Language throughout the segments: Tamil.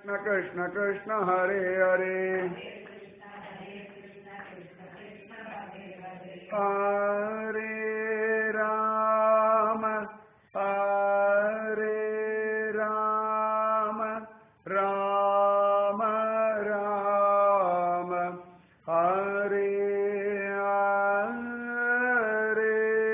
कृष्ण कृष्ण कृष्ण हरे हरे हरे राम हरे राम राम राम हरे हरे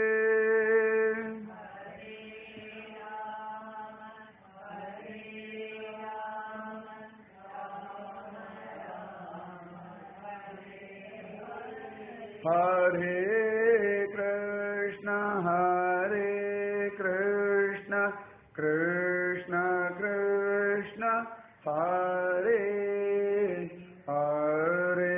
हरे कृष्ण हरे कृष्ण कृष्ण कृष्ण हरे हरे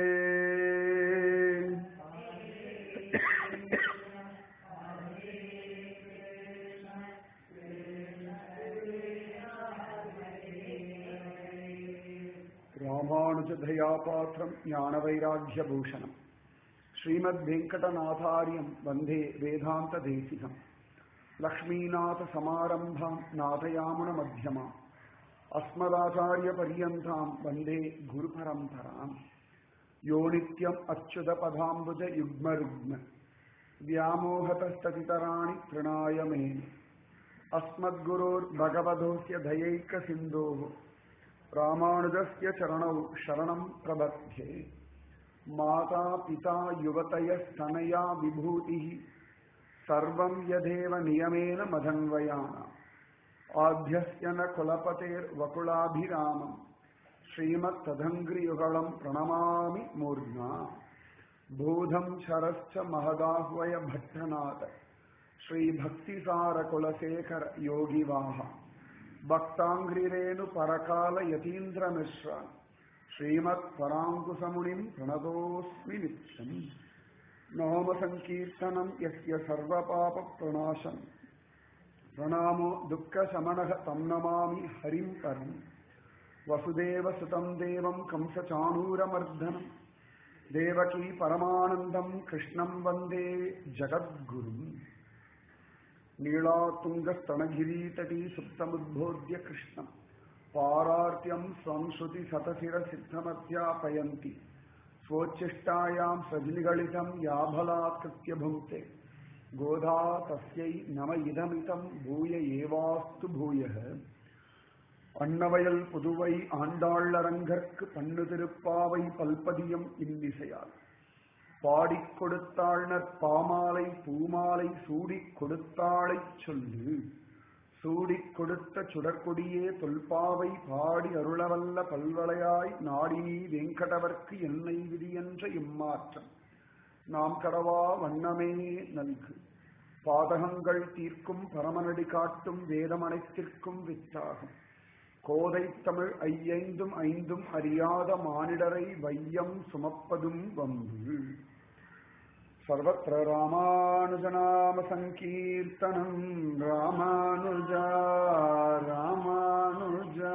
ராமானுஜதயாபாத்திரம் ஞானவைராக்கியபூஷணம் ஸ்ரீமத் வெங்கடநாதாரியம் வந்தே வேதாந்த தேசிகம் லக்ஷ்மீநாத சமாரம்பாம் நாதயாமுன மத்தியமாம் அஸ்மதாச்சாரிய பரியந்தாம் வந்தே குரு பரம்பராம் யோ நித்யம் அச்சுத பதாம்புஜ யுக்ம ருக்ம व्यामोहतस्ततितराणि तृणाय मेने अस्मद्गुरोर्भगवतोऽस्य दयैकसिन्धोः रामानुजस्य चरणौ शरणं प्रबध्ये माता पिता युवतयस्तनया विभूतिः सर्वं यदेव नियमेन मदन्वयाना आद्यस्य न कुलपतेर्वकुलाभिरामम् श्रीमत्तदङ्घ्रियुगळम् प्रणमामि मूर्ध्ना बोधम् शरश्च महदाह्वय भट्टनाथ श्रीभक्तिसारकुलशेखर योगिवाह भक्ताङ्घ्रिरेणु परकाल यतीन्द्रमिश्र श्रीमत्पराङ्कुशमुनिम् प्रणतोऽस्मि नित्यम् नामसङ्कीर्तनम् यस्य सर्वपापप्रणाशम् प्रणामो दुःखशमनः तम् नमामि हरिम् परम् वसुदेवसुतम् देवम् कंसचाणूरमर्दनम् देवकी परमानन्दम् कृष्णम् वन्दे जगद्गुरुम् नीलातुङ्गस्तनगिरीतटी सुप्तमुद्बोध्य कृष्णम् पारार्त्यम् संश्रुतिशतशिरसिद्धमध्यापयन्ति स्वोच्छिष्टायाम् सजनिगलितम् याभलात्कृत्य भुङ्क्ते गोधा तस्यै नम इदमितम् भूय एवास्तु भूयः அன்னவயல் புதுவை ஆண்டாளரங்கற்கு பண்ணு திருப்பாவை பல்பதியம் இன்னிசையால் பாடிக் கொடுத்தாள்னர் பாமாலை பூமாலை சூடிக் கொடுத்தாளைச் சொல்லு சூடிக் கொடுத்த சுடற்கொடியே தொல்பாவை பாடி அருளவல்ல பல்வளையாய் நாடினி வெங்கடவர்க்கு என்னை விதியென்ற இம்மாற்றம் நாம் கடவா வண்ணமே நல்கு பாதகங்கள் தீர்க்கும் பரமனடி காட்டும் வேதமனைத்திற்கும் வித்தாகும் கோதை தமிழ் ஐயைந்தும் ஐந்தும் அறியாத மானிடரை வையம் சுமப்பதும் வம்பு சர்வத்திர ராமானுஜநாம சங்கீர்த்தனம் ராமானுஜா ராமானுஜா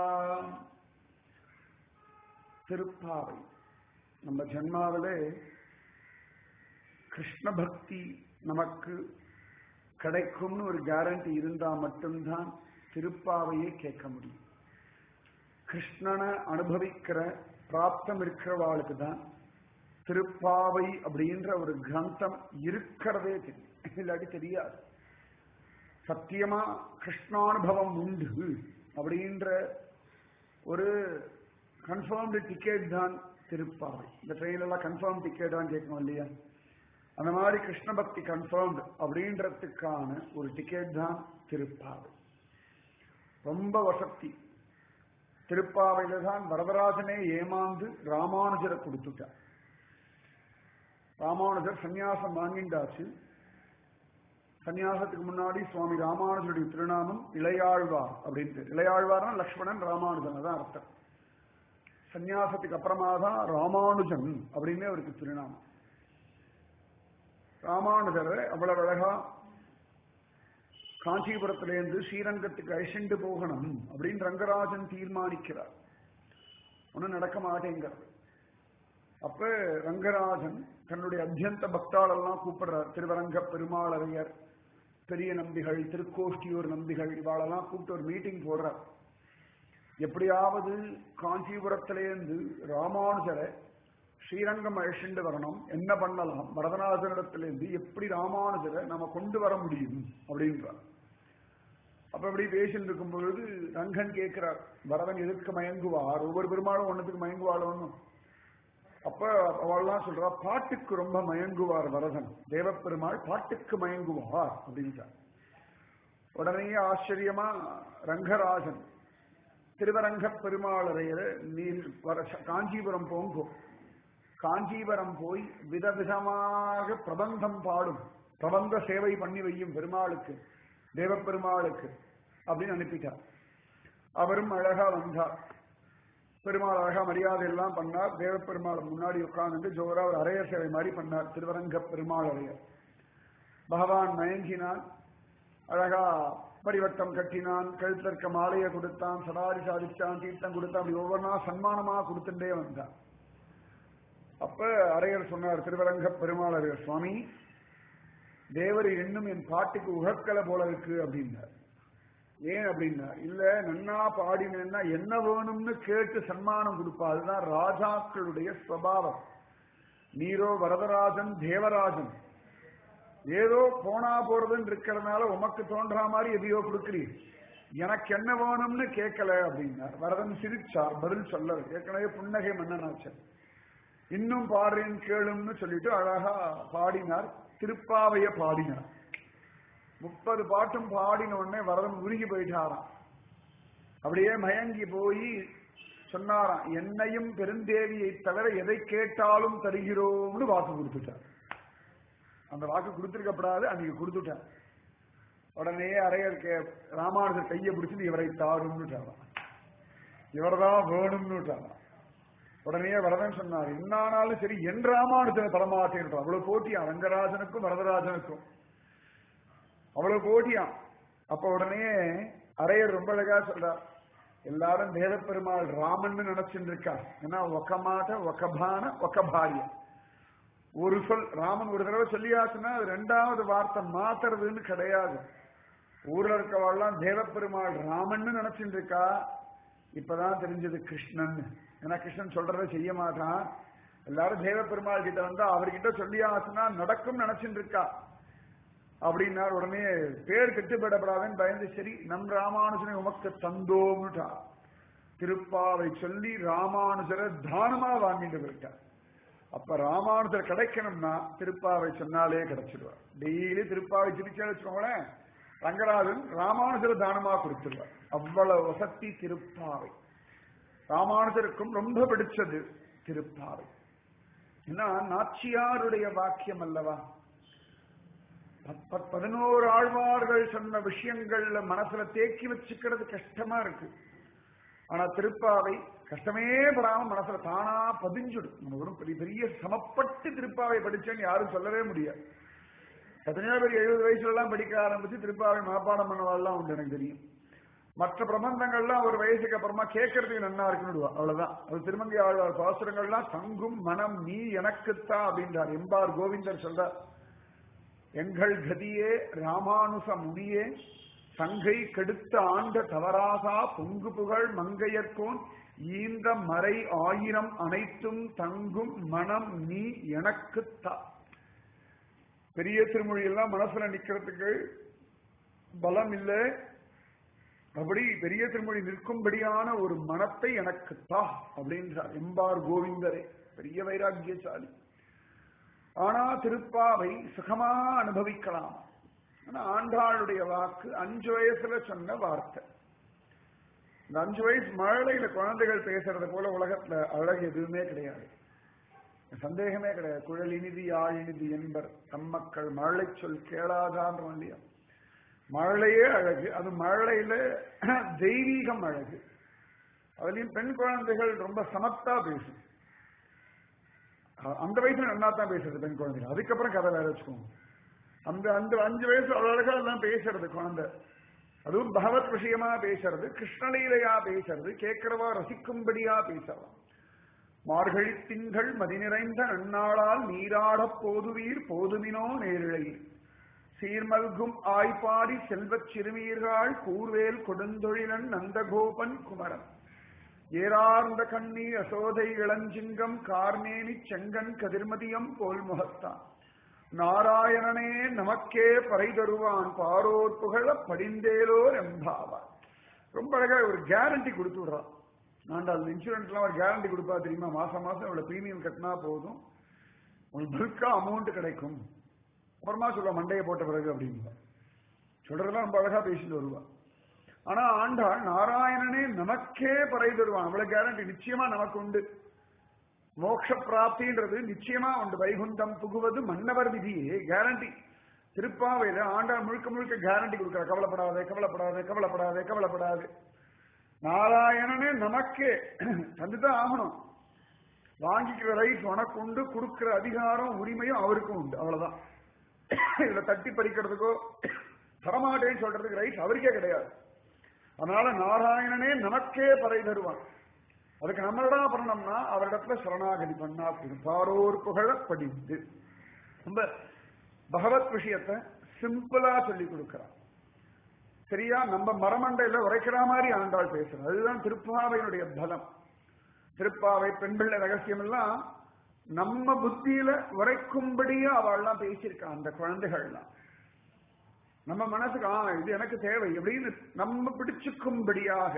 திருப்பாவை நம்ம ஜென்மாவிலே கிருஷ்ண பக்தி நமக்கு கிடைக்கும்னு ஒரு கேரண்டி இருந்தா மட்டும்தான் திருப்பாவையை கேட்க முடியும் கிருஷ்ணனை அனுபவிக்கிற பிராப்தம் இருக்கிறவாளுக்கு தான் திருப்பாவை அப்படின்ற ஒரு கிரந்தம் இருக்கிறதே தெரியும் இல்லாட்டி தெரியாது சத்தியமா கிருஷ்ணானுபவம் உண்டு அப்படின்ற ஒரு கன்ஃபார்ம்டு டிக்கெட் தான் திருப்பாவை இந்த ட்ரெயினெல்லாம் கன்ஃபார்ம் டிக்கெட் தான் கேட்கணும் இல்லையா அந்த மாதிரி கிருஷ்ண பக்தி கன்ஃபார்ம்டு அப்படின்றதுக்கான ஒரு டிக்கெட் தான் திருப்பாவை ரொம்ப வசக்தி திருப்பாவையில தான் வரதராஜனே ஏமாந்து ராமானுஜரை கொடுத்துட்டார் ராமானுஜர் சந்நியாசம் வாங்கிண்டாச்சு சந்நியாசத்துக்கு முன்னாடி சுவாமி ராமானுஜருடைய திருநாமம் இளையாழ்வார் அப்படின்ட்டு இளையாழ்வார்னா லக்ஷ்மணன் ராமானுஜன் தான் அர்த்தம் சந்நியாசத்துக்கு அப்புறமா தான் ராமானுஜன் அப்படின்னு அவருக்கு திருநாமம் ராமானுஜர் அவ்வளவு அழகா காஞ்சிபுரத்திலேருந்து ஸ்ரீரங்கத்துக்கு அழிச்சுண்டு போகணும் அப்படின்னு ரங்கராஜன் தீர்மானிக்கிறார் ஒன்னும் நடக்க மாட்டேங்கிறது அப்ப ரங்கராஜன் தன்னுடைய அத்தியந்த பக்தாளெல்லாம் கூப்பிடுறார் திருவரங்க பெருமாளரையர் பெரிய நம்பிகள் திருக்கோஷ்டியூர் நம்பிகள் இவாளெல்லாம் கூப்பிட்டு ஒரு மீட்டிங் போடுறார் எப்படியாவது காஞ்சிபுரத்திலேருந்து ராமானுஜரை ஸ்ரீரங்கம் அழிச்சுண்டு வரணும் என்ன பண்ணலாம் வரதராஜனிடத்திலேருந்து எப்படி ராமானுஜரை நம்ம கொண்டு வர முடியும் அப்படின்றார் அப்ப இப்படி பேசிட்டு இருக்கும் பொழுது ரங்கன் கேட்கிறார் வரதன் எதற்கு மயங்குவார் ஒவ்வொரு பெருமாளும் ஒன்னதுக்கு மயங்குவாள் ஒண்ணும் அப்ப அவள்லாம் சொல்றா பாட்டுக்கு ரொம்ப மயங்குவார் வரதன் தேவப்பெருமாள் பாட்டுக்கு மயங்குவார் அப்படின்றார் உடனே ஆச்சரியமா ரங்கராஜன் திருவரங்க பெருமாளரைய நீர் வர காஞ்சிபுரம் போங்கோ காஞ்சிபுரம் போய் விதவிதமாக பிரபந்தம் பாடும் பிரபந்த சேவை பண்ணி வையும் பெருமாளுக்கு தேவப்பெருமாளுக்கு அப்படின்னு அனுப்பிட்டார் அவரும் அழகா வந்தார் பெருமாள் அழகா மரியாதை எல்லாம் பண்ணார் தேவப்பெருமாள் முன்னாடி உட்கார்ந்து ஜோரா ஒரு அரைய சேவை மாதிரி பண்ணார் திருவரங்க பெருமாள் அறையர் பகவான் மயங்கினான் அழகா பரிவட்டம் கட்டினான் கழுத்துல இருக்க மாலையை கொடுத்தான் சடாரி சாதிச்சான் தீர்த்தம் கொடுத்தான் அப்படி ஒவ்வொன்றா சன்மானமா கொடுத்துட்டே வந்தான் அப்ப அரையர் சொன்னார் திருவரங்க பெருமாள் அரையர் சுவாமி தேவர் இன்னும் என் பாட்டுக்கு உகக்கலை போல இருக்கு அப்படின்னார் ஏன் அப்படின்னா இல்ல நன்னா பாடினேன்னா என்ன வேணும்னு கேட்டு சன்மானம் கொடுப்பா அதுதான் ராஜாக்களுடைய ஸ்வபாவம் நீரோ வரதராஜன் தேவராஜன் ஏதோ போனா போறதுன்னு இருக்கிறதுனால உமக்கு தோன்றா மாதிரி எதையோ கொடுக்குறீர் எனக்கு என்ன வேணும்னு கேட்கல அப்படின்னார் வரதன் சிரிச்சார் பதில் சொல்ல ஏற்கனவே புன்னகை மன்னனாச்சன் இன்னும் பாடுறேன் கேளும்னு சொல்லிட்டு அழகா பாடினார் திருப்பாவைய பாடினார் முப்பது பாட்டும் பாடின உடனே வரதன் உருகி போயிட்டாராம் அப்படியே மயங்கி போய் சொன்னாராம் என்னையும் பெருந்தேவியை தவிர எதை கேட்டாலும் தருகிறோம்னு வாக்கு கொடுத்துட்டார் அந்த வாக்கு கொடுத்திருக்கப்படாது அன்னைக்கு கொடுத்துட்டார் உடனே அரையர் கே ராமானுஜர் கையை பிடிச்சிட்டு இவரை தாரும்னுட்டாராம் இவர்தான் வேணும்னுட்டாராம் உடனே வரதன் சொன்னார் என்னானாலும் சரி என் ராமானுஜனை தரமாட்டேன் அவ்வளவு போட்டியா ரங்கராஜனுக்கும் வரதராஜனுக்கும் அவ்வளவு போட்டியாம் அப்ப உடனே அரையர் ரொம்ப அழகா சொல்றார் எல்லாரும் தேவப்பெருமாள் ராமன் நினைச்சுட்டு இருக்கா ஏன்னா ஒக்க மாட்ட ஒக்கபான ஒக்க பாரியம் ஒரு சொல் ராமன் ஒரு தடவை சொல்லியாச்சுன்னா அது ரெண்டாவது வார்த்தை மாத்துறதுன்னு கிடையாது ஊர்ல இருக்கவாள்லாம் தேவப்பெருமாள் ராமன் நினைச்சுட்டு இருக்கா இப்பதான் தெரிஞ்சது கிருஷ்ணன் ஏன்னா கிருஷ்ணன் சொல்றதை செய்ய மாட்டான் எல்லாரும் தேவப்பெருமாள் கிட்ட வந்தா அவர்கிட்ட சொல்லியாச்சுன்னா நடக்கும் நினைச்சுட்டு இருக்கா அப்படின்னா உடனே பேர் கெட்டுப்படப்படாதுன்னு பயந்து சரி நம் ராமானுஜனை உமக்கு தந்தோம்னுட்டா திருப்பாவை சொல்லி ராமானுஜரை தானமா வாங்கிட்டு போயிட்டார் அப்ப ராமானுஜர் கிடைக்கணும்னா திருப்பாவை சொன்னாலே கிடைச்சிடுவார் டெய்லி திருப்பாவை சிரிச்சா வச்சுக்கோங்களேன் ரங்கராஜன் ராமானுஜர் தானமா கொடுத்துருவார் அவ்வளவு வசதி திருப்பாவை ராமானுஜருக்கும் ரொம்ப பிடிச்சது திருப்பாவை ஏன்னா நாச்சியாருடைய வாக்கியம் அல்லவா பதினோரு ஆழ்வார்கள் சொன்ன விஷயங்கள்ல மனசுல தேக்கி வச்சுக்கிறது கஷ்டமா இருக்கு ஆனா திருப்பாவை கஷ்டமே படாம மனசுல தானா பதிஞ்சுடும் நம்ம ஒரு பெரிய பெரிய சமப்பட்டு திருப்பாவை படிச்சேன்னு யாரும் சொல்லவே முடியாது எத்தனையோ பேர் எழுபது வயசுல எல்லாம் படிக்க ஆரம்பிச்சு திருப்பாவை மனப்பாடம் பண்ணவாள்லாம் உண்டு எனக்கு தெரியும் மற்ற பிரபந்தங்கள்லாம் ஒரு வயசுக்கு அப்புறமா கேட்கறதுக்கு நல்லா இருக்குன்னு அவ்வளவுதான் அது திருமங்கை ஆழ்வார் பாசுரங்கள்லாம் தங்கும் மனம் நீ எனக்குத்தான் அப்படின்றார் எம்பார் கோவிந்தர் சொல்றார் எங்கள் கதியே ராமானுச முனியே சங்கை கெடுத்த ஆண்ட தவராசா பொங்கு புகழ் மங்கையர்கோன் ஈந்த மறை ஆயிரம் அனைத்தும் தங்கும் மனம் நீ எனக்குத்தா பெரிய திருமொழியெல்லாம் மனசுல நிக்கிறதுக்கு பலம் இல்லை அப்படி பெரிய திருமொழி நிற்கும்படியான ஒரு மனத்தை எனக்கு தா அப்படின்றார் எம்பார் கோவிந்தரே பெரிய வைராக்கியசாலி ஆனா திருப்பாவை சுகமா அனுபவிக்கலாம் ஆனா ஆண்டாளுடைய வாக்கு அஞ்சு வயசுல சொன்ன வார்த்தை இந்த அஞ்சு வயசு மழலையில குழந்தைகள் பேசுறது போல உலகத்துல அழகு எதுவுமே கிடையாது சந்தேகமே கிடையாது குழல் இனிதி யாழ் இனிதி என்பர் தம்மக்கள் மழலை சொல் கேளாதான் இல்லையா மழலையே அழகு அது மழலையில தெய்வீகம் அழகு அதுலயும் பெண் குழந்தைகள் ரொம்ப சமத்தா பேசும் அந்த வயசுல நல்லா தான் பேசுறது பெண் குழந்தைகள் அதுக்கப்புறம் கதை வேற வச்சுக்கோங்க அந்த அந்த அஞ்சு வயசு அழகா எல்லாம் பேசுறது குழந்தை அதுவும் பகவத் விஷயமா பேசுறது கிருஷ்ணலீலையா பேசுறது கேட்கிறவா ரசிக்கும்படியா பேசலாம் மார்கழி திங்கள் மதி நிறைந்த நன்னாளால் நீராடப் போதுவீர் போதுமினோ நேரிழையில் சீர்மல்கும் ஆய்பாடி செல்வச் சிறுமீர்கள் கூர்வேல் கொடுந்தொழிலன் நந்தகோபன் குமரன் ஏறார்ந்த கண்ணி அசோதை இளஞ்சிங்கம் கார்மேனி செங்கன் கதிர்மதியம் போல் முகத்தான் நாராயணனே நமக்கே பறை தருவான் பாரோர் புகழ படிந்தேலோர் எம்பாவார் ரொம்ப அழகா ஒரு கேரண்டி கொடுத்து விடுறான் ஆண்டாள் இன்சூரன்ஸ்லாம் ஒரு கேரண்டி கொடுப்பா தெரியுமா மாசம் மாசம் இவ்வளவு பிரீமியம் கட்டினா போதும் உங்களுக்கு பல்கா அமௌண்ட் கிடைக்கும் அப்புறமா சொல்லுவா மண்டையை போட்ட பிறகு அப்படின்பா சொல்றதெல்லாம் ரொம்ப அழகா பேசிட்டு வருவா ஆனா ஆண்டாள் நாராயணனே நமக்கே பறை தருவான் அவ்வளவு கேரண்டி நிச்சயமா நமக்கு உண்டு மோட்ச பிராப்தின்றது நிச்சயமா உண்டு வைகுண்டம் புகுவது மன்னவர் விதியே கேரண்டி திருப்பாவையில ஆண்டாள் முழுக்க முழுக்க கேரண்டி கொடுக்கிற கவலைப்படாதே கவலைப்படாதே கவலைப்படாதே கவலைப்படாதே நாராயணனே நமக்கே தந்துதான் ஆகணும் வாங்கிக்கிற ரைட் உனக்கு உண்டு கொடுக்கிற அதிகாரம் உரிமையும் அவருக்கும் உண்டு அவ்வளவுதான் இதுல தட்டி பறிக்கிறதுக்கோ தரமாட்டேன்னு சொல்றதுக்கு ரைட் அவருக்கே கிடையாது அதனால நாராயணனே நமக்கே பறை தருவான் அதுக்கு நம்மளடா பண்ணணும்னா அவரிடத்துல சரணாகதி பண்ணா போதும். பாரோர் புகழ படிந்து ரொம்ப பகவத் விஷயத்தை சிம்பிளா சொல்லி கொடுக்கிறான் சரியா நம்ம மரமண்டையில உரைக்கிற மாதிரி ஆண்டாள் பேசுறோம் அதுதான் திருப்பாவையினுடைய பலம் திருப்பாவை பெண் பிள்ளை ரகசியம் எல்லாம் நம்ம புத்தியில உரைக்கும்படியா அவள்லாம் பேசியிருக்கான் அந்த குழந்தைகள்லாம் நம்ம மனசுக்கு ஆ இது எனக்கு தேவை அப்படின்னு நம்ம பிடிச்சுக்கும்படியாக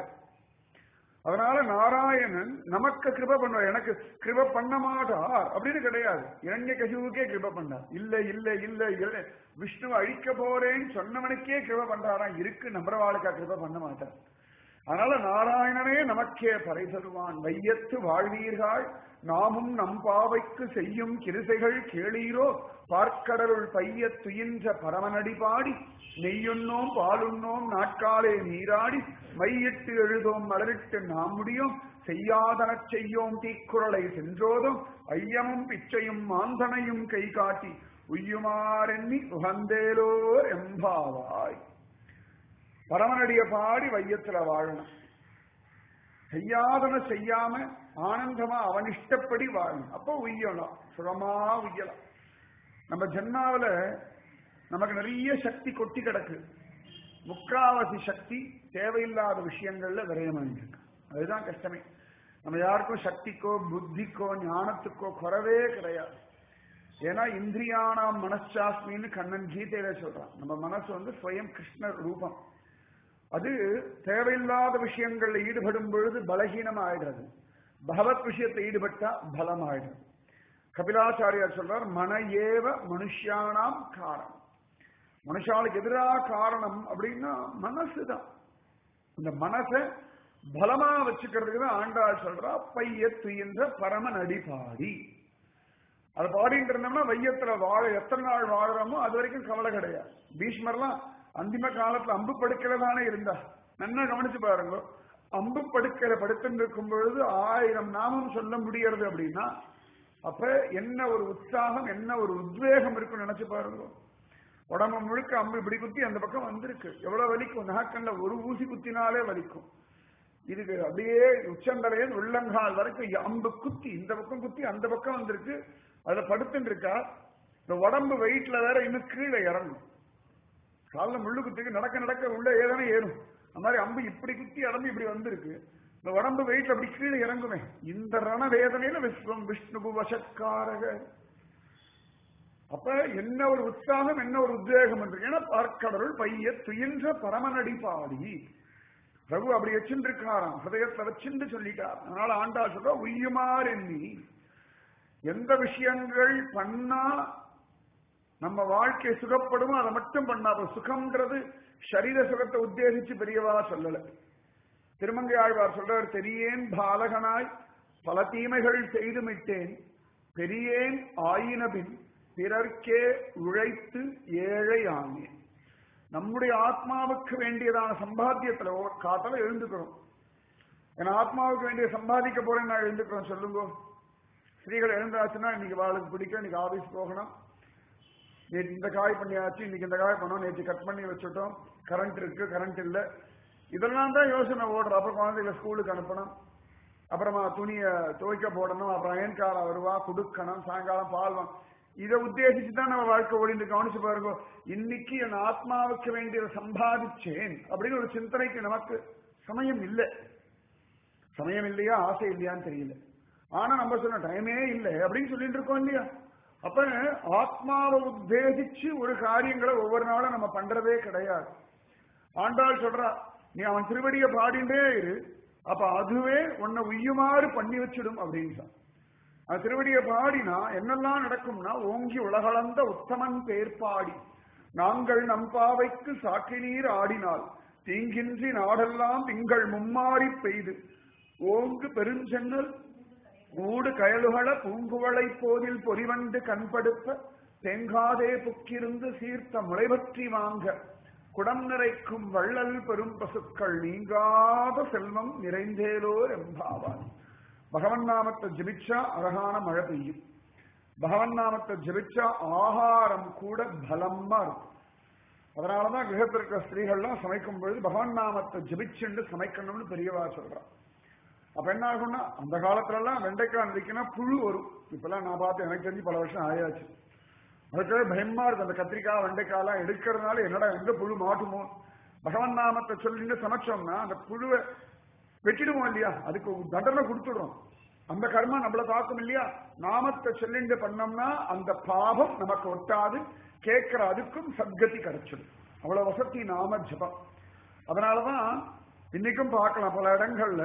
அதனால நாராயணன் நமக்கு கிருப பண்ணுவார் எனக்கு கிருப பண்ண மாட்டார் அப்படின்னு கிடையாது இரண்ய கசிவுக்கே கிருப பண்ணார் இல்ல இல்ல இல்ல இல்ல விஷ்ணு அழிக்க போறேன்னு சொன்னவனுக்கே கிருப பண்றாரா இருக்கு நம்புறவாளுக்கா கிருப பண்ண மாட்டார் அதனால நாராயணனே நமக்கே பறை தருவான் வையத்து வாழ்வீர்கள் நாமும் நம் பாவைக்கு செய்யும் கிருசைகள் கேளீரோ பார்க்கடலுள் பைய துயின்ற பரமனடி பாடி நெய்யுண்ணோம் பாலுண்ணோம் நாட்காலே நீராடி மையிட்டு எழுதோம் மலரிட்டு நாம் முடியும் செய்யாதனச் செய்யோம் தீக்குறளை சென்றோதும் ஐயமும் பிச்சையும் மாந்தனையும் கை காட்டி உய்யுமாறெண்ணி உகந்தேலோர் எம்பாவாய் பரமனடிய பாடி வையத்துல வாழணும் செய்யாதன செய்யாம ஆனந்தமா அவன் இஷ்டப்படி வாழணும் அப்போ உய்யலாம் சுகமா உய்யலாம் நம்ம ஜென்மாவில நமக்கு நிறைய சக்தி கொட்டி கிடக்கு முக்காவாசி சக்தி தேவையில்லாத விஷயங்கள்ல விரயமாயிருக்கு அதுதான் கஷ்டமே நம்ம யாருக்கும் சக்திக்கோ புத்திக்கோ ஞானத்துக்கோ குறவே கிடையாது ஏன்னா இந்திரியானாம் மனசாஸ்மின்னு கண்ணன் கீதையில சொல்றான் நம்ம மனசு வந்து ஸ்வயம் கிருஷ்ணர் ரூபம் அது தேவையில்லாத விஷயங்கள்ல ஈடுபடும் பொழுது பலகீனம் ஆயிடுறது பகவத் விஷயத்தை ஈடுபட்டா பலம் ஆயிடுறது கபிலாச்சாரியார் சொல்றார் மன ஏவ மனுஷியானாம் காரணம் மனுஷாளுக்கு எதிராக காரணம் அப்படின்னா மனசுதான் இந்த மனசை பலமா வச்சுக்கிறதுக்கு தான் ஆண்டாள் சொல்றா பைய துயின்ற பரமன் அடிபாடி அதை பாடிட்டு இருந்தோம்னா வையத்துல வாழ எத்தனை நாள் வாழறோமோ அது வரைக்கும் கவலை கிடையாது பீஷ்மர்லாம் அந்திம காலத்துல அம்பு படுக்கையில தானே இருந்தா நல்லா கவனிச்சு பாருங்க அம்பு படுக்கையில படுத்துட்டு இருக்கும் பொழுது ஆயிரம் நாமம் சொல்ல முடியறது அப்படின்னா அப்ப என்ன ஒரு உற்சாகம் என்ன ஒரு உத்வேகம் இருக்குன்னு நினைச்சு பாருங்க உடம்பு முழுக்க அம்பு இப்படி குத்தி அந்த பக்கம் வந்திருக்கு எவ்வளவு வலிக்கும் நகக்கண்ல ஒரு ஊசி குத்தினாலே வலிக்கும் இதுக்கு அப்படியே உச்சந்தலையில் உள்ளங்கால் வரைக்கும் அம்பு குத்தி இந்த பக்கம் குத்தி அந்த பக்கம் வந்திருக்கு அதுல படுத்துட்டு இருக்கா இந்த உடம்பு வெயிட்ல வேற இன்னும் கீழே இறங்கும் காலில் முள்ளு குத்திக்கு நடக்க நடக்க உள்ள ஏதானே ஏறும் அந்த மாதிரி அம்பு இப்படி குத்தி அடம்பு இப்படி வந்திருக்கு இந்த உடம்பு வெயிட்ல அப்படி கீழே இறங்குமே இந்த ரண வேதனையில விஸ்வம் விஷ்ணு வசக்காரக அப்ப என்ன ஒரு உற்சாகம் என்ன ஒரு உத்வேகம் இருக்கு ஏன்னா பார்க்கடலுள் பைய துயின்ற பரமனடி பாடி பிரபு அப்படி வச்சுட்டு இருக்காராம் ஹதயத்துல வச்சுட்டு சொல்லிட்டார் அதனால ஆண்டா சொல்ற உய்யுமார் எண்ணி எந்த விஷயங்கள் பண்ணா நம்ம வாழ்க்கை சுகப்படுமோ அதை மட்டும் பண்ணாத சுகம்ன்றது சரீர சுகத்தை உத்தேசிச்சு பெரியவா சொல்லல திருமங்கை ஆழ்வார் சொல்றார் தெரியேன் பாலகனாய் பல தீமைகள் செய்து விட்டேன் பெரியேன் ஆயினபின் பிறர்க்கே உழைத்து ஏழை ஆனேன் நம்முடைய ஆத்மாவுக்கு வேண்டியதான சம்பாத்தியத்துல காத்தால எழுந்துக்கிறோம் என் ஆத்மாவுக்கு வேண்டிய சம்பாதிக்க போறேன் நான் எழுந்துக்கிறோம் சொல்லுங்க ஸ்திரீகள் எழுந்தாச்சுன்னா இன்னைக்கு வாழ்க்கை பிடிக்கும் இன்னைக்கு ஆபீஸ் போகணும் நேற்று இந்த காய் பண்ணியாச்சு இன்னைக்கு இந்த காய் பண்ணோம் நேற்று கட் பண்ணி வச்சுட்டோம் கரண்ட் இருக்கு கரண்ட் இல்ல இதெல்லாம் தான் யோசனை ஓடுற அப்புறம் குழந்தைகளை ஸ்கூலுக்கு அனுப்பணும் அப்புறமா துணியை துவைக்க போடணும் அப்புறம் அயன்காரா வருவா குடுக்கணும் சாயங்காலம் பால் வாங்க இதை உத்தேசிச்சு தான் நம்ம வாழ்க்கை ஓடிந்து கவனிச்சு பாருங்க இன்னைக்கு என் ஆத்மாவுக்கு வேண்டியதை சம்பாதிச்சேன் அப்படின்னு ஒரு சிந்தனைக்கு நமக்கு சமயம் இல்லை சமயம் இல்லையா ஆசை இல்லையான்னு தெரியல ஆனா நம்ம சொன்ன டைமே இல்லை அப்படின்னு சொல்லிட்டு இருக்கோம் இல்லையா அப்ப ஆத்மாவை உத்தேசிச்சு ஒரு காரியங்களை ஒவ்வொரு நாளும் நம்ம பண்றதே கிடையாது ஆண்டாள் சொல்றா நீ அவன் திருவடியை பாடிண்டே இரு அப்ப அதுவே உன்னை உய்யுமாறு பண்ணி வச்சிடும் அப்படின்னு அந்த திருவடியை பாடினா என்னெல்லாம் நடக்கும்னா ஓங்கி உலகளந்த உத்தமன் பேர் பாடி நாங்கள் நம் பாவைக்கு சாற்றி நீர் ஆடினால் தீங்கின்றி நாடெல்லாம் திங்கள் மும்மாறி பெய்து ஓங்கு பெருஞ்சென்னல் ஊடு கயலுகள பூங்குவளை போதில் பொறிவண்டு கண்படுப்ப தேங்காதே புக்கிருந்து சீர்த்த முளைபற்றி வாங்க குடம் நிறைக்கும் வள்ளல் பெரும் பசுக்கள் நீங்காத செல்வம் நிறைந்தேலோர் எம்பாவார் பகவன் நாமத்தை ஜபிச்சா அழகான மழை பெய்யும் பகவன் நாமத்தை ஜபிச்சா ஆகாரம் கூட பலமா இருக்கும் அதனாலதான் கிரகத்தில் இருக்கிற ஸ்திரீகள்லாம் சமைக்கும் பொழுது பகவன் நாமத்தை ஜபிச்சுண்டு சமைக்கணும்னு பெரியவா சொல்றா அப்ப என்ன ஆகும்னா அந்த காலத்துல எல்லாம் வெண்டைக்காய் நடிக்கினா புழு வரும் இப்பெல்லாம் நான் பார்த்து எனக்கு தெரிஞ்சு பல வருஷம் ஆயாச்சு அதுக்காக பயமா இருக்கு அந்த கத்திரிக்காய் வெண்டைக்காய் எல்லாம் எடுக்கிறதுனால என்னடா எங்க புழு மாட்டுமோ பகவன் நாமத்தை சொல்லிட்டு சமைச்சோம்னா அந்த புழுவை வெட்டிடுவோம் இல்லையா அதுக்கு ஒரு தண்டனை கொடுத்துடுறோம் அந்த கர்மா நம்மள தாக்கும் இல்லையா நாமத்தை சொல்லிண்டு பண்ணோம்னா அந்த பாவம் நமக்கு ஒட்டாது கேட்கிற அதுக்கும் சத்கதி கிடைச்சிடும் அவ்வளவு வசதி நாம ஜபம் அதனாலதான் இன்னைக்கும் பார்க்கலாம் பல இடங்கள்ல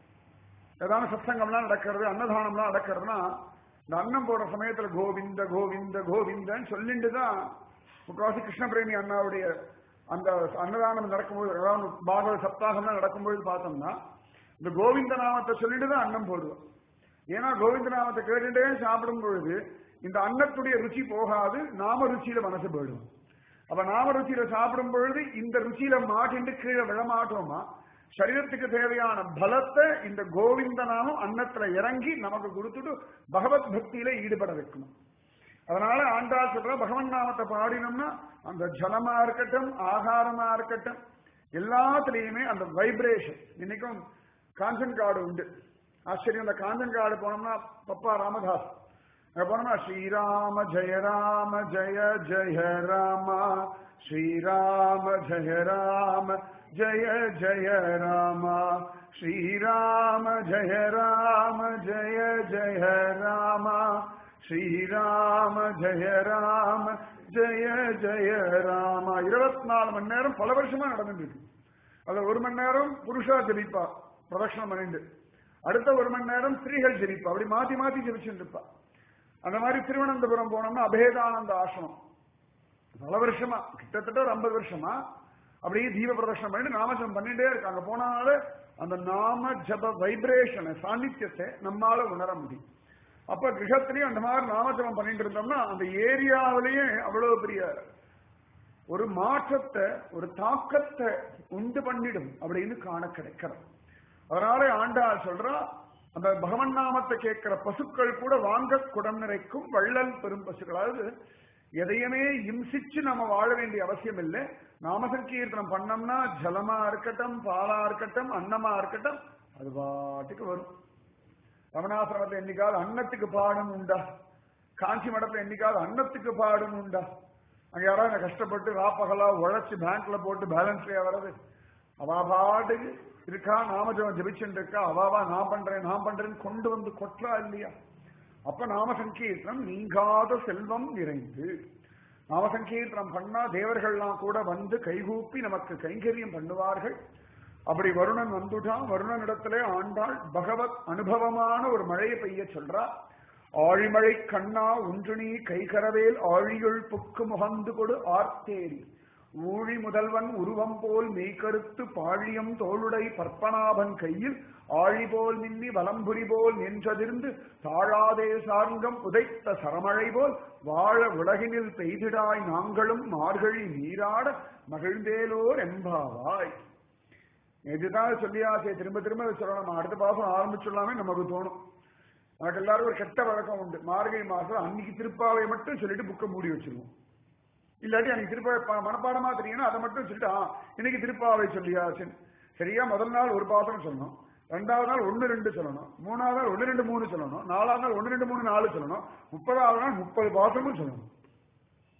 ஏதாவது சத்சங்கம்லாம் நடக்கிறது அன்னதானம்லாம் நடக்கிறதுனா இந்த அன்னம் போடுற சமயத்துல கோவிந்த கோவிந்த கோவிந்தன்னு சொல்லிட்டு தான் முக்காவாசி கிருஷ்ணபிரேமி அண்ணாவுடைய அந்த அன்னதானம் நடக்கும்போது அதாவது பாகவத சப்தாகம்லாம் நடக்கும்போது பார்த்தோம்னா இந்த கோவிந்த நாமத்தை சொல்லிட்டு தான் அன்னம் போடுவோம் ஏன்னா கோவிந்த நாமத்தை கேட்டுட்டே சாப்பிடும் பொழுது இந்த அன்னத்துடைய ருச்சி போகாது நாம ருச்சியில மனசு போயிடும் அப்ப நாம ருச்சியில சாப்பிடும் பொழுது இந்த ருச்சியில மாட்டிட்டு கீழே விழமாட்டோமா சரீரத்துக்கு தேவையான பலத்தை இந்த கோவிந்த நாமம் அன்னத்துல இறங்கி நமக்கு கொடுத்துட்டு பகவத் பக்தியில ஈடுபட வைக்கணும் அதனால ஆண்டாள் சொல்ற பகவன் நாமத்தை பாடினோம்னா அந்த ஜலமா இருக்கட்டும் ஆகாரமா இருக்கட்டும் எல்லாத்துலயுமே அந்த வைப்ரேஷன் இன்னைக்கும் காஞ்சன் காடு உண்டு ஆச்சரியம் அந்த காஞ்சன் காடு போனோம்னா பப்பா ராமதாஸ் அங்க போனோம்னா ஸ்ரீராம ஜெய ராம ஜெய ஜெய ராமா ஸ்ரீராம ஜெய ராம ஜெய ஜெய ராமா ஸ்ரீராம ஜெய ராம ஜெய ஜெய ராமா ஸ்ரீராம ஜெய ராம ஜெய ஜெய ராமா இருபத்தி நாலு மணி நேரம் பல வருஷமா நடந்துட்டு இருக்கு அதுல ஒரு மணி நேரம் புருஷா ஜெபிப்பா பிரதட்சணம் பண்ணிட்டு அடுத்த ஒரு மணி நேரம் ஸ்திரீகள் ஜெபிப்பா அப்படி மாத்தி மாத்தி ஜெபிச்சுட்டு இருப்பா அந்த மாதிரி திருவனந்தபுரம் போனோம்னா அபேதானந்த ஆசிரமம் பல வருஷமா கிட்டத்தட்ட ஒரு ஐம்பது வருஷமா அப்படியே தீப பிரதர்ஷனம் பண்ணிட்டு நாமஜபம் பண்ணிட்டே இருக்காங்க போனால அந்த நாம ஜப வைப்ரேஷனை சாநித்தியத்தை நம்மால உணர முடியும் அப்ப கிரகத்திலையும் அந்த மாதிரி நாமஜபம் பண்ணிட்டு இருந்தோம்னா அந்த ஏரியாவிலேயே அவ்வளவு பெரிய ஒரு மாற்றத்தை ஒரு தாக்கத்தை உண்டு பண்ணிடும் அப்படின்னு காண கிடைக்கிறது அதனால ஆண்டாள் சொல்றா அந்த பகவன் நாமத்தை கேட்கிற பசுக்கள் கூட வாங்க குடம் நிறைக்கும் வள்ளல் பெரும் பசுக்கள் அதாவது எதையுமே இம்சிச்சு நம்ம வாழ வேண்டிய அவசியம் இல்லை நாமசங்கீர்த்தனம் பண்ணோம்னா ஜலமா இருக்கட்டும் பாலா இருக்கட்டும் அன்னமா இருக்கட்டும் அது பாட்டுக்கு வரும் ரமணாசிரமத்தை என்னைக்காவது அன்னத்துக்கு பாடம் உண்டா காஞ்சி மடத்துல என்னைக்காவது அன்னத்துக்கு பாடம் உண்டா அங்க யாராவது கஷ்டப்பட்டு ராப்பகலா உழைச்சு பேங்க்ல போட்டு பேலன்ஸ்லயா வர்றது அவா பாட்டுக்கு இருக்கா நாமஜபம் ஜபிச்சுட்டு இருக்கா அவாவா நான் பண்றேன் நான் பண்றேன்னு கொண்டு வந்து கொற்றா இல்லையா அப்ப நாம சங்கீர்த்தனம் நீங்காத செல்வம் நிறைந்து நாம சங்கீர்த்தனம் பண்ணா தேவர்கள்லாம் கூட வந்து கைகூப்பி நமக்கு கைங்கரியம் பண்ணுவார்கள் அப்படி வருணன் வந்துட்டான் வருணனிடத்திலே ஆண்டாள் பகவத் அனுபவமான ஒரு மழையை பெய்ய சொல்றா ஆழிமழை கண்ணா ஒன்று நீ கைகரவேல் ஆழியுள் புக்கு முகந்து கொடு ஆர்த்தேரி ஊழி முதல்வன் உருவம் போல் மெய்கருத்து பாழியம் தோளுடை பற்பனாபன் கையில் ஆழி போல் மின்னி வலம்புரி போல் நின்றதிர்ந்து தாழாதே சார்கம் உதைத்த சரமழை போல் வாழ உலகினில் பெய்திடாய் நாங்களும் மார்கழி நீராட மகிழ்ந்தேலோர் எம்பாவாய் எதுதான் சொல்லியாச்சே திரும்ப திரும்ப இதை சொல்லணும் நம்ம அடுத்த பாசம் ஆரம்பிச்சுடலாமே நமக்கு தோணும் நமக்கு எல்லாரும் ஒரு கெட்ட வழக்கம் உண்டு மார்கழி மாசம் அன்னைக்கு திருப்பாவை மட்டும் சொல்லிட்டு புக்கை மூடி வச்சிருவோம் இல்லாட்டி அன்னைக்கு திருப்பாவை மனப்பாடமா தெரியும்னா அதை மட்டும் சொல்லிட்டு ஆ, இன்னைக்கு திருப்பாவை சொல்லியாச்சு சரியா முதல் நாள் ஒரு பாசனம் சொல்லணும் ரெண்டாவது நாள் ஒன்னு ரெண்டு சொல்லணும் மூணாவது நாள் ஒன்னு ரெண்டு மூணு சொல்லணும் நாலாவது நாள் ஒன்னு ரெண்டு மூணு நாலு சொல்லணும் முப்பதாவது நாள் முப்பது பாசமும் சொல்லணும்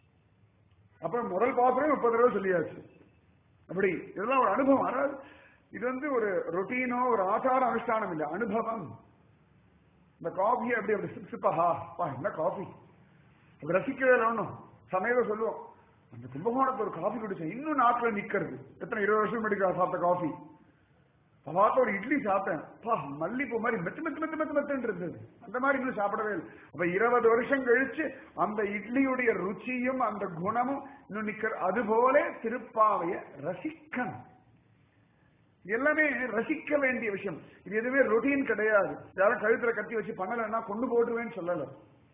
அப்புறம் முதல் பாசனம் முப்பது தடவை சொல்லியாச்சு அப்படி இதெல்லாம் ஒரு அனுபவம் அதாவது இது வந்து ஒரு ரொட்டீனோ ஒரு ஆச்சார அனுஷ்டானம் இல்லை அனுபவம் இந்த காஃபியை அப்படி அப்படி சிப் சிப்பா பா என்ன காஃபி அப்படி ரசிக்கவே இல்லை ஒன்றும் சமையல சொல்லுவோம் அந்த கும்பகோணத்துல ஒரு காஃபி குடிச்சேன் இன்னும் நாட்டில் நிக்கிறது எத்தனை இருபது வருஷம் முன்னாடி சாப்பிட்ட காஃபி பார்த்த ஒரு இட்லி சாப்பிட்டேன் பா மல்லிப்பூ மாதிரி மெத்து மெத்து மெத்து மெத்து மெத்துன்னு இருந்தது அந்த மாதிரி இன்னும் சாப்பிடவே இல்லை அப்ப இருபது வருஷம் கழிச்சு அந்த இட்லியுடைய ருச்சியும் அந்த குணமும் இன்னும் நிக்கிற அது போல திருப்பாவைய ரசிக்கணும் எல்லாமே ரசிக்க வேண்டிய விஷயம் இது எதுவுமே ரொட்டீன் கிடையாது யாரும் கழுத்துல கத்தி வச்சு பண்ணலைன்னா கொண்டு போட்டுருவேன்னு சொல்லல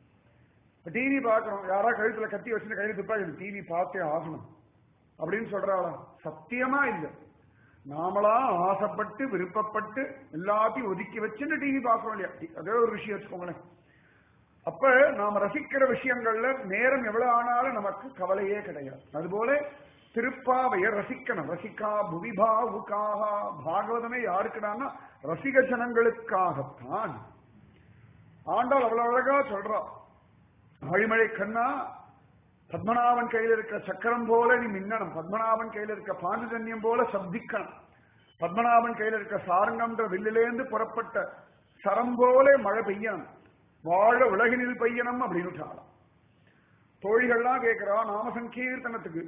டிவி பார்க்கறோம் யாரா கழுத்துல கத்தி வச்சுட்டு கையில் துப்பா இது டிவி பார்த்தே ஆகணும் அப்படின்னு சொல்றாளா சத்தியமா இல்லை நாமளா ஆசைப்பட்டு விருப்பப்பட்டு எல்லாத்தையும் ஒதுக்கி வச்சுட்டு டிவி பார்க்கறோம் இல்லையா அதே ஒரு விஷயம் வச்சுக்கோங்களேன் அப்ப நாம ரசிக்கிற விஷயங்கள்ல நேரம் எவ்வளவு ஆனாலும் நமக்கு கவலையே கிடையாது அதுபோல திருப்பாவைய ரசிக்கணும் ரசிக்கா புவிபாவுக்காக பாகவதமே யாருக்குடான்னா ரசிக ஜனங்களுக்காகத்தான் ஆண்டாள் அவ்வளவு அழகா சொல்றா ஆழிமழை கண்ணா பத்மநாபன் கையில் இருக்க சக்கரம் போல நீ மின்னணும் பத்மநாபன் கையில் இருக்க பாஞ்சஜன்யம் போல சப்திக்கணும் பத்மநாபன் கையில் இருக்க சாரங்கம்ன்ற வில்லிலேந்து புறப்பட்ட சரம் போல மழை பெய்யணும் வாழ உலகினில் பெய்யணும் அப்படின்னு தோழிகள்லாம் கேட்கிறா நாம சங்கீர்த்தனத்துக்கு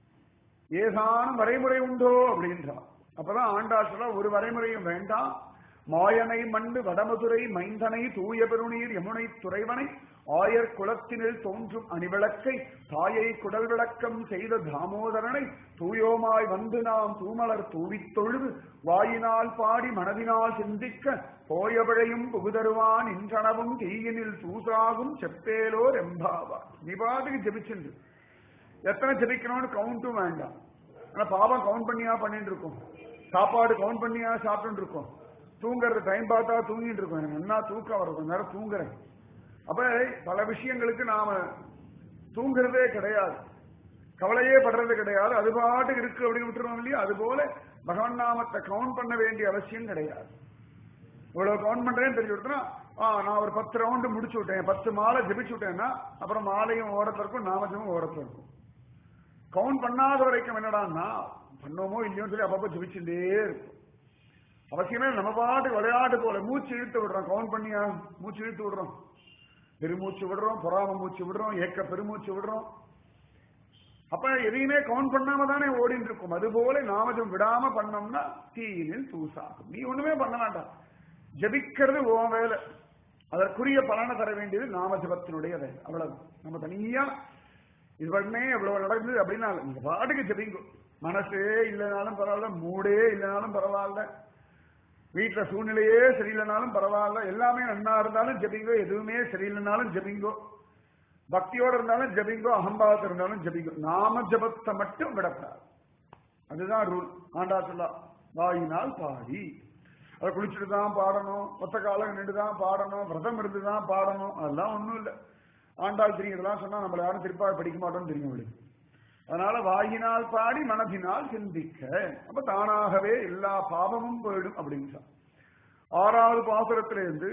ஏதானும் வரைமுறை உண்டோ அப்படின்றா அப்பதான் ஆண்டாள் சொல்ல ஒரு வரைமுறையும் வேண்டாம் மாயனை மண்டு வடமதுரை மைந்தனை தூய பெருநீர் யமுனை துறைவனை ஆயர் குலத்தினில் தோன்றும் அணிவிளக்கை தாயை குடல் விளக்கம் செய்த தாமோதரனை தூயோமாய் வந்து நாம் தூமலர் தூவித் தொழுது வாயினால் பாடி மனதினால் சிந்திக்க போயபிழையும் புகுதருவான் இன்றனவும் தீயினில் தூசாகும் செப்பேலோர் எம்பாவா நீ பாட்டுக்கு ஜெபிச்சுண்டு எத்தனை ஜெபிக்கணும்னு கவுண்ட்டும் வேண்டாம் ஆனா பாவம் கவுண்ட் பண்ணியா பண்ணிட்டு இருக்கோம் சாப்பாடு கவுண்ட் பண்ணியா சாப்பிட்டு இருக்கோம் தூங்குறது டைம் பார்த்தா தூங்கிட்டு இருக்கோம் எனக்கு நல்லா தூக்கம் வரும் கொஞ்ச நேரம் தூங்குறேன் அப்ப பல விஷயங்களுக்கு நாம தூங்குறதே கிடையாது கவலையே படுறது கிடையாது அது பாட்டுக்கு இருக்கு அப்படின்னு விட்டுருவோம் இல்லையா அது போல பகவன் நாமத்தை கவுண்ட் பண்ண வேண்டிய அவசியம் கிடையாது இவ்வளவு கவுண்ட் பண்றேன்னு தெரிஞ்சு கொடுத்தா ஆ நான் ஒரு பத்து ரவுண்டு முடிச்சு விட்டேன் பத்து மாலை ஜெபிச்சு விட்டேன்னா அப்புறம் மாலையும் ஓரத்துல இருக்கும் நாமஜமும் ஓரத்துல இருக்கும் கவுண்ட் பண்ணாத வரைக்கும் என்னடான்னா பண்ணோமோ இல்லையோன்னு சொல்லி அப்பப்போ ஜெபிச்சுட்டே இருக்கும் அவசியமே நம்ம பாட்டு விளையாட்டு போல மூச்சு இழுத்து விடுறோம் கவுண்ட் பண்ணியா மூச்சு இழுத்து விடுறோம் பெருமூச்சு விடுறோம் பொறாம மூச்சு விடுறோம் ஏக்க பெருமூச்சு விடுறோம் அப்ப எதையுமே கவுண்ட் பண்ணாம தானே ஓடிட்டு இருக்கும் அதுபோல நாமஜம் விடாம பண்ணோம்னா தீயினில் தூசாகும் நீ ஒண்ணுமே பண்ண வேண்டாம் ஜபிக்கிறது ஓ வேலை அதற்குரிய பலனை தர வேண்டியது நாமஜபத்தினுடைய வேலை அவ்வளவு நம்ம தனியா இது பண்ணே இவ்வளவு நடக்குது அப்படின்னா நீங்க பாட்டுக்கு ஜபிங்கோ மனசே இல்லைனாலும் பரவாயில்ல மூடே இல்லைனாலும் பரவாயில்ல வீட்டுல சூழ்நிலையே சரியில்லைனாலும் பரவாயில்ல எல்லாமே நன்னா இருந்தாலும் ஜபிங்கோ எதுவுமே சரியில்லைனாலும் ஜபிங்கோ பக்தியோட இருந்தாலும் ஜபிங்கோ அகம்பாவத்தில் இருந்தாலும் ஜபிங்கோ நாம ஜபத்தை மட்டும் விடக்கூடாது அதுதான் ரூல் ஆண்டா சொல்லா வாயினால் பாடி அதை குளிச்சுட்டு தான் பாடணும் ஒத்த காலம் நின்று தான் பாடணும் விரதம் இருந்து தான் பாடணும் அதெல்லாம் ஒண்ணும் இல்லை ஆண்டாள் தெரியுறதெல்லாம் சொன்னா நம்மள யாரும் திருப்பாவை படிக்க மாட்டோம்னு தெரியும் அவளுக்கு அதனால வாயினால் பாடி மனதினால் சிந்திக்க அப்ப தானாகவே எல்லா பாவமும் போயிடும் அப்படின்னு ஆறாவது பாசுரத்திலிருந்து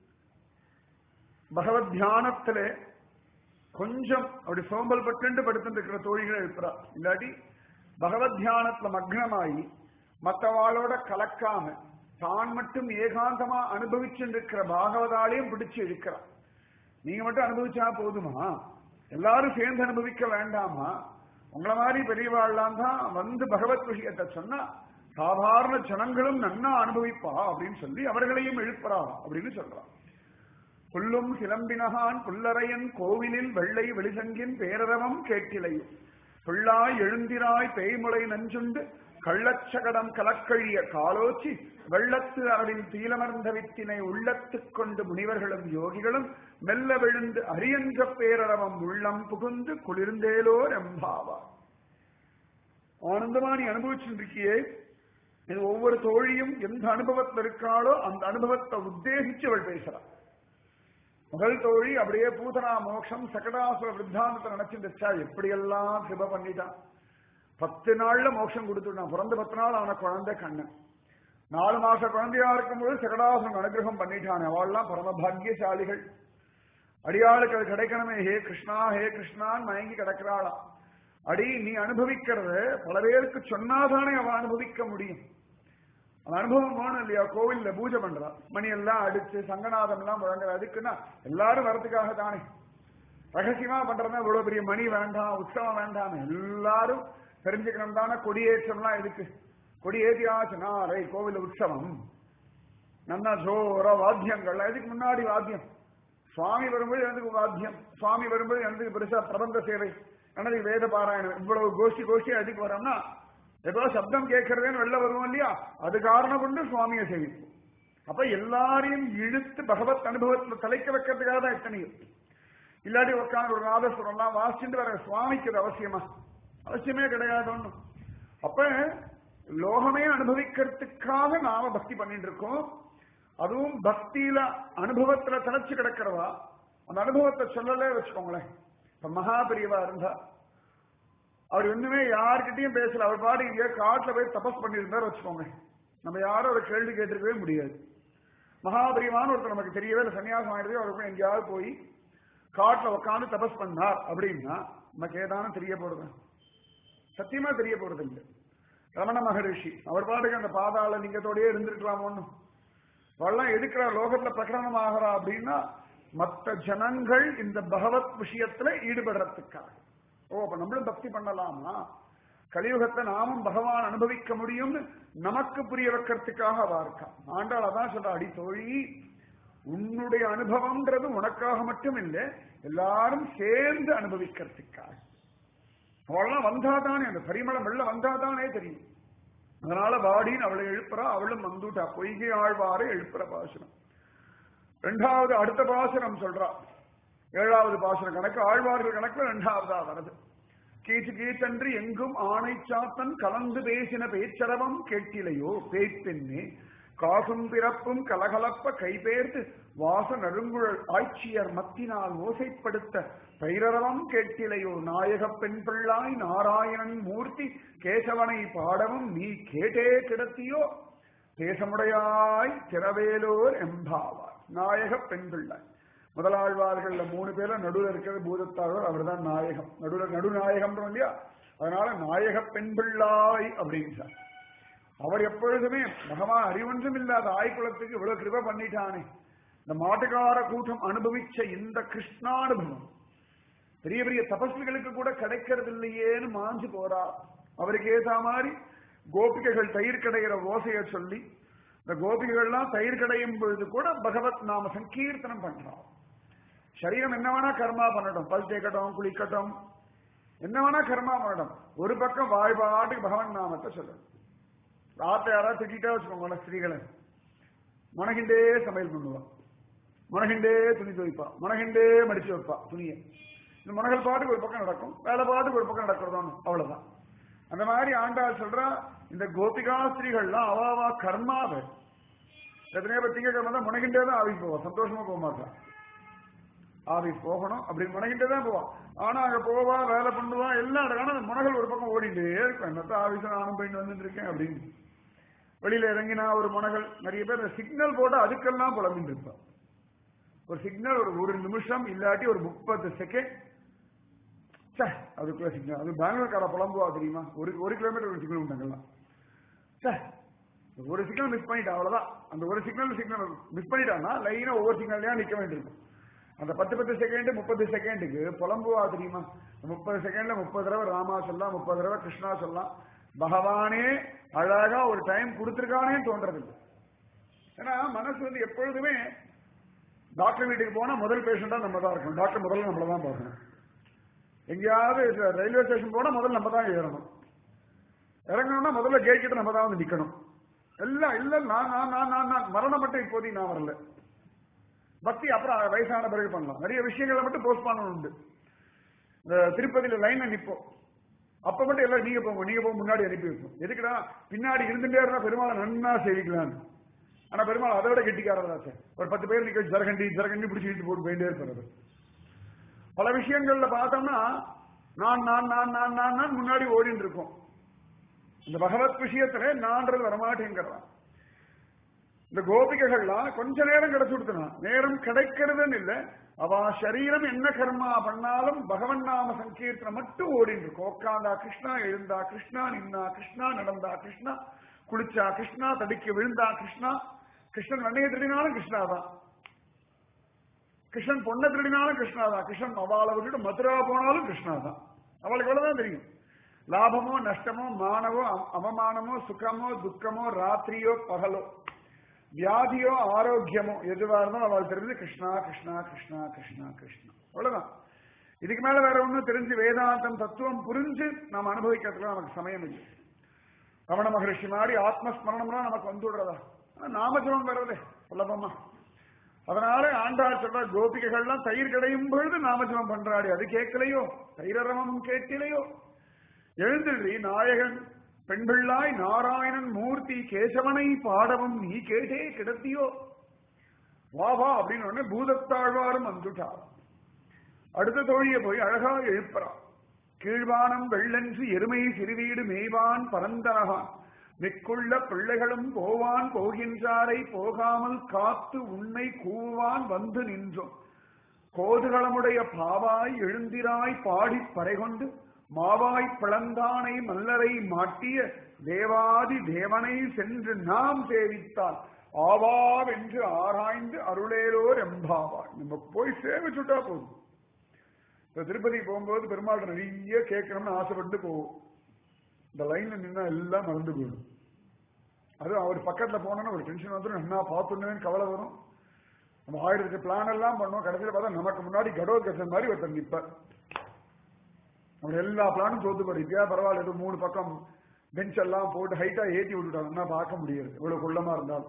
பகவத் தியானத்திலே கொஞ்சம் அப்படி சோம்பல் பட்டு படுத்துட்டு இருக்கிற தோழிகளை இருக்கிறா இல்லாட்டி பகவத் தியானத்துல மக்னமாயி மற்றவாளோட கலக்காம தான் மட்டும் ஏகாந்தமா அனுபவிச்சுட்டு இருக்கிற பாகவதாலையும் பிடிச்சு இருக்கிறான் நீங்க மட்டும் அனுபவிச்சா போதுமா எல்லாரும் சேர்ந்து அனுபவிக்க வேண்டாமா உங்களை மாதிரி பெரியவாழ்லாம் தான் வந்து பகவத் விஷயத்தை சொன்னா சாதாரண ஜனங்களும் நன்னா அனுபவிப்பா அப்படின்னு சொல்லி அவர்களையும் எழுப்புறா அப்படின்னு சொல்றான் புல்லும் சிலம்பினகான் புல்லரையன் கோவிலில் வெள்ளை வெளிசங்கின் பேரரவம் கேட்டிலையும் புள்ளாய் எழுந்திராய் பேய்முளை நஞ்சுண்டு கள்ளச்சகடம் கலக்கழிய காலோச்சி வெள்ளத்து அரவின் தீலமர்ந்த வித்தினை உள்ளத்துக் கொண்டு முனிவர்களும் யோகிகளும் மெல்ல விழுந்து அரியன்ற பேரரவம் உள்ளம் புகுந்து குளிர்ந்தேலோர் எம்பாவா ஆனந்தமா நீ அனுபவிச்சுருக்கியே இது ஒவ்வொரு தோழியும் எந்த அனுபவத்தில் இருக்காளோ அந்த அனுபவத்தை உத்தேசிச்சு அவள் பேசுறாள் முதல் தோழி அப்படியே பூதனா மோட்சம் சகடாசுர விருத்தாந்தத்தை நினைச்சிருந்துச்சா எப்படியெல்லாம் கிருப பண்ணிட்டான் பத்து நாள்ல மோட்சம் கொடுத்துட்டான் பிறந்த பத்து நாள் அவன குழந்தை கண்ணன் நாலு மாச குழந்தையா இருக்கும்போது சகடாசுரன் அனுகிரகம் பண்ணிட்டான் அவள்லாம் பரம பாக்கியசாலிகள் அடியாளுக்கு அது கிடைக்கணுமே ஹே கிருஷ்ணா ஹே கிருஷ்ணான்னு மயங்கி கிடக்கிறாளாம் அடி நீ அனுபவிக்கிறத பல பேருக்கு சொன்னாதானே அவ அனுபவிக்க முடியும் அந்த அனுபவம் வேணும் இல்லையா கோவில்ல பூஜை பண்றா மணி எல்லாம் அடிச்சு சங்கநாதம் எல்லாம் முழங்குற அதுக்குன்னா எல்லாரும் வரதுக்காக தானே ரகசியமா பண்றதா இவ்வளவு பெரிய மணி வேண்டாம் உற்சவம் வேண்டாம் எல்லாரும் தெரிஞ்சுக்கணும் தானே கொடியேற்றம்லாம் எதுக்கு கொடியேற்றியாச்சுனா ரை கோவில் உற்சவம் நல்லா ஜோர வாத்தியங்கள் இதுக்கு முன்னாடி வாத்தியம் சுவாமி வரும்போது எனக்கு வாத்தியம் சுவாமி வரும்போது எனக்கு பெருசா பிரபந்த சேவை எனக்கு வேத பாராயணம் இவ்வளவு கோஷ்டி கோஷ்டி அதுக்கு வரோம்னா ஏதோ சப்தம் கேட்கறதேன்னு வெளில வருவோம் இல்லையா அது காரணம் கொண்டு சுவாமியை சேவிப்போம் அப்ப எல்லாரையும் இழுத்து பகவத் அனுபவத்துல தலைக்க வைக்கிறதுக்காக தான் எத்தனையும் இல்லாட்டி உட்காந்து ஒரு நாதஸ்வரம்லாம் வாசிச்சுட்டு வர சுவாமிக்கு அது அவசியமா அவசியமே கிடையாது ஒண்ணும் அப்ப லோகமே அனுபவிக்கிறதுக்காக நாம பக்தி பண்ணிட்டு இருக்கோம் அதுவும் பக்தியில அனுபவத்துல தலைச்சு கிடக்கிறவா அந்த அனுபவத்தை சொல்லலே வச்சுக்கோங்களேன் இப்ப மகாபிரியவா இருந்தா அவர் ஒண்ணுமே யார்கிட்டயும் பேசல அவர் பாடு இங்க காட்டுல போய் தபஸ் பண்ணியிருந்தார் வச்சுக்கோங்க நம்ம யாரும் ஒரு கேள்வி கேட்டிருக்கவே முடியாது மகாபிரியமான ஒருத்தர் நமக்கு தெரியவே இல்லை சன்னியாசம் ஆயிடுது அவர் போய் எங்கேயாவது போய் காட்டுல உட்காந்து தபஸ் பண்ணார் அப்படின்னா நமக்கு ஏதானும் தெரிய போறது சத்தியமா தெரிய போறது இல்லை ரமண மகரிஷி அவர் பாட்டுக்கு அந்த பாதாள லிங்கத்தோடயே இருந்திருக்கலாம் ஒண்ணும் அவெல்லாம் எதுக்குற லோகத்துல பிரகடனம் ஆகிறா அப்படின்னா மற்ற ஜனங்கள் இந்த பகவத் விஷயத்துல ஈடுபடுறதுக்காக ஓ அப்ப நம்மளும் பக்தி பண்ணலாமா கலியுகத்தை நாமும் பகவான் அனுபவிக்க முடியும்னு நமக்கு புரிய வைக்கிறதுக்காக அவ இருக்கா ஆண்டாள் அதான் சொல்ற அடி தோழி உன்னுடைய அனுபவம்ன்றது உனக்காக மட்டும் இல்லை எல்லாரும் சேர்ந்து அனுபவிக்கிறதுக்காக அவள்லாம் வந்தாதானே அந்த பரிமளம் வெள்ள வந்தாதானே தெரியும் அதனால வாடின்னு அவளை எழுப்புறா அவளும் வந்துட்டா பொய்கை ஆழ்வாரை எழுப்புற பாசனம் ரெண்டாவது அடுத்த பாசனம் சொல்றா ஏழாவது பாசனம் கணக்கு ஆழ்வார்கள் கணக்குல ரெண்டாவதா வருது கீச்சு கீச்சன்று எங்கும் ஆணை சாத்தன் கலந்து பேசின பேச்சரவம் கேட்டிலையோ பேய்ப்பெண்ணே காசும் பிறப்பும் கலகலப்ப கைபேர்த்து வாச நறுங்குழல் ஆட்சியர் மத்தினால் ஓசைப்படுத்த பைரரவம் கேட்டிலையோ நாயகப் பெண் பிள்ளாய் நாராயணன் மூர்த்தி கேசவனை பாடவும் நீ கேட்டே கிடத்தியோ தேசமுடையாய் திரவேலோர் எம்பாவார் நாயகப் பெண் பிள்ளாய் முதலாழ்வார்கள்ல மூணு பேர்ல நடுவில் இருக்கிறது பூதத்தாழ்வார் அவர் தான் நாயகம் நடுவில் நடுநாயகம் இல்லையா அதனால நாயக பெண் பிள்ளாய் அப்படின்றார் அவர் எப்பொழுதுமே பகவான் அறிவொன்றும் இல்லாத ஆய்குலத்துக்கு இவ்வளவு கிருப பண்ணிட்டானே இந்த மாட்டுக்கார கூட்டம் அனுபவிச்ச இந்த கிருஷ்ணானுபவம் பெரிய பெரிய தபஸ்விகளுக்கு கூட கிடைக்கிறது இல்லையேன்னு மாஞ்சு போறா அவருக்கு ஏதா மாதிரி கோபிகைகள் தயிர் கடைகிற ஓசைய சொல்லி இந்த கோபிகைகள்லாம் தயிர் கடையும் பொழுது கூட பகவத் நாம சங்கீர்த்தனம் பண்றோம் சரீரம் என்ன வேணா கர்மா பண்ணட்டும் பல் தேக்கட்டும் குளிக்கட்டும் என்ன வேணா கர்மா பண்ணட்டும் ஒரு பக்கம் வாய்பாட்டுக்கு பகவன் நாமத்தை சொல்லணும் ராத்திரி யாராவது திட்டா வச்சுக்கோங்க ஸ்திரீகளை மனகிண்டே சமையல் பண்ணுவா மனகிண்டே துணி துவைப்பா மனகிண்டே மடிச்சு வைப்பா துணியை இந்த மனகள் பாட்டுக்கு ஒரு பக்கம் நடக்கும் வேலை பாட்டுக்கு ஒரு பக்கம் நடக்கிறதோன்னு அவ்வளவுதான் அந்த மாதிரி ஆண்டாள் சொல்றா இந்த கோபிகா ஸ்திரீகள்லாம் அவாவா கர்மாவை எத்தனையோ பேர் திங்கக்கிழமை தான் முனகின்றே தான் ஆவிக்கு போவா சந்தோஷமா போக மாட்டா ஆபீஸ் போகணும் அப்படி முனகிட்டே தான் போவான் ஆனா அங்க போவா வேலை பண்ணுவா எல்லாம் ஆனா அந்த முனகள் ஒரு பக்கம் ஓடிட்டே இருக்கும் என்னத்த ஆபீஸ் நானும் போயிட்டு வந்துட்டு இருக்கேன் அப்படின்னு வெளியில இறங்கினா ஒரு முனகள் நிறைய பேர் சிக்னல் போட்டு அதுக்கெல்லாம் புலம்பிட்டு இருப்பான் ஒரு சிக்னல் ஒரு ஒரு நிமிஷம் இல்லாட்டி ஒரு முப்பது செகண்ட் சே அதுக்குள்ள சிக்னல் அது பெங்களூர்கார புலம்புவா தெரியுமா ஒரு ஒரு கிலோமீட்டர் ஒரு சிக்னல் உண்டாங்கலாம் சே ஒரு சிக்னல் மிஸ் பண்ணிட்டா அவ்வளவுதான் அந்த ஒரு சிக்னல் சிக்னல் மிஸ் பண்ணிட்டான்னா லைனா ஒவ்வொரு சிக்னல்லையா நிக்க வேண்டியிருக்கும் அந்த பத்து பத்து செகண்ட் முப்பது செகண்டுக்கு புலம்புவா தெரியுமா முப்பது செகண்ட்ல முப்பது தடவை ராமா சொல்லலாம் முப்பது தடவை கிருஷ்ணா சொல்லலாம் பகவானே அழகா ஒரு டைம் கொடுத்துருக்கானே தோன்றது இல்லை ஏன்னா மனசு வந்து எப்பொழுதுமே டாக்டர் வீட்டுக்கு போனா முதல் பேஷண்டா நம்ம தான் இருக்கணும் டாக்டர் முதல்ல நம்மள தான் பார்க்கணும் எங்கேயாவது ரயில்வே ஸ்டேஷன் போனா முதல்ல நம்ம தான் ஏறணும் இறங்கணும்னா முதல்ல கேட் கிட்ட நம்ம தான் வந்து நிக்கணும் எல்லாம் இல்ல நான் நான் நான் நான் நான் மரணம் மட்டும் இப்போதைக்கு நான் வரல பக்தி அப்புறம் வயசான பிறகு பண்ணலாம் நிறைய விஷயங்களை மட்டும் போஸ்ட்பான் உண்டு இந்த திருப்பதியில லைன்ல நிப்போம் அப்ப மட்டும் எல்லாம் நீங்க போங்க நீங்க போக முன்னாடி அனுப்பி வைப்போம் எதுக்குடா பின்னாடி இருந்துட்டே இருந்தா பெருமாளை நன்னா சேவிக்கலான்னு ஆனா பெருமாள் அதை விட கெட்டிக்காரதா சார் ஒரு பத்து பேர் நிக்க ஜரகண்டி ஜரகண்டி பிடிச்சி இழுத்து போட்டு போயிட்டே இருக்கிறது பல விஷயங்கள்ல பார்த்தோம்னா நான் நான் நான் நான் நான் நான் முன்னாடி ஓடிட்டு இருக்கோம் இந்த பகவத் விஷயத்துல நான்றது வரமாட்டேங்கிறான் இந்த கோபிகைகள்லாம் கொஞ்ச நேரம் கிடைச்சு கொடுத்தனா நேரம் கிடைக்கிறதுன்னு இல்ல அவ சரீரம் என்ன கர்மா பண்ணாலும் பகவன் நாம சங்கீர்த்தனம் மட்டும் ஓடிட்டு இருக்கும் உட்காந்தா கிருஷ்ணா எழுந்தா கிருஷ்ணா நின்னா கிருஷ்ணா நடந்தா கிருஷ்ணா குளிச்சா கிருஷ்ணா தடிக்க விழுந்தா கிருஷ்ணா கிருஷ்ணன் வெண்ணையை திருடினாலும் கிருஷ்ணா தான் கிருஷ்ணன் பொண்ணை திருடினாலும் கிருஷ்ணா தான் கிருஷ்ணன் அவளை விட்டுட்டு மதுரா போனாலும் கிருஷ்ணா தான் அவளுக்கு எவ்வளவுதான் தெரியும் லாபமோ நஷ்டமோ மானவோ அவ- அவமானமோ சுகமோ துக்கமோ ராத்திரியோ பகலோ வியாதியோ ஆரோக்கியமோ எதுவா இருந்தாலும் அவள் தெரிஞ்சு கிருஷ்ணா கிருஷ்ணா கிருஷ்ணா கிருஷ்ணா கிருஷ்ணா அவ்வளவுதான் இதுக்கு மேல வேற ஒண்ணும் தெரிஞ்சு வேதாந்தம் தத்துவம் புரிஞ்சு நாம் அனுபவிக்கிறதுல நமக்கு சமயம் இல்லை ரமண மகரிஷி மாதிரி ஆத்மஸ்மரணம்லாம் நமக்கு வந்து விடுறதா ஆனா நாமஜபம் வர்றதே சுலபமா அதனால ஆண்டாள் சொல்ற கோபிகைகள்லாம் தயிர் கிடையும் பொழுது நாமஜபம் பண்றாடி அது கேட்கலையோ தயிரரமம் கேட்கலையோ எழுந்திரி நாயகன் பெண்பிள்ளாய் நாராயணன் மூர்த்தி கேசவனை பாடவும் நீ கேட்டே கிடத்தியோ வா வா அப்படின்னு உடனே பூதத்தாழ்வாரும் வந்துட்டார் அடுத்த தோழியை போய் அழகா எழுப்புறான் கீழ்வானம் வெள்ளென்று எருமை சிறுவீடு மேய்வான் பரந்தனகான் மிக்குள்ள பிள்ளைகளும் போவான் போகின்றாரை போகாமல் காத்து உன்னை கூவான் வந்து நின்றோம் கோதுகளமுடைய பாவாய் எழுந்திராய் பாடிப் பறைகொண்டு மாவாய் பிளந்தானை மல்லரை மாட்டிய தேவாதி தேவனை சென்று நாம் சேவித்தால் ஆவாவென்று ஆராய்ந்து அருளேலோர் எம்பாவாய் நம்ம போய் சேவிச்சுட்டா போதும் இப்ப திருப்பதி போகும்போது பெருமாள் நிறைய கேட்கணும்னு ஆசைப்பட்டு போவோம் இந்த லைன்ல நின்னா எல்லாம் மறந்து போயிடும் அது அவர் பக்கத்துல போனோன்னா ஒரு டென்ஷன் வந்துடும் என்ன பார்த்துன்னு கவலை வரும் நம்ம ஆயிரத்துக்கு பிளான் எல்லாம் பண்ணோம் கடைசியில் பார்த்தா நமக்கு முன்னாடி கடோத்கசன் மாதிரி ஒருத்தர் நிப்பார் அவர் எல்லா பிளானும் தோத்து போயிடுச்சா பரவாயில்ல ஏதோ மூணு பக்கம் பெஞ்ச் எல்லாம் போட்டு ஹைட்டா ஏத்தி விட்டுட்டாங்கன்னா பார்க்க முடியாது இவ்வளவு குள்ளமா இருந்தாலும்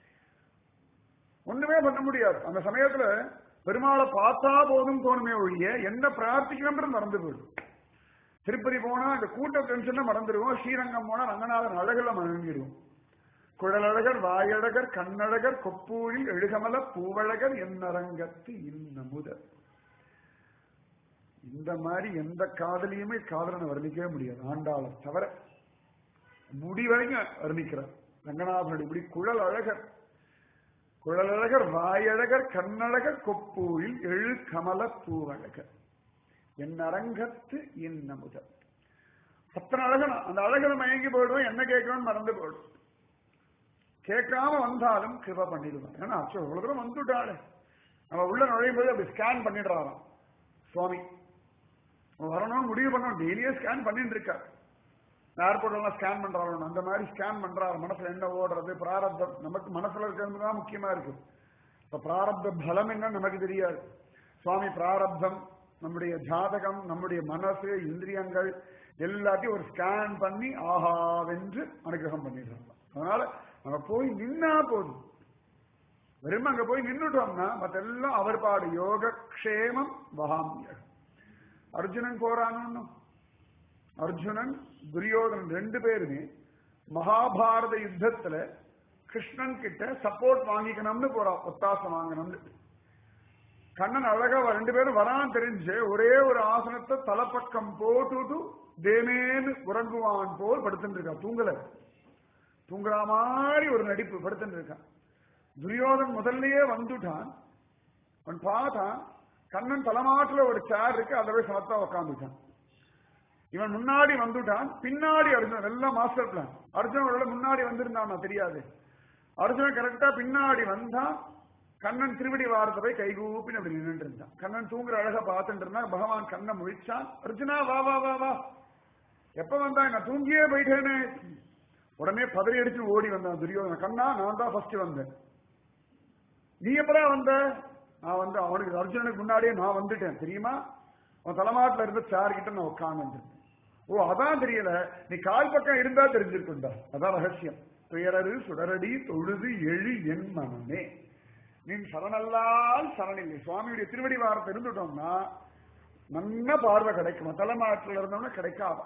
ஒண்ணுமே பண்ண முடியாது அந்த சமயத்துல பெருமாளை பார்த்தா போதும் தோணுமே ஒழிய என்ன பிரார்த்திக்கணும்ன்றது மறந்து போயிடும் திருப்பதி போனா இந்த கூட்ட டென்ஷன் மறந்துடுவோம் ஸ்ரீரங்கம் போனா ரங்கநாதன் அழகுல மறங்கிடுவோம் குழலழகர் வாயழகர் கண்ணழகர் கொப்பூழில் எழுகமல பூவழகர் என்னரங்கத்து இன்னமுதர் இந்த மாதிரி எந்த காதலியுமே காதலனை வர்ணிக்கவே முடியாது ஆண்டாளை தவிர முடி வரைக்கும் வர்ணிக்கிறார் ரங்கநாதனுடைய இப்படி குழல் அழகர் குழலழகர் வாயழகர் கண்ணழகர் கொப்பூரில் எழு கமல பூவழகர் என் அரங்கத்து இன்னமுதல் அத்தனை அழகனா அந்த அழகில் மயங்கி போயிடுவோம் என்ன கேட்கணும்னு மறந்து போயிடும் கேட்காம வந்தாலும் கிருப பண்ணிடுவான் ஏன்னா அச்சோ இவ்வளவு தூரம் வந்துட்டாளே நம்ம உள்ள நுழையும் போது அப்படி ஸ்கேன் பண்ணிடுறாராம் சுவாமி அவன் வரணும்னு முடிவு பண்ணோம் டெய்லியே ஸ்கேன் பண்ணிட்டு இருக்கார் ஏர்போர்ட் எல்லாம் ஸ்கேன் பண்றாரு அந்த மாதிரி ஸ்கேன் பண்றாரு மனசுல என்ன ஓடுறது பிராரப்தம் நமக்கு மனசுல இருக்கிறது தான் முக்கியமா இருக்கு இப்ப பிராரப்த பலம் என்ன நமக்கு தெரியாது சுவாமி பிராரப்தம் நம்முடைய ஜாதகம் நம்முடைய மனசு இந்திரியங்கள் எல்லாத்தையும் ஒரு ஸ்கேன் பண்ணி ஆஹாவென்று அனுகிரகம் பண்ணிடுறாங்க அதனால நம்ம போய் நின்னா போதும் வெறும் அங்க போய் நின்னுட்டோம்னா மத்தெல்லாம் அவர் பாடு யோக க்ஷேமம் வகாமியகம் அர்ஜுனன் போறானு அர்ஜுனன் துரியோதனன் ரெண்டு பேருமே மகாபாரத யுத்தத்துல கிருஷ்ணன் கிட்ட சப்போர்ட் வாங்கிக்கணும்னு போறா ஒத்தாசம் வாங்கணும்னு கண்ணன் அழகா வ- ரெண்டு பேரும் வரான் தெரிஞ்சு ஒரே ஒரு ஆசனத்தை தலைப்பக்கம் போட்டுட்டு தேமேன்னு உறங்குவான் போல் படுத்துட்டு இருக்கான் தூங்கல தூங்குற மாதிரி ஒரு நடிப்பு படுத்துட்டு இருக்கான் துரியோதன் முதல்லயே வந்துட்டான் அவன் பார்த்தான் கண்ணன் தலைமாட்டுல ஒரு சேர் இருக்கு அதை போய் சமத்தா உட்காந்துட்டான் இவன் முன்னாடி வந்துட்டான் பின்னாடி அர்ஜுனன் எல்லாம் மாஸ்டர் பிளான் அர்ஜுனன் ஒருவேளை முன்னாடி வந்திருந்தான் தெரியாது அர்ஜுனன் கரெக்டா பின்னாடி வந்தான் கண்ணன் திருவடி வாரத்தை போய் கைகூப்பின்னு அப்படி நின்னுட்டு இருந்தான் கண்ணன் தூங்குற அழகா பார்த்துட்டு இருந்தான் பகவான் கண்ணை முழிச்சான் அர்ஜுனா வா வா வா வா எப்ப வந்தான் நான் தூங்கியே போயிட்டேனே உடனே பதறி அடிச்சு ஓடி வந்தான் துரியோதன கண்ணா நான் தான் ஃபர்ஸ்ட் வந்தேன் நீ எப்படா வந்த நான் வந்து அவனுக்கு அர்ஜுனனுக்கு முன்னாடியே நான் வந்துட்டேன் தெரியுமா அவன் தலைமாட்டில் இருந்த சேர் கிட்ட நான் உட்கார்ந்து ஓ அதான் தெரியல நீ கால் பக்கம் இருந்தா தெரிஞ்சிருக்குண்டா அதான் ரகசியம் துயரரு சுடரடி தொழுது எழு என் மனமே நீ சரணல்லால் சரணில்லை சுவாமியுடைய திருவடி வாரத்தை இருந்துட்டோம்னா நல்ல பார்வை கிடைக்கும் தலைமாட்டில் இருந்தோம்னா கிடைக்காது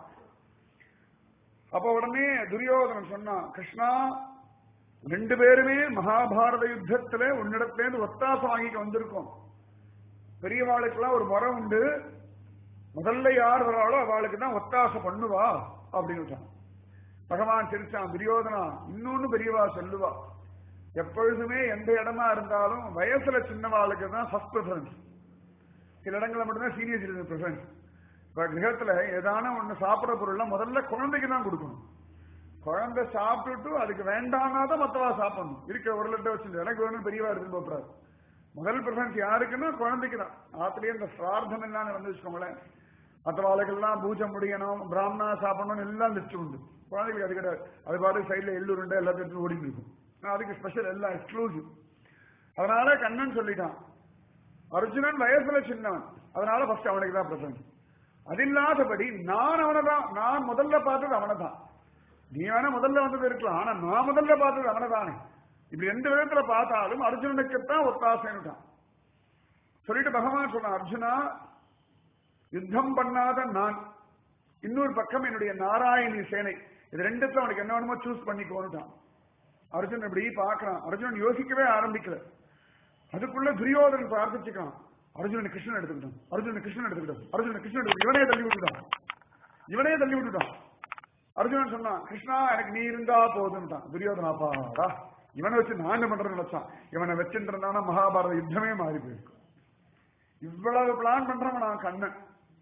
அப்ப உடனே துரியோதனன் சொன்னான் கிருஷ்ணா ரெண்டு பேருமே மகாபாரத யுத்தத்துல உன்னிடத்திலேருந்து ஒத்தாசம் வாங்கிக்க வந்திருக்கோம் பெரியவாளுக்கெல்லாம் ஒரு முறை உண்டு முதல்ல யார் வராளோ அவளுக்கு தான் ஒத்தாசை பண்ணுவா அப்படின்னு பகவான் சிரிச்சான் துரியோதனா இன்னொன்னு பெரியவா சொல்லுவா எப்பொழுதுமே எந்த இடமா இருந்தாலும் வயசுல சின்னவாளுக்கு தான் ஃபர்ஸ்ட் ப்ரிஃபரன்ஸ் சில இடங்கள்ல மட்டும்தான் சீனியர் சிட்டிசன் ப்ரிஃபரன்ஸ் இப்ப கிரகத்துல ஏதான ஒண்ணு சாப்பிட பொருள்லாம் முதல்ல குழந்தைக்கு தான் கொடுக்கணும் குழந்தை சாப்பிட்டுட்டு அதுக்கு வேண்டாம்னா தான் மத்தவா சாப்பிடணும் இருக்கிற ஒரு லிட்டர் வச்சுட்டு எனக்கு வேணும் பெரியவா இருக்குன்னு போறாரு முதல் ப்ரிஃபரன்ஸ் யாருக்குன்னா குழந்தைக்கு தான் ஆத்திலேயே இந்த பிரார்த்தம் எல்லாம் வந்து வச்சுக்கோங்களேன் மற்றவாளுக்கெல்லாம் பூஜை முடியணும் பிராமணா சாப்பிடணும் எல்லாம் லிஸ்ட் உண்டு குழந்தைக்கு அது கிடையாது அது பாட்டு சைட்ல எள்ளுருண்டை எல்லாத்தையும் ஓடிட்டு இருக்கும் ஆனா அதுக்கு ஸ்பெஷல் எல்லாம் எக்ஸ்க்ளூசிவ் அதனால கண்ணன் சொல்லிட்டான் அர்ஜுனன் வயசுல சின்னவன் அதனால ஃபர்ஸ்ட் அவனுக்கு தான் ப்ரிஃபரன்ஸ் அது இல்லாதபடி நான் அவனை தான் நான் முதல்ல பார்த்தது அவனை தான் நீ வேணா முதல்ல வந்தது இருக்கலாம் ஆனா நான் முதல்ல பார்த்தது அவனை தானே இப்படி எந்த விதத்துல பார்த்தாலும் அர்ஜுனனுக்குத்தான் ஒத்தாசைன்னுட்டான் சொல்லிட்டு பகவான் சொன்னான் அர்ஜுனா யுத்தம் பண்ணாத நான் இன்னொரு பக்கம் என்னுடைய நாராயணி சேனை இது ரெண்டுத்துல அவனுக்கு என்ன வேணுமோ சூஸ் பண்ணிக்கோன்னுட்டான் அர்ஜுன் இப்படி பார்க்கறான் அர்ஜுனன் யோசிக்கவே ஆரம்பிக்கல அதுக்குள்ள துரியோதனன் பிரார்த்திச்சுக்கான் அர்ஜுனன் கிருஷ்ணன் எடுத்துக்கிட்டான் அர்ஜுனன் கிருஷ்ணன் எடுத்துக்கிட்டான் அர்ஜுனன் கிருஷ்ணன் எடுத்து இவனே தள்ளி விட்டுட்டான் இவனே தள்ளி விட்டுட்டான் அர்ஜுனன் சொன்னான் கிருஷ்ணா எனக்கு நீ இருந்தா போதும்ட்டான் துரியோதனா பாடா இவனை வச்சு நான் என்ன பண்றேன்னு நினைச்சான் இவனை வச்சுட்டு மகாபாரத யுத்தமே மாறி போயிருக்கும் இவ்வளவு பிளான் பண்றவன் நான் கண்ணன்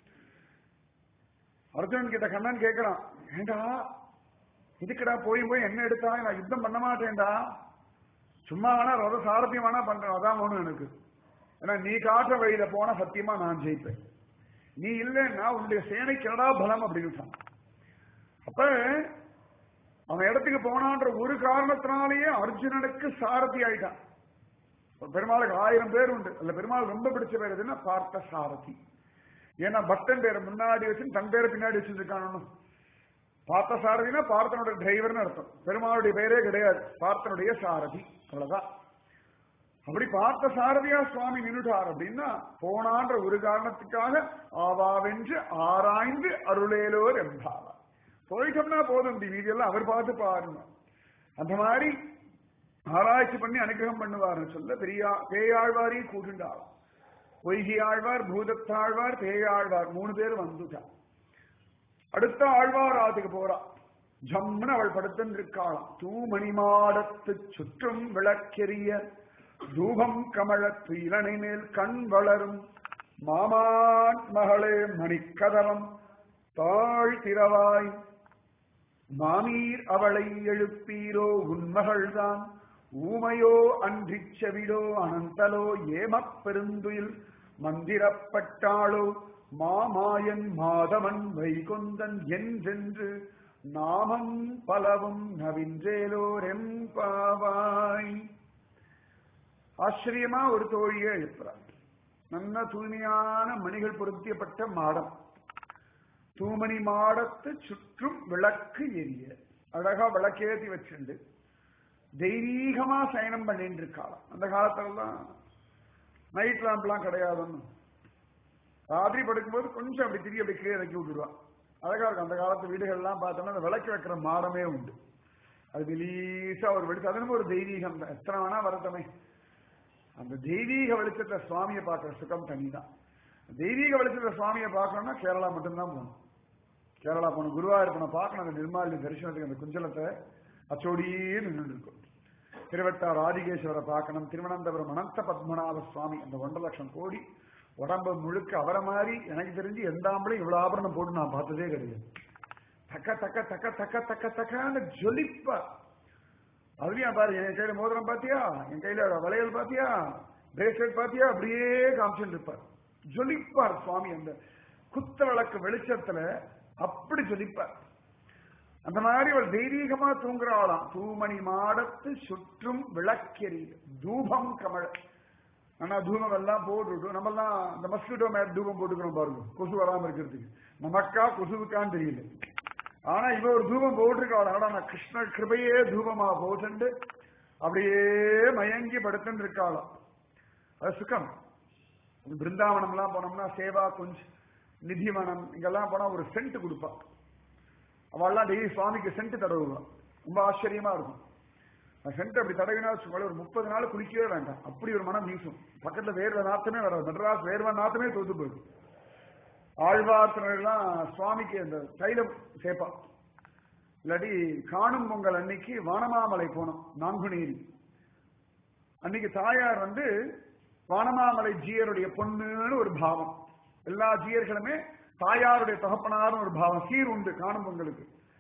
அர்ஜுனன் கிட்ட கண்ணன் கேட்கிறான் ஏண்டா இதுக்குடா போய் போய் என்ன எடுத்தா நான் யுத்தம் பண்ண மாட்டேன்டா சும்மா வேணா ரத சாரத்தியம் வேணா பண்றேன் அதான் ஒண்ணும் எனக்கு ஏன்னா நீ காட்டுற வழியில போனா சத்தியமா நான் ஜெயிப்பேன் நீ இல்லைன்னா உன்னுடைய சேனைக்கு என்னடா பலம் அப்படின்னு அப்ப அவன் இடத்துக்கு போனான்ற ஒரு காரணத்தினாலேயே அர்ஜுனனுக்கு சாரதி ஆயிட்டான் பெருமாளுக்கு ஆயிரம் பேர் உண்டு அல்ல பெருமாள் ரொம்ப பிடிச்ச பேர் எதுன்னா பார்த்த சாரதி ஏன்னா பக்தன் பேரை முன்னாடி வச்சு தன் பேரை பின்னாடி வச்சிருக்கானு பார்த்த சாரதினா பார்த்தனுடைய டிரைவர்னு அர்த்தம் பெருமாளுடைய பேரே கிடையாது பார்த்தனுடைய சாரதி அவ்வளவுதான் அப்படி பார்த்த சாரதியா சுவாமி நின்றுட்டார் அப்படின்னா போனான்ற ஒரு காரணத்துக்காக ஆவாவென்று ஆராய்ந்து அருளேலோர் என்பாவா போயிட்டோம்னா போதும் டி மீதியெல்லாம் அவர் பார்த்து பாருங்க அந்த மாதிரி ஆராய்ச்சி பண்ணி அனுகிரகம் பண்ணுவார்னு சொல்ல பெரியா பேயாழ்வாரையும் கூட்டுண்டாளாம் பொய்கி ஆழ்வார் பூதத்தாழ்வார் பேயாழ்வார் மூணு பேர் வந்துட்டான் அடுத்த ஆழ்வார் ஆத்துக்கு போறா ஜம்முன்னு அவள் படுத்திருக்காளாம் தூமணி மாடத்து சுற்றும் விளக்கெரிய தூபம் கமழ துயிலனை மேல் கண் வளரும் மாமான் மகளே மணிக்கதவம் தாழ் திரவாய் மாமீர் அவளை எழுப்பீரோ உன்மகள்தான் ஊமையோ அன்றிச் செவிடோ அனந்தலோ ஏமப் பெருந்துயில் மந்திரப்பட்டாளோ மாமாயன் மாதவன் வைகுந்தன் என்றென்று நாமம் பலவும் நவின்றேலோரெம்பாவாய் ஆச்சரியமா ஒரு தோழியை எழுப்புறார் நல்ல தூய்மையான மணிகள் பொருத்தியப்பட்ட மாடம் தூமணி மாடத்து சுற்றும் விளக்கு எரிய அழகா விளக்கேத்தி வச்சுண்டு தெய்வீகமா சயனம் பண்ணிட்டு இருக்காளாம் அந்த காலத்துலலாம் நைட் லேம்ப்லாம் கிடையாதுன்னு ராத்திரி படுக்கும்போது கொஞ்சம் அப்படி திரி அப்படி கீழே இறக்கி விட்டுருவான் அழகா இருக்கும் அந்த காலத்து வீடுகள்லாம் பார்த்தோம்னா அந்த விளக்கு வைக்கிற மாடமே உண்டு அது மெலீசா ஒரு வெளிச்சம் அதுன்னு ஒரு தெய்வீகம் தான் எத்தனை வேணா வரத்தமே அந்த தெய்வீக வெளிச்சத்தை சுவாமியை பார்க்கிற சுகம் தனிதான் தெய்வீக வெளிச்சத்தை சுவாமியை பார்க்கணும்னா கேரளா மட்டும்தான் போகணும் கேரளா போகணும் குருவாயூர் பார்க்கணும் அந்த நிர்மாலி தரிசனத்துக்கு அந்த குஞ்சலத்தை அச்சோடியே நின்று இருக்கும் திருவட்டார் ஆதிகேஸ்வரரை பார்க்கணும் திருவனந்தபுரம் அனந்த பத்மநாப சுவாமி அந்த ஒன்றரை லட்சம் கோடி உடம்பு முழுக்க அவரை மாதிரி எனக்கு தெரிஞ்சு எந்த ஆம்பளையும் இவ்வளவு ஆபரணம் போட்டு நான் பார்த்ததே கிடையாது தக்க தக்க தக்க தக்க தக்க தக்கான்னு ஜொலிப்பா அதுலயும் பாரு என் கையில மோதிரம் பாத்தியா என் கையில வளையல் பாத்தியா பிரேஸ்லெட் பாத்தியா அப்படியே காமிச்சுட்டு இருப்பார் ஜொலிப்பார் சுவாமி அந்த குத்த விளக்கு வெளிச்சத்துல அப்படி ஜொலிப்பார் அந்த மாதிரி ஒரு தெய்வீகமா தூங்குறாளாம் தூமணி மாடத்து சுற்றும் விளக்கெறி தூபம் கமழ ஆனா தூபம் எல்லாம் போட்டுட்டு நம்ம எல்லாம் இந்த மஸ்கிட்டோ மேட் தூபம் போட்டுக்கிறோம் பாருங்க கொசு வராம இருக்கிறதுக்கு நமக்கா கொசுவுக்கான்னு தெரியல ஆனா இவ ஒரு தூபம் போட்டிருக்காள் ஆனா நான் கிருஷ்ண கிருபையே தூபமா போட்டு அப்படியே மயங்கி படுத்துன்னு இருக்காளாம் அது சுகம் பிருந்தாவனம் எல்லாம் போனோம்னா சேவா குஞ்ச் நிதிவனம் இங்கெல்லாம் போனா ஒரு சென்ட் கொடுப்பா அவள்லாம் டெய்லி சுவாமிக்கு சென்ட் தடவுவான் ரொம்ப ஆச்சரியமா இருக்கும் சென்ட் அப்படி தடவினா வச்சுக்கோங்களேன் ஒரு முப்பது நாள் குளிக்கவே வேண்டாம் அப்படி ஒரு மனம் வீசும் பக்கத்துல வேர்வை நாத்தமே வராது மெட்ராஸ் வேர்வை நாத்தமே தோத்து போயிடும் ஆழ்வார்த்தனெல்லாம் சுவாமிக்கு அந்த தைலம் சேர்ப்பா இல்லாட்டி காணும் பொங்கல் அன்னைக்கு வானமாமலை போனோம் நான்குநீரி அன்னைக்கு தாயார் வந்து வானமாமலை ஜீயருடைய பொண்ணுன்னு ஒரு பாவம் எல்லா ஜீயர்களுமே தாயாருடைய தகப்பனாரும் ஒரு பாவம் சீர் உண்டு காணும் பொங்கலுக்கு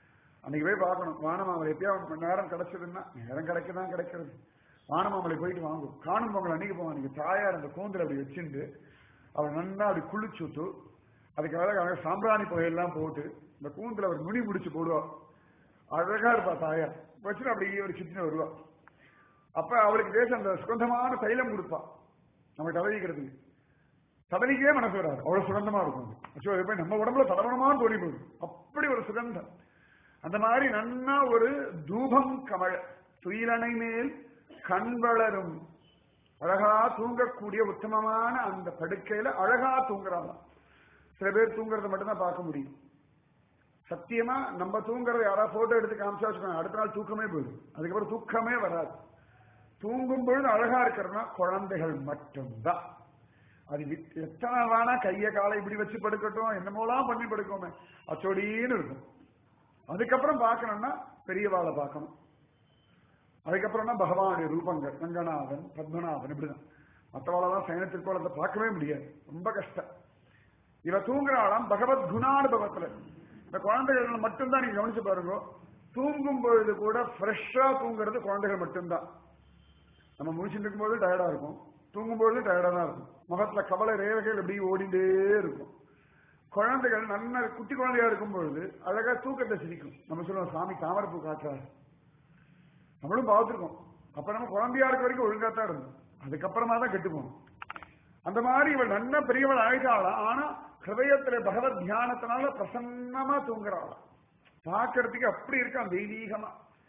அன்னைக்கு போய் பார்க்கணும் வானமாமலை எப்பயாவது நேரம் கிடைச்சதுன்னா நேரம் கிடைக்கதான் கிடைக்கிறது வானமாமலை போயிட்டு வாங்கும் காணும் பொங்கல் அன்னைக்கு போவான் அன்னைக்கு தாயார் அந்த கூந்தல் அப்படி வச்சுட்டு அவர் நன்னா அப்படி குளிச்சு விட்டு அதுக்கு மேல அவங்க சாம்பிராணி புகையெல்லாம் போட்டு இந்த கூந்தல் அவர் நுனி முடிச்சு போடுவா அழகா இருப்பா தாயார் வச்சுட்டு அப்படியே ஒரு சுத்தின வருவா அப்ப அவளுக்கு தேசம் அந்த சுகந்தமான தைலம் கொடுப்பா நம்ம தடவிக்கிறதுக்கு தடவிக்கவே மனசு வராது அவ்வளவு சுகந்தமா இருக்கும் அது. அச்சோ, அது போய் நம்ம உடம்புல தடவனமான்னு தோணி போகுது அப்படி ஒரு சுகந்தம் அந்த மாதிரி நன்னா ஒரு தூபம் கமழ துயிலணை மேல் கண் வளரும் அழகா தூங்கக்கூடிய உத்தமமான அந்த படுக்கையில அழகா தூங்குறாங்க சில பேர் தூங்குறத மட்டும்தான் பார்க்க முடியும் சத்தியமா நம்ம தூங்குறத யாராவது போட்டோ எடுத்து காமிச்சா வச்சுக்கோங்க அடுத்த நாள் தூக்கமே போயிடும் அதுக்கப்புறம் தூக்கமே வராது தூங்கும் பொழுது அழகா இருக்கிறதுனா குழந்தைகள் மட்டும்தான் அது வித்- எத்தனை வேணா கைய காலை இப்படி வச்சு படுக்கட்டும் என்னமோலாம் பண்ணி படுக்கோமே அச்சோடின்னு இருக்கும் அதுக்கப்புறம் பார்க்கணும்னா பெரியவாளை பார்க்கணும் அதுக்கப்புறம்னா பகவானுடைய ரூபங்கள் ரங்கநாதன் பத்மநாபன் இப்படிதான் மற்றவாளெல்லாம் சயன திருக்கோலத்தை பார்க்கவே முடியாது ரொம்ப கஷ்டம் இவ தூங்குறாளாம் பகவத் குணானுபவத்துல இந்த குழந்தைகள் மட்டும்தான் நீங்க கவனிச்சு பாருங்க தூங்கும் பொழுது கூட ஃப்ரெஷ்ஷா தூங்குறது குழந்தைகள் மட்டும்தான் நம்ம முடிச்சுட்டு இருக்கும்போது டயர்டா இருக்கும் தூங்கும்போது டயர்டா தான் இருக்கும் முகத்துல கவலை ரேவகைகள் இப்படி ஓடிண்டே இருக்கும் குழந்தைகள் நல்ல குட்டி குழந்தையா இருக்கும் பொழுது அழகா தூக்கத்தை சிரிக்கும் நம்ம சொல்லுவோம் சாமி தாமரைப்பூ காட்டுறாரு நம்மளும் பார்த்துருக்கோம் அப்ப நம்ம குழந்தையா இருக்க வரைக்கும் ஒழுங்கா தான் இருந்தோம் அதுக்கப்புறமா தான் கெட்டு போனோம் அந்த மாதிரி இவள் நல்ல பெரியவள் ஆயிட்டாளாம் ஆனா ஹிருதயத்துல பகவத் தியானத்தினால பிரசன்னமா தூங்குறாளாம் பார்க்கறதுக்கு அப்படி இருக்கான் தெய்வீகமா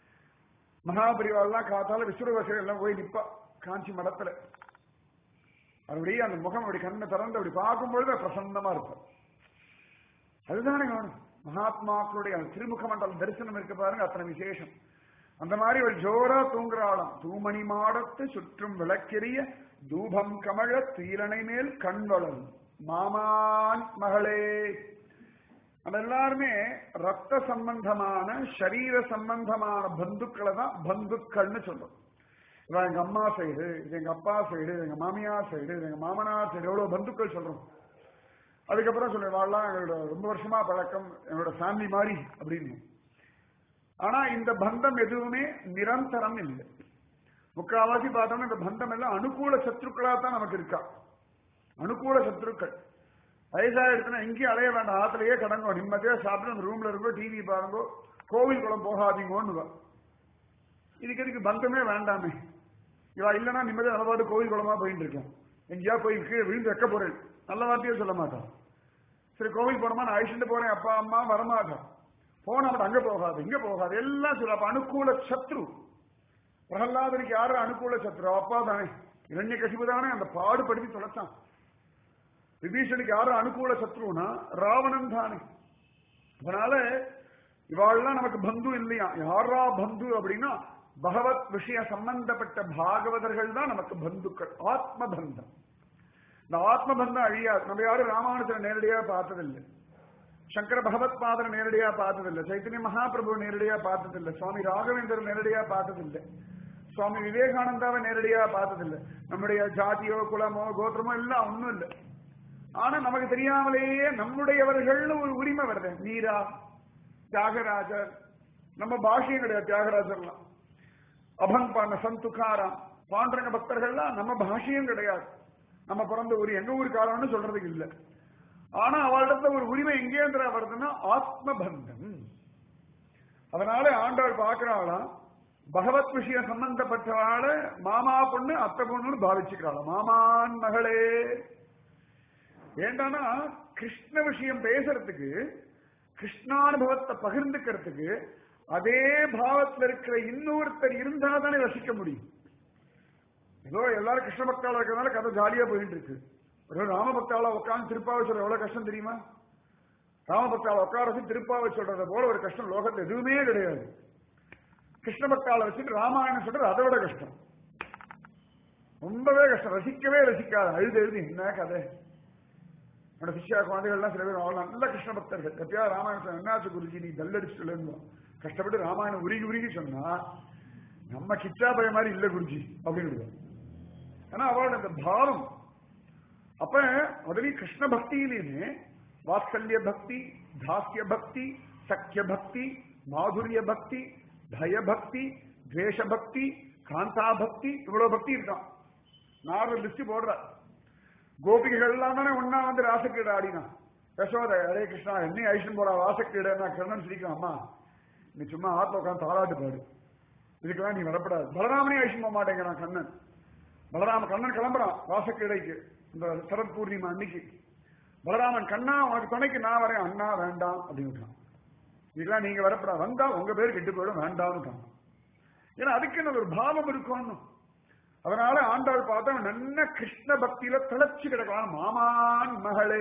மகாபரிவாள்லாம் காத்தால விஸ்வரவாசிகள் எல்லாம் போய் நிப்பா காஞ்சி மடத்துல அப்படியே அந்த முகம் அப்படி கண்ணை திறந்து அப்படி பார்க்கும்பொழுது பிரசன்னமா இருக்கும் அதுதானே கவனம் மகாத்மாக்களுடைய அந்த திருமுக மண்டலம் தரிசனம் இருக்கு பாருங்க அத்தனை விசேஷம் அந்த மாதிரி ஒரு ஜோரா தூங்குறாளாம் தூமணி மாடத்து சுற்றும் விளக்கெரிய தூபம் கமழ தீரனை மேல் கண்வளம் மாமான் மகளே நம்ம எல்லாருமே ரத்த சம்பந்தமான சரீர சம்பந்தமான பந்துக்களை தான் பந்துக்கள்னு சொல்றோம் இவன் எங்க அம்மா சைடு இது எங்க அப்பா சைடு இது எங்க மாமியார் சைடு இது எங்க மாமனார் சைடு எவ்வளவு பந்துக்கள் சொல்றோம் அதுக்கப்புறம் சொல்லுவேன் வாழலாம் எங்களோட ரொம்ப வருஷமா பழக்கம் எங்களோட ஃபேமிலி மாதிரி அப்படின்னு ஆனா இந்த பந்தம் எதுவுமே நிரந்தரம் இல்லை முக்காவாசி பார்த்தோம்னா இந்த பந்தம் எல்லாம் அனுகூல சத்ருக்களா தான் நமக்கு இருக்கா அனுகூல சத்ருக்கள் வயசா எடுத்துனா எங்கேயும் அலைய வேண்டாம் ஆத்திலேயே கடங்கோ நிம்மதியா சாப்பிட்டு அந்த ரூம்ல இருக்கோ டிவி பாருங்கோ கோவில் குளம் போகாதீங்கன்னு இதுக்கு எதுக்கு பந்தமே வேண்டாமே இவா இல்லைன்னா நிம்மதியா நல்லபாடு கோவில் குளமா போயிட்டு இருக்கேன் எங்கேயா போய் கீழே விழுந்து வைக்க போறேன் நல்ல வார்த்தையே சொல்ல மாட்டான் சரி கோவில் போனோமா நான் அழிச்சுட்டு போறேன் அப்பா அம்மா வரமாட்டான் போன அவன் அங்க போகாது இங்க போகாது எல்லாம் சொல்ல அப்ப அனுகூல சத்ரு பிரகலாதனுக்கு யாரு அனுகூல சத்ரு அப்பா தானே இரண்ய கசிவு தானே அந்த பாடுபடுத்தி தொலைச்சான் விபீஷனுக்கு யாரு அனுகூல சத்ருனா ராவணன் தானே அதனால இவாள்லாம் நமக்கு பந்து இல்லையா யாரா பந்து அப்படின்னா பகவத் விஷய சம்பந்தப்பட்ட பாகவதர்கள் தான் நமக்கு பந்துக்கள் ஆத்ம பந்தம் இந்த ஆத்ம பந்தம் அழியாது நம்ம யாரும் ராமானுஜரை நேரடியா பார்த்ததில்லை சங்கர பகவத் பாதரை நேரடியா பார்த்ததில்லை சைத்தன்ய மகாபிரபு நேரடியா பார்த்ததில்லை சுவாமி ராகவேந்தர் நேரடியா பார்த்ததில்லை சுவாமி விவேகானந்தாவை நேரடியா பார்த்ததில்லை நம்முடைய ஜாதியோ குலமோ கோத்திரமோ எல்லாம் ஒண்ணும் இல்லை ஆனா நமக்கு தெரியாமலேயே நம்முடையவர்கள்னு ஒரு உரிமை வருது மீரா தியாகராஜர் நம்ம பாஷையும் கிடையாது தியாகராஜர்லாம் அபங் பாண்ட சந்துகாராம் பாண்டரங்க பக்தர்கள்லாம் நம்ம பாஷையும் கிடையாது நம்ம பிறந்த ஊர் எங்க ஊருக்காரன்னு சொல்றதுக்கு இல்லை ஆனா அவளிடத்துல ஒரு உரிமை எங்கேந்திர வருதுன்னா ஆத்ம பந்தம் அதனால ஆண்டாள் பார்க்கிறாளாம் பகவத் விஷயம் சம்பந்தப்பட்டவாள மாமா பொண்ணு அத்தை பொண்ணுன்னு பாவிச்சுக்கிறாளாம் மாமான் மகளே ஏண்டானா கிருஷ்ண விஷயம் பேசுறதுக்கு கிருஷ்ணானுபவத்தை பகிர்ந்துக்கிறதுக்கு அதே பாவத்துல இருக்கிற இன்னொருத்தர் இருந்தா தானே ரசிக்க முடியும் ஏதோ எல்லாரும் கிருஷ்ண பக்தாளா இருக்கிறதுனால கதை ஜாலியா போயிட்டு இருக்கு ஒரு ராம பக்தாளா உட்காந்து திருப்பாவை சொல்ற எவ்வளவு கஷ்டம் தெரியுமா ராம பக்தாளா உட்கார வச்சு திருப்பாவை சொல்றத போல ஒரு கஷ்டம் லோகத்துல எதுவுமே கிடையாது கிருஷ்ண பக்தாளை வச்சுட்டு ராமாயணம் சொல்றது அதை விட கஷ்டம் ரொம்பவே கஷ்டம் ரசிக்கவே ரசிக்காது அழுது எழுதி என்ன கதை என்னோட சிஷ்யா குழந்தைகள்லாம் சில பேர் அவ்வளவு நல்ல கிருஷ்ண பக்தர்கள் எப்பயா ராமாயணம் என்னாச்சு குருஜி நீ தல்லடிச்சுட்டு கஷ்டப்பட்டு ராமாயணம் உருகி உருகி சொன்னா நம்ம கிச்சா பய மாதிரி இல்ல குருஜி அப்படின்னு ஆனா அவளோட அந்த பாவம் அப்ப அதுலயும் கிருஷ்ண பக்தியிலேயே வாத்சல்ய பக்தி தாஸ்ய பக்தி சக்கிய பக்தி மாதுரிய பக்தி பயபக்தி துவேஷ பக்தி காந்தா பக்தி இவ்வளவு பக்தி இருக்கான் நாரத லிஸ்ட் போடுற கோபிகைகள் எல்லாம் தானே ஒன்னா வந்து ராசக்கீடு ஆடினா யசோத ஹரே கிருஷ்ணா என்னையும் ஐஷன் போறா ராசக்கீடு நான் கர்ணன் சிரிக்கும் அம்மா நீ சும்மா ஆத்த உட்காந்து தாளாட்டு பாடு இதுக்கெல்லாம் நீ வரப்படாது பலராமனே ஐஷன் போக மாட்டேங்கிறான் கண்ணன் பலராம கண்ணன் கிளம்புறான் ராசக்கீடைக்கு இந்த சரத் பூர்ணிமா அன்னைக்கு பலராமன் கண்ணா உனக்கு துணைக்கு நான் வரேன் அண்ணா வேண்டாம் அப்படின்னு இதெல்லாம் நீங்க வரப்படா வந்தா உங்க பேர் கெட்டு போயிடும் வேண்டாம்னு ஏன்னா அதுக்கு என்ன ஒரு பாவம் இருக்கணும் அதனால ஆண்டாள் பார்த்தா நல்ல கிருஷ்ண பக்தியில திளைச்சு கிடக்கலாம் மாமான் மகளே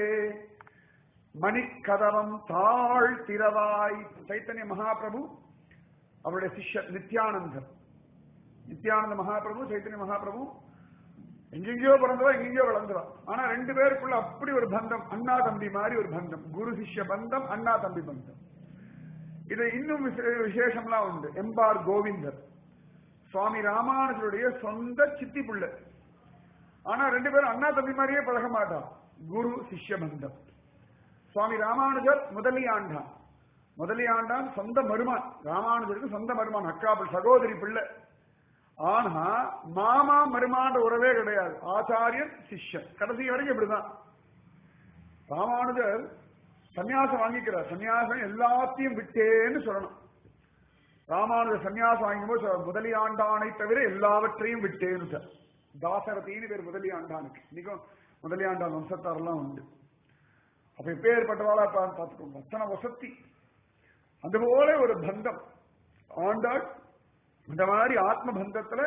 மணிக்கதவம் தாழ் திரவாய் சைத்தன்ய மகாபிரபு அவருடைய சிஷ்யர் நித்யானந்தர் நித்யானந்த மகாபிரபு சைத்தன்ய மகாபிரபு எங்கெங்கயோ பிறந்தவா எங்கெங்கயோ வளர்ந்தவா ஆனா ரெண்டு பேருக்குள்ள அப்படி ஒரு பந்தம் அண்ணா தம்பி மாதிரி ஒரு பந்தம் குரு சிஷ்ய பந்தம் அண்ணா தம்பி பந்தம் இது இன்னும் விசே- விசேஷம்லாம் உண்டு எம்பார் கோவிந்தர் சுவாமி ராமானுஜருடைய சொந்த சித்தி பிள்ளை ஆனா ரெண்டு பேரும் அண்ணா தம்பி மாதிரியே பழக மாட்டா குரு சிஷ்ய பந்தம் சுவாமி ராமானுஜர் முதலியாண்டான் முதலியாண்டான் சொந்த மருமான் ராமானுஜருக்கு சொந்த மருமான் அக்காபிள் சகோதரி பிள்ளை ஆனா மாமா மருமான்ற உறவே கிடையாது ஆச்சாரியன் சிஷ்யன் கடைசி வரைக்கும் இப்படிதான் ராமானுஜர் சன்னியாசம் வாங்கிக்கிறார் சன்னியாசம் எல்லாத்தையும் விட்டேன்னு சொல்லணும் ராமானுஜர் சன்னியாசம் வாங்கும்போது சொல்றார், முதலியாண்டானை தவிர எல்லாவற்றையும் விட்டேன்னு சார் தாசரதின்னு பேர் முதலியாண்டானுக்கு இன்னைக்கும் முதலியாண்டான் வம்சத்தாரெல்லாம் உண்டு அப்ப எப்பேற்பட்டவாளா பா- பார்த்துக்கோங்க அத்தனை வசத்தி அந்த போல ஒரு பந்தம் ஆண்டாள் இந்த மாதிரி ஆத்ம பந்தத்துல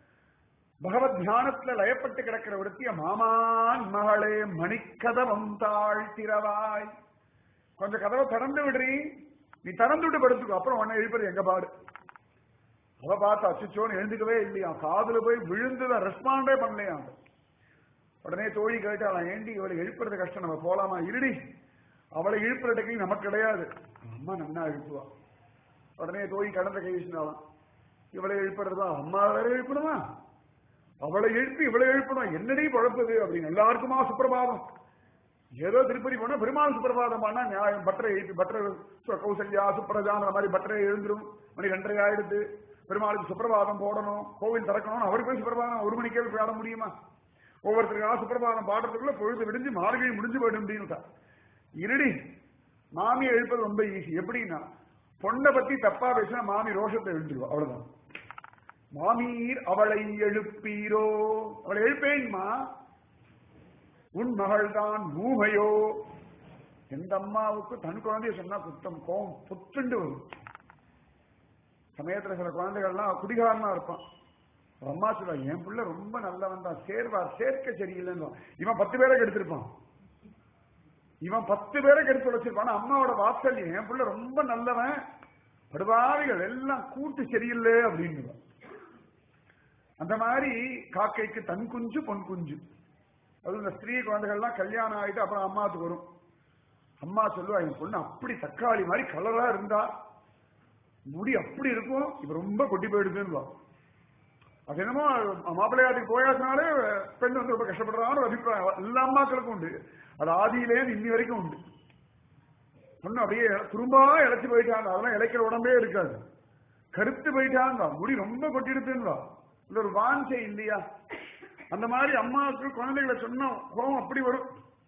பகவத் தியானத்துல லயப்பட்டு கிடக்கிற ஒருத்திய மாமான் மகளே மணிக்கதவம் தாழ் திரவாய் கொஞ்சம் கதவை திறந்து விடுறீ நீ திறந்து விட்டு படுத்துக்கோ அப்புறம் உன்னை எழுப்பது எங்க பாடு அவ பார்த்து அச்சுச்சோன்னு எழுந்துக்கவே இல்லையா காதுல போய் விழுந்துதான் ரெஸ்பாண்டே பண்ணலையா அவ. உடனே தோழி கேட்டாலாம் ஏண்டி இவளை எழுப்புறது கஷ்டம் நம்ம போலாமா இருடி அவளை எழுப்புற டெக்னிக் நமக்கு கிடையாது அம்மா நன்னா எழுப்புவா உடனே தோழி கடந்த கை வீசினாலாம் இவளை எழுப்புறதா அம்மா வேற எழுப்பணுமா அவளை எழுப்பி இவளை எழுப்பணும் என்னடி குழப்பது அப்படின்னு எல்லாருக்குமா சுப்பிரபாதம் ஏதோ திருப்பதி போனா பெருமாள் சுப்பிரபாதம் பண்ணா நியாயம் பட்டரை எழுப்பி பட்டரை சு- கௌசல்யா சுப்ரஜான்ற மாதிரி பட்டரை எழுந்துரும் மணி ரெண்டரை ஆயிடுது பெருமாளுக்கு சுப்பிரபாதம் போடணும் கோவில் திறக்கணும் அவருக்கு போய் சுப்பிரபாதம் ஒரு மணிக்கே போய் பாட முடியுமா ஒவ்வொருத்தருக்காக சுப்பிரபாதம் பாடுறதுக்குள்ள பொழுது விடிஞ்சு மார்கழி முடிஞ்சு போயிடும் அப்படின்னு இருடி மாமியை எழுப்பது ரொம்ப ஈஸி எப்படின்னா பொண்ணை பத்தி தப்பா பேசினா மாமி ரோஷத்தை எழுந்துருவா அவ்வளவுதான் மாமீர் அவளை எழுப்பீரோ அவளை எழுப்பேன்மா உன் மகள்தான் ஊமையோ எந்த அம்மாவுக்கு தன் குழந்தைய சொன்னா குத்தம் கோவம் புத்துண்டு வரும் சமயத்துல சில குழந்தைகள்லாம் குடிகாரனா இருப்பான் அவன் அம்மா சொல்லுவா என் புள்ள ரொம்ப நல்லவன் தான் சேர்வா சேர்க்க சரியில்லைன்னு இவன் பத்து பேரை கெடுத்திருப்பான் இவன் பத்து பேரை கெடுத்து வச்சிருப்பான் அம்மாவோட வாத்சல்யம் என் புள்ள ரொம்ப நல்லவன் படுபாவிகள் எல்லாம் கூட்டு சரியில்லை அப்படின்னு அந்த மாதிரி காக்கைக்கு தன் குஞ்சு பொன் குஞ்சு அது இந்த ஸ்திரீ குழந்தைகள்லாம் கல்யாணம் ஆயிட்டு அப்புறம் அம்மாவுக்கு வரும் அம்மா சொல்லுவா என் பொண்ணு அப்படி தக்காளி மாதிரி கலரா இருந்தா முடி அப்படி இருக்கும் இப்ப ரொம்ப கொட்டி போயிடுதுன்னு அது என்னமோ மாப்பிள்ளையாட்டுக்கு போயாச்சுனாலே பெண் வந்து ரொம்ப கஷ்டப்படுறான்னு ஒரு அபிப்பிராயம் எல்லா அம்மாக்களுக்கும் உண்டு அது ஆதியிலே இன்னி வரைக்கும் உண்டு பொண்ணு அப்படியே துரும்பா இழைச்சு போயிட்டாங்க அதெல்லாம் இழைக்கிற உடம்பே இருக்காது கருத்து போயிட்டாங்க முடி ரொம்ப கொட்டிடுதுன்னு இல்ல ஒரு வாஞ்சை இல்லையா அந்த மாதிரி அம்மாவுக்கு குழந்தைகளை சொன்னா கோவம் அப்படி வரும்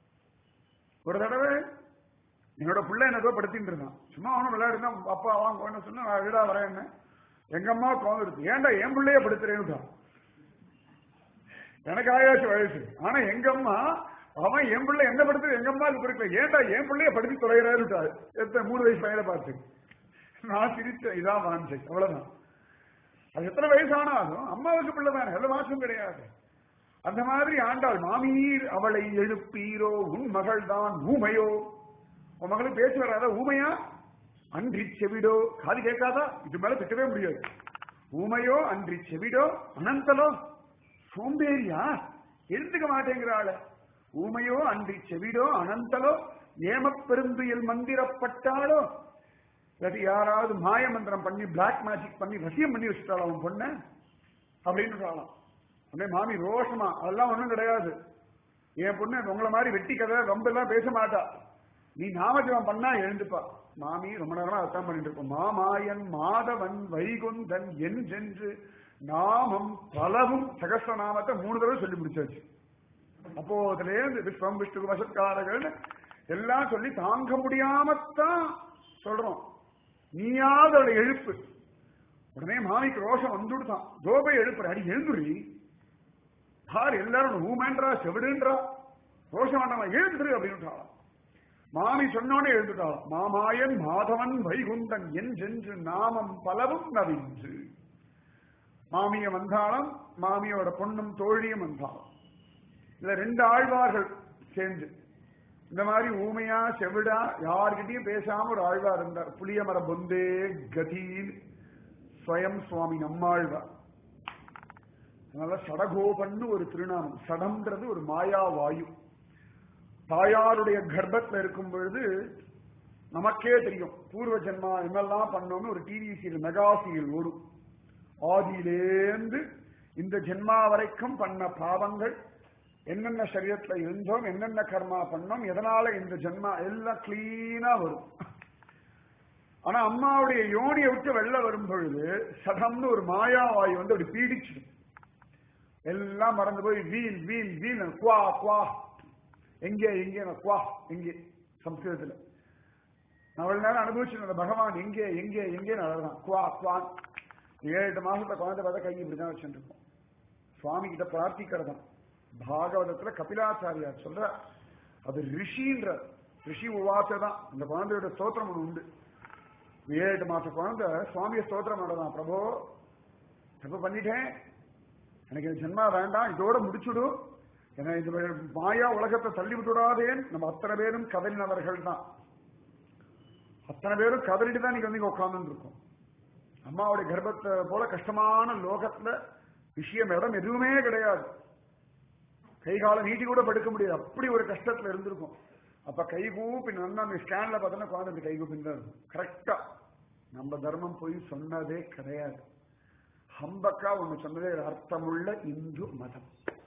ஒரு தடவை என்னோட பிள்ளை என்னதோ படுத்திட்டு இருந்தான் சும்மா அவனும் விளையாடுனா அப்பா வாங்க என்ன சொன்னா நான் வீடா வரேன்னு எங்க அம்மா கோவம் இருக்கு ஏன்டா என் பிள்ளைய படுத்துறேன்னு எனக்கு ஆயாச்சு வயசு ஆனா எங்க அம்மா அவன் என் பிள்ளை என்ன படுத்து எங்க அம்மாவுக்கு பிடிக்கல ஏன்டா என் பிள்ளைய படிச்சு தொலைகிறாரு எத்தனை மூணு வயசு பையனை பார்த்து நான் சிரிச்சேன் இதான் வாஞ்சை அவ்வளவுதான் அது எத்தனை வயசானாலும் அம்மாவுக்கு பிள்ளை தானே எந்த மாற்றம் கிடையாது அந்த மாதிரி ஆண்டாள் மாமீர் அவளை எழுப்பீரோ உன் மகள் தான் ஊமையோ உன் மகளுக்கு பேச்சு வராத ஊமையா அன்றி செவிடோ காது கேட்காதா இது மேல திட்டவே முடியாது ஊமையோ அன்றி செவிடோ அனந்தலோ சோம்பேறியா எழுந்துக்க மாட்டேங்கிறாள ஊமையோ அன்றி செவிடோ அனந்தலோ ஏமப்பெருந்துயில் மந்திரப்பட்டாளோ இல்லாட்டி யாராவது மாய மந்திரம் பண்ணி பிளாக் மேஜிக் பண்ணி வசியம் பண்ணி வச்சுட்டாள் அவன் பொண்ண அப்படின்னு சொல்லலாம் உடனே மாமி ரோஷமா அதெல்லாம் ஒண்ணும் கிடையாது என் பொண்ணு உங்களை மாதிரி வெட்டி கதை ரொம்ப எல்லாம் பேச மாட்டா நீ நாமஜபம் பண்ணா எழுந்துப்பா மாமி ரொம்ப நேரமா அர்த்தம் பண்ணிட்டு இருக்கோம் மாமாயன் மாதவன் வைகுந்தன் என் சென்று நாமம் பலவும் சகசிரநாமத்தை மூணு தடவை சொல்லி முடிச்சாச்சு அப்போ அதுல இருந்து விஸ்வம் விஷ்ணு வசத்காரர்கள் எல்லாம் சொல்லி தாங்க முடியாமத்தான் சொல்றோம் நீயாவது அவளை எழுப்பு உடனே மாமிக்கு ரோஷம் வந்துடுதான் ஜோபை எழுப்புற அடி எழுந்துரி பார் எல்லாரும் ஊமேன்றா செவிடுன்றா ரோஷம் வேண்டாமா எழுந்துரு அப்படின்னு மாமி சொன்னோடனே எழுந்துட்டாளாம் மாமாயன் மாதவன் வைகுந்தன் என் சென்று நாமம் பலவும் நவின்று மாமிய வந்தாலும் மாமியோட பொண்ணும் தோழியும் வந்தாலும் இதுல ரெண்டு ஆழ்வார்கள் சேர்ந்து இந்த மாதிரி ஊமையா செவிடா யார்கிட்டயும் பேசாம ஒரு ஆழ்வார் இருந்தார் புளியமர பொந்தே கதீன் ஸ்வயம் சுவாமி நம்மாழ்வார் அதனால சடகோபன்னு ஒரு திருநாமம் சடம்ன்றது ஒரு மாயா வாயு தாயாருடைய கர்ப்பத்துல இருக்கும் பொழுது நமக்கே தெரியும் பூர்வ ஜென்மா என்னெல்லாம் பண்ணோம்னு ஒரு டிவி சீரியல் மெகா சீரியல் ஓடும் ஆதியிலேந்து இந்த ஜென்மா வரைக்கும் பண்ண பாவங்கள் என்னென்ன சரீரத்துல இருந்தோம் என்னென்ன கர்மா பண்ணோம் எதனால இந்த ஜென்மா எல்லாம் கிளீனா வரும் ஆனா அம்மாவுடைய யோனியை விட்டு வெளில வரும் பொழுது சடம்னு ஒரு மாயாவாயு வந்து அப்படி பீடிச்சிடும் எல்லாம் மறந்து போய் வீல் வீல் வீல் குவா குவா எங்கே எங்கே குவா எங்கே சம்ஸ்கிருதத்துல நான் அவ்வளவு நேரம் அனுபவிச்சிருந்த பகவான் எங்கே எங்கே எங்கே நடந்தான் குவா குவான் ஏழு எட்டு மாசத்துல குழந்தை பார்த்தா கை இப்படிதான் வச்சுருக்கோம் சுவாமி கிட்ட பிரார்த்திக்கிறதான் பாகவதத்துல கபிலாச்சாரியார் சொல்ற அது ரிஷின்ற ரிஷி உவாசை தான் அந்த குழந்தையோட ஸ்தோத்திரம் ஒண்ணு உண்டு ஏழு எட்டு மாச குழந்தை சுவாமியை ஸ்தோத்திரம் பண்ணதான் பிரபோ தப்பு பண்ணிட்டேன் எனக்கு இந்த ஜென்மா வேண்டாம் இதோட முடிச்சுடு ஏன்னா இந்த மாயா உலகத்தை தள்ளி விட்டுடாதேன் நம்ம அத்தனை பேரும் கதறினவர்கள் தான் அத்தனை பேரும் கதறிட்டு தான் நீங்க வந்து உட்கார்ந்து இருக்கோம் அம்மாவுடைய கர்ப்பத்தை போல கஷ்டமான லோகத்துல விஷயம் இடம் எதுவுமே கிடையாது கை காலம் நீட்டி கூட படுக்க முடியாது அப்படி ஒரு கஷ்டத்துல இருந்திருக்கும் அப்ப கை கூப்பி நல்லா அந்த ஸ்கேன்ல பார்த்தோன்னா குழந்தை கை கூப்பின்னு தான் இருக்கும் கரெக்டா நம்ம தர்மம் போய் சொன்னதே கிடையாது ஹம்பக்கா ஒண்ணு சொன்னதே அர்த்தமுள்ள இந்து மதம்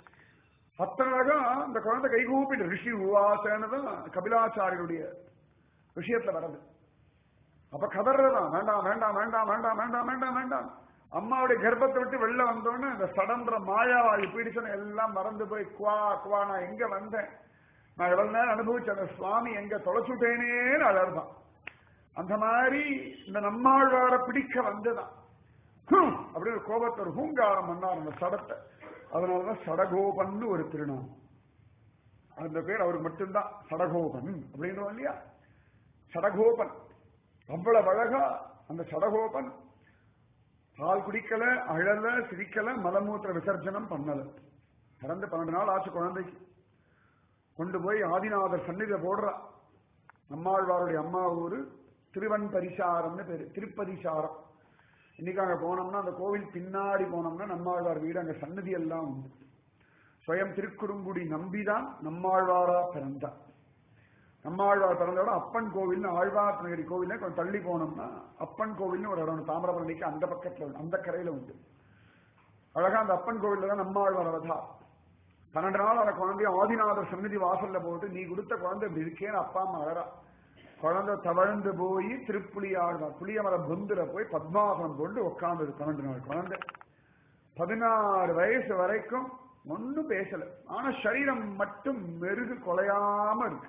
அத்தனை அந்த குழந்தை கை கூப்பிட்டு ரிஷி உவாசன்னு தான் கபிலாச்சாரியருடைய விஷயத்துல வர்றது அப்ப கதறதான் வேண்டாம் வேண்டாம் வேண்டாம் வேண்டாம் வேண்டாம் வேண்டாம் வேண்டாம் அம்மாவுடைய கர்ப்பத்தை விட்டு வெளில வந்தோடனே இந்த சடன்ற மாயாவாயு பீடிச்சன எல்லாம் மறந்து போய் குவா குவா நான் எங்க வந்தேன் நான் எவ்வளவு நேரம் அனுபவிச்ச அந்த சுவாமி எங்க தொலைச்சுட்டேனேன்னு அழகுதான் அந்த மாதிரி இந்த நம்மாழ்வார பிடிக்க வந்துதான் அப்படின்னு கோபத்தை ஒரு ஹூங்காரம் பண்ணார் அந்த சடத்தை அதனாலதான் சடகோபன் ஒரு திருநாமம் அந்த பேர் அவருக்கு மட்டும்தான் சடகோபன் அப்படின்றோம் இல்லையா சடகோபன் அவ்வளவு அழகா அந்த சடகோபன் பால் குடிக்கல அழல சிரிக்கல மலமூத்திர விசர்ஜனம் பண்ணல பிறந்து பன்னெண்டு நாள் ஆச்சு குழந்தைக்கு கொண்டு போய் ஆதிநாதர் சன்னிதியில போடுறா நம்மாழ்வாருடைய அம்மா ஊரு திருவன் பரிசாரம்னு பேரு திருப்பதிசாரம் இன்னைக்கு அங்க போனோம்னா அந்த கோவில் பின்னாடி போனோம்னா நம்மாழ்வார் வீடு அங்க சன்னதி எல்லாம் உண்டு ஸ்வயம் திருக்குறுங்குடி நம்பிதான் நம்மாழ்வாரா பிறந்தார் நம்மாழ்வார் பிறந்தோட அப்பன் கோவில்னு ஆழ்வார் நகரி கோவில் கொஞ்சம் தள்ளி போனோம்னா அப்பன் கோவில்னு ஒரு இடம் தாமிரபரணிக்கு அந்த பக்கத்துல உண்டு அந்த கரையில உண்டு அழகா அந்த அப்பன் கோவில்ல தான் நம்மாழ்வார் அவதா பன்னெண்டு நாள் அந்த குழந்தைய ஆதிநாதர் சந்நிதி வாசல்ல போட்டு நீ கொடுத்த குழந்தை இப்படி இருக்கேன்னு அப்பா அம்மா அழறா குழந்தை தவழ்ந்து போய் திருப்புலி ஆழ்வார் புளியமர பொந்துல போய் பத்மாசனம் கொண்டு உட்கார்ந்தது பன்னெண்டு நாள் குழந்தை பதினாறு வயசு வரைக்கும் ஒன்னும் பேசல ஆனா சரீரம் மட்டும் மெருகு கொலையாம இருக்கு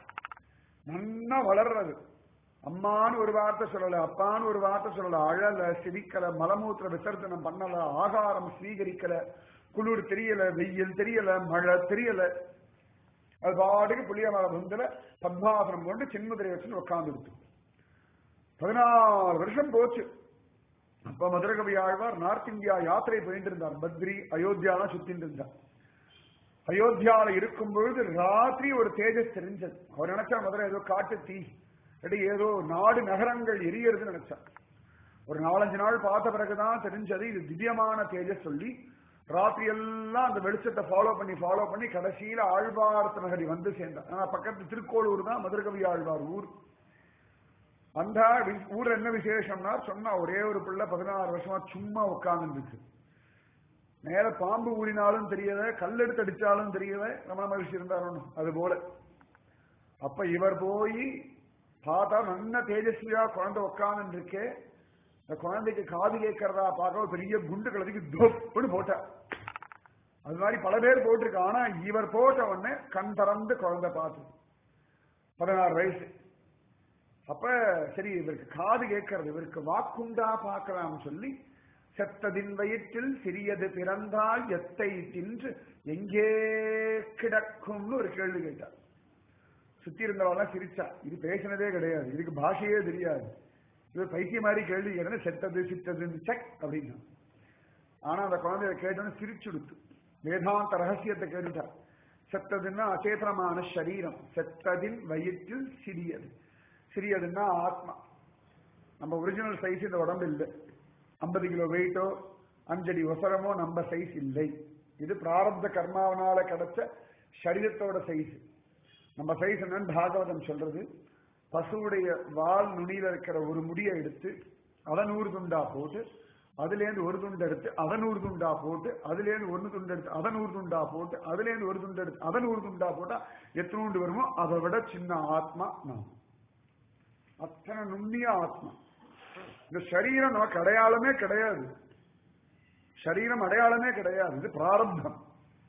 நன்னா வளர்றது அம்மான்னு ஒரு வார்த்தை சொல்லல அப்பான்னு ஒரு வார்த்தை சொல்லல அழல சிரிக்கல மலமூத்திர விசர்ஜனம் பண்ணல ஆகாரம் ஸ்வீகரிக்கல குளிர் தெரியல வெயில் தெரியல மழை தெரியல அது பாட்டுக்கு புளிய மலை பந்துல பத்மாசனம் கொண்டு சின்மதுரை வச்சு உட்கார்ந்து பதினாறு வருஷம் போச்சு அப்ப மதுரகவி ஆழ்வார் நார்த் இந்தியா யாத்திரை போயிட்டு இருந்தார் பத்ரி அயோத்தியாலாம் சுத்திட்டு இருந்தார் அயோத்தியால இருக்கும் பொழுது ராத்திரி ஒரு தேஜஸ் தெரிஞ்சது அவர் நினைச்சா மதுரை ஏதோ காட்டு தீ இல்லாட்டி ஏதோ நாடு நகரங்கள் எரியறதுன்னு நினைச்சார் ஒரு நாலஞ்சு நாள் பார்த்த பிறகுதான் தெரிஞ்சது இது திவ்யமான தேஜஸ் சொல்லி ராத்திரி எல்லாம் அந்த வெளிச்சத்தை ஃபாலோ பண்ணி ஃபாலோ பண்ணி கடைசியில ஆழ்வார்த்த நகரி வந்து சேர்ந்தார் ஆனா பக்கத்து திருக்கோளூர் தான் மதுரகவி ஆழ்வார் ஊர் அந்த ஊர்ல என்ன விசேஷம்னா சொன்னா ஒரே ஒரு பிள்ளை பதினாறு வருஷமா சும்மா உட்கார்ந்து இருக்கு மேல பாம்பு ஊறினாலும் தெரியல கல்லெடுத்து அடிச்சாலும் தெரியல ரமண மகிழ்ச்சி இருந்தாலும் அது போல அப்ப இவர் போய் பார்த்தா நல்ல தேஜஸ்வியா குழந்தை உட்கார்ந்து இருக்கே இந்த குழந்தைக்கு காது கேட்கறதா பார்க்க ஒரு பெரிய குண்டு கலதிக்கு தொப்புன்னு போட்டார் அது மாதிரி பல பேர் போட்டிருக்கு ஆனா இவர் போட்ட உடனே கண் திறந்து குழந்தை பார்த்து பதினாறு வயசு அப்ப சரி இவருக்கு காது கேட்கறது இவருக்கு வாக்குண்டா பார்க்கலாம்னு சொல்லி செத்ததின் வயிற்றில் சிறியது பிறந்தால் எத்தை தின்று எங்கே கிடக்கும்னு ஒரு கேள்வி கேட்டார் சுத்தி இருந்தவெல்லாம் சிரிச்சா இது பேசினதே கிடையாது இதுக்கு பாஷையே தெரியாது இது பைத்திய மாதிரி கேள்வி கேட்டது செத்தது சித்தது செக் அப்படின்னா ஆனா அந்த குழந்தைய கேட்டோன்னு சிரிச்சுடுத்து வேதாந்த ரகசியத்தை கேட்டுட்டா செத்ததுன்னா அச்சேதனமான சரீரம் செத்ததின் வயிற்றில் சிறியது சிறியதுன்னா ஆத்மா நம்ம ஒரிஜினல் சைஸ் இந்த உடம்பு இல்லை ஐம்பது கிலோ வெயிட்டோ அஞ்சடி ஒசரமோ நம்ம சைஸ் இல்லை இது பிராரப்த கர்மாவனால கிடைச்ச சரீரத்தோட சைஸ் நம்ம சைஸ் என்னன்னு பாகவதம் சொல்றது பசுவுடைய வால் நுனியில இருக்கிற ஒரு முடியை எடுத்து அதை நூறு துண்டா போட்டு அதுலேருந்து ஒரு துண்டு எடுத்து அதை நூறு துண்டா போட்டு அதுலேருந்து ஒன்று துண்டு எடுத்து அதை நூறு துண்டா போட்டு அதுலேருந்து ஒரு துண்டு எடுத்து அதை நூறு துண்டா போட்டா எத்தனூண்டு வருமோ அதை விட சின்ன ஆத்மா நாம் அத்தனை நுண்ணிய ஆத்மா இந்த சரீரம் நமக்கு அடையாளமே கிடையாது சரீரம் அடையாளமே கிடையாது இது பிராரப்தம்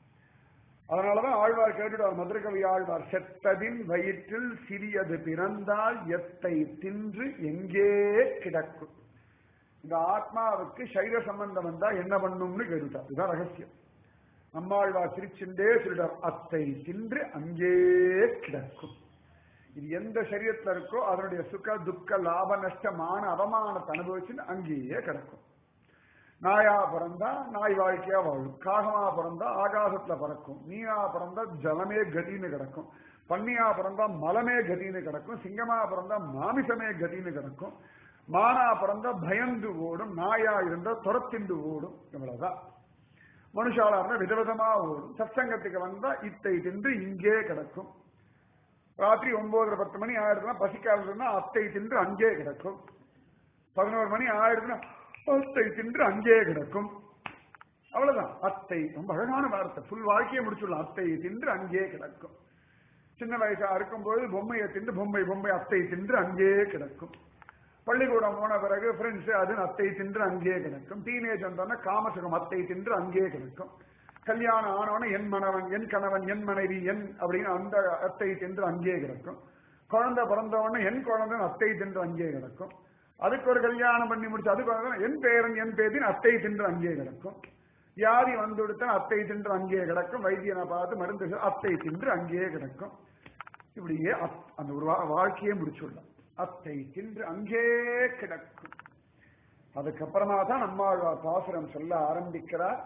அதனாலதான் ஆழ்வார் கேட்டுட்டார் மதுரகவி ஆழ்வார் செத்ததின் வயிற்றில் சிறியது பிறந்தால் எத்தை தின்று எங்கே கிடக்கும் இந்த ஆத்மாவுக்கு சைர சம்பந்தம் வந்தா என்ன பண்ணும்னு கேட்டுட்டார் இதுதான் ரகசியம் நம்மாழ்வார் சிரிச்சுண்டே சொல்லிட்டார் அத்தை தின்று அங்கே கிடக்கும் இது எந்த சரீரத்துல இருக்கோ அதனுடைய சுக துக்க லாப நஷ்டமான அவமானத்தை அனுபவிச்சுன்னு அங்கேயே கிடக்கும் நாயா பிறந்தா நாய் வாழ்க்கையா வாழும் காகமா பிறந்தா ஆகாசத்துல பறக்கும் நீயா பிறந்தா ஜலமே கதின்னு கிடக்கும் பன்னியா பிறந்தா மலமே கதின்னு கிடக்கும் சிங்கமா பிறந்தா மாமிசமே கதின்னு கிடக்கும் மானா பிறந்தா பயந்து ஓடும் நாயா இருந்தா துரத்திண்டு ஓடும் இவ்வளவுதான் மனுஷாலா இருந்தா விதவிதமா ஓடும் சத்சங்கத்துக்கு வந்தா இத்தை தின்று இங்கே கிடக்கும் ராத்திரி ஒன்பதரை பத்து மணி ஆயிடுதுன்னா பசிக்காதுன்னா அத்தை தின்று அங்கே கிடக்கும் பதினோரு மணி ஆயிடுதுன்னா அத்தை தின்று அங்கே கிடக்கும் அவ்வளவுதான் அத்தை ரொம்ப அழகான வார்த்தை ஃபுல் வாழ்க்கையை முடிச்சுடலாம் அத்தை தின்று அங்கே கிடக்கும் சின்ன வயசா இருக்கும்போது பொம்மையை தின்று பொம்மை பொம்மை அத்தை தின்று அங்கே கிடக்கும் பள்ளிக்கூடம் போன பிறகு ஃப்ரெண்ட்ஸ் அது அத்தை தின்று அங்கே கிடக்கும் டீனேஜ் வந்தோன்னா காமசுகம் அத்தை தின்று அங்கே கிடக்கும் கல்யாணம் ஆனவன என் மனவன் என் கணவன் என் மனைவி என் அப்படின்னு அந்த அத்தை தின்று அங்கே கிடக்கும் குழந்தை பிறந்தவன என் குழந்தை அத்தை தின்று அங்கே கிடக்கும் அதுக்கு ஒரு கல்யாணம் பண்ணி முடிச்சு அதுக்கு என் பேரன் என் பேத்தின் அத்தை தின்று அங்கே கிடக்கும் வியாதி வந்து விடுத்தா அத்தை தின்று அங்கே கிடக்கும் வைத்தியனை பார்த்து மருந்து அத்தை தின்று அங்கே கிடக்கும் இப்படியே அந்த ஒரு வாழ்க்கையே முடிச்சுடலாம் அத்தை தின்று அங்கே கிடக்கும் அதுக்கப்புறமா தான் நம்மாழ்வார் பாசுரம் சொல்ல ஆரம்பிக்கிறார்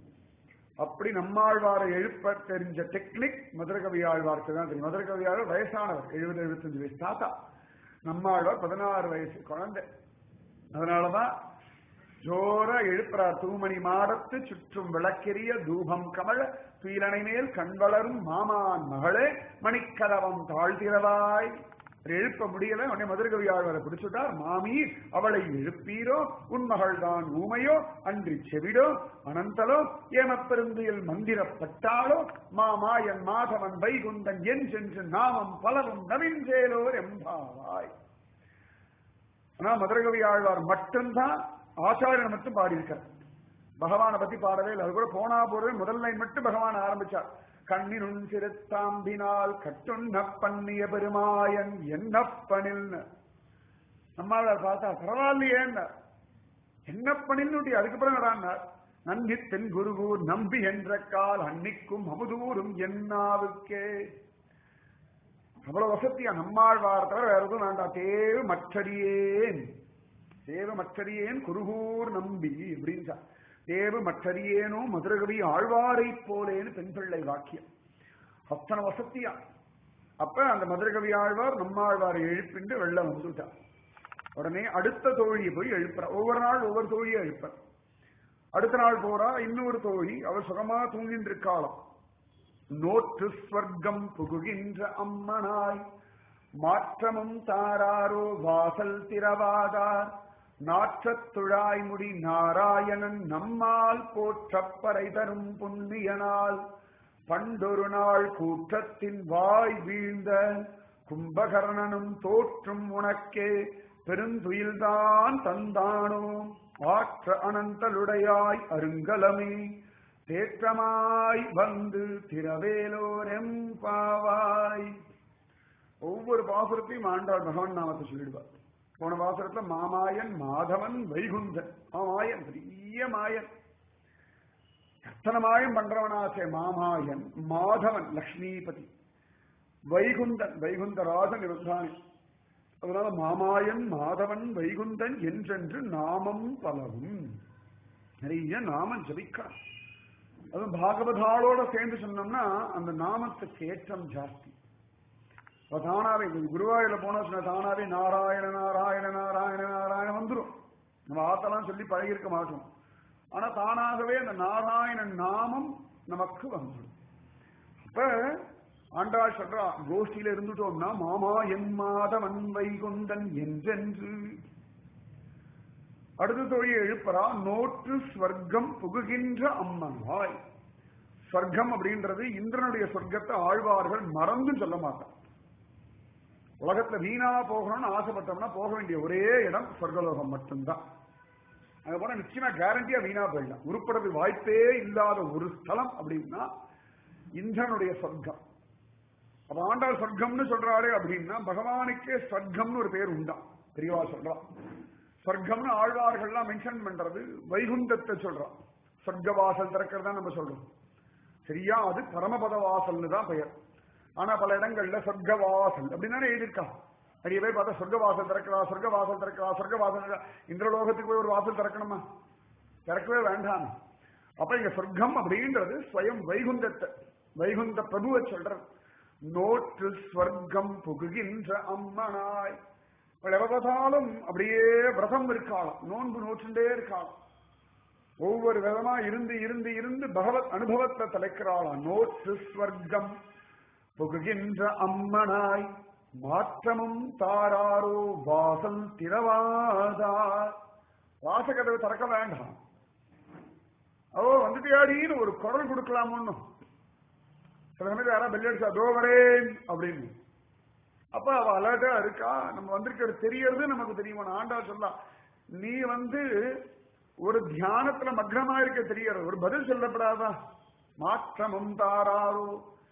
அப்படி நம்மாழ்வாரை எழுப்ப தெரிஞ்ச டெக்னிக் மதுரகவி ஆழ்வார்க்கு தான் தெரியும் மதுரகவி ஆழ்வார் வயசானவர் எழுபது எழுபத்தஞ்சு வயசு தாத்தா நம்மாழ்வார் பதினாறு வயசு குழந்தை அதனாலதான் ஜோர எழுப்புறார் தூமணி மாடத்து சுற்றும் விளக்கெரிய தூபம் கமழ துயிலனை மேல் கண்வளரும் மாமான் மகளே மணிக்கதவம் தாழ்த்திரவாய் எழுப்ப முடியல உடனே மதுரகவி ஆழ்வாரை பிடிச்சுட்டார் மாமி அவளை எழுப்பீரோ உன் மகள் தான் ஊமையோ அன்றி செவிடோ அனந்தலோ ஏமப்பெருந்தியில் மந்திரப்பட்டாளோ மாமா என் மாதவன் வைகுந்தன் என் சென்று நாமம் பலவும் நவிஞ்சேலோர் எம்பாவாய் ஆனா மதுரகவி ஆழ்வார் மட்டும்தான் ஆச்சாரியன் மட்டும் பாடியிருக்கார் பகவானை பத்தி பாடவே இல்லை அது கூட போனா போறது முதல் லைன் மட்டும் பகவான் ஆரம்பிச்சார் கண்ணினுன் சிறுத்தாம்பினால் கட்டுண்ண பண்ணிய பெருமாயன் என்னப்பனில் நம்மளால் பார்த்தா பரவாயில்லையேன்னு என்னப்பனில் அதுக்கப்புறம் நடான்னார் நன்னி தென் குருகூர் நம்பி என்ற கால் அன்னிக்கும் அமுதூரும் என்னாவுக்கே அவ்வளவு வசதியா நம்மாழ்வார் தவிர வேற எதுவும் வேண்டாம் தேவு மற்றடியேன் தேவ மற்றடியேன் குருகூர் நம்பி அப்படின்னு தேவ மற்றறியேனோ மதுரகவி ஆழ்வாரை போலேன்னு பெண் பிள்ளை வாக்கியம் அத்தனை வசத்தியா அப்ப அந்த மதுரகவி ஆழ்வார் நம்மாழ்வாரை எழுப்பிண்டு வெள்ள வந்துட்டார் உடனே அடுத்த தோழியை போய் எழுப்புறா ஒவ்வொரு நாள் ஒவ்வொரு தோழியை எழுப்ப அடுத்த நாள் போறா இன்னொரு தோழி அவர் சுகமா தூங்கின்ற காலம் நோற்று ஸ்வர்க்கம் புகுகின்ற அம்மனாய் மாற்றமும் தாராரோ வாசல் திரவாதார் நாற்றத் துழாய்முடி நாராயணன் நம்மால் போற்றப்பறை தரும் புண்ணியனால் பண்டொரு நாள் கூற்றத்தின் வாய் வீழ்ந்த கும்பகர்ணனும் தோற்றும் உனக்கே பெருந்துயில்தான் தந்தானோ ஆற்ற அனந்தலுடையாய் அருங்கலமே தேற்றமாய் வந்து திரவேலோரெம் பாவாய் ஒவ்வொரு பாசுரத்தையும் ஆண்டாள் பகவான் நாமத்தை சொல்லிடுவார் போன பாசுரத்துல மாமாயன் மாதவன் வைகுந்தன் மாமாயன் பெரிய மாயன் எத்தனை மாயம் பண்றவனாச்சே மாமாயன் மாதவன் லக்ஷ்மிபதி வைகுந்தன் வைகுந்தராஜன் இருந்தானே அதனால மாமாயன் மாதவன் வைகுந்தன் என்றென்று நாமம் பலவும் நிறைய நாமம் ஜபிக்கிறான் அதுவும் பாகவதாளோட சேர்ந்து சொன்னோம்னா அந்த நாமத்துக்கு ஏற்றம் ஜாஸ்தி இப்ப தானாவே குருவாயூர்ல போனா சொன்ன தானாவே நாராயண நாராயண நாராயண நாராயண வந்துடும் நம்ம ஆத்தெல்லாம் சொல்லி பழகிருக்க மாட்டோம் ஆனா தானாகவே அந்த நாராயணன் நாமம் நமக்கு வந்துடும் அப்ப ஆண்டாள் சொல்றா கோஷ்டியில இருந்துட்டோம்னா மாமா என் மாதவன் வைகுந்தன் என்றென்று அடுத்த தொழில் எழுப்பறா நோற்று ஸ்வர்க்கம் புகுகின்ற அம்மனாய் ஸ்வர்க்கம் அப்படின்றது இந்திரனுடைய சொர்க்கத்தை ஆழ்வார்கள் மறந்து சொல்ல மாட்டார் உலகத்துல வீணா போகணும்னு ஆசைப்பட்டோம்னா போக வேண்டிய ஒரே இடம் சொர்க்கலோகம் மட்டும்தான் அங்க போனா நிச்சயமா கேரண்டியா வீணா போயிடலாம் உருப்படுறது வாய்ப்பே இல்லாத ஒரு ஸ்தலம் அப்படின்னா இந்திரனுடைய சொர்க்கம் அப்ப ஆண்டாள் சொர்க்கம்னு சொல்றாரு அப்படின்னா பகவானுக்கே சொர்க்கம்னு ஒரு பேர் உண்டாம் பெரியவா சொல்றா சொர்க்கம்னு ஆழ்வார்கள்லாம் மென்ஷன் பண்றது வைகுந்தத்தை சொல்றான் சொர்க்க வாசல் திறக்கிறதா நம்ம சொல்றோம் சரியா அது பரமபத வாசல்னு தான் பெயர் ஆனா பல இடங்கள்ல சொர்க்க வாசல் அப்படின்னு எழுதியிருக்கா நிறைய பேர் பார்த்தா சொர்க்க வாசல் திறக்கிறா சொர்க்க வாசல் திறக்கிறா சொர்க்க வாசல் திறக்கிறா. இந்திரலோகத்துக்கு போய் ஒரு வாசல் திறக்கணுமா திறக்கவே வேண்டாம் அப்ப இங்க சொர்க்கம் அப்படின்றது ஸ்வயம் வைகுந்தத்தை வைகுந்த பிரபுவை சொல்றது நோற்று ஸ்வர்க்கம் புகுகின்ற அம்மனாய் இவள் எவ பார்த்தாலும் அப்படியே விரதம் இருக்காளாம் நோன்பு நோற்றுண்டே இருக்காளாம் ஒவ்வொரு விதமா இருந்து இருந்து இருந்து பகவத் அனுபவத்தை தலைக்கிறாளாம் நோற்று ஸ்வர்க்கம் புகுகின்ற அம்மனாய் மாற்றமும் தாராரோ வாசல் திறவாதார் வாசகதவை திறக்க வேண்டாம் ஓ வந்துட்டியாடின்னு ஒரு குரல் கொடுக்கலாம் ஒண்ணும் சில சமயத்தில் யாரா பெல் அடிச்சா அதோ வரேன் அப்படின்னு அப்ப அவ அலர்ட்டா இருக்கா நம்ம வந்திருக்கிறது தெரியறது நமக்கு தெரியுமா ஆண்டா சொல்லலாம் நீ வந்து ஒரு தியானத்துல மக்னமா இருக்க தெரியறது ஒரு பதில் சொல்லப்படாதா மாற்றமும் தாராரோ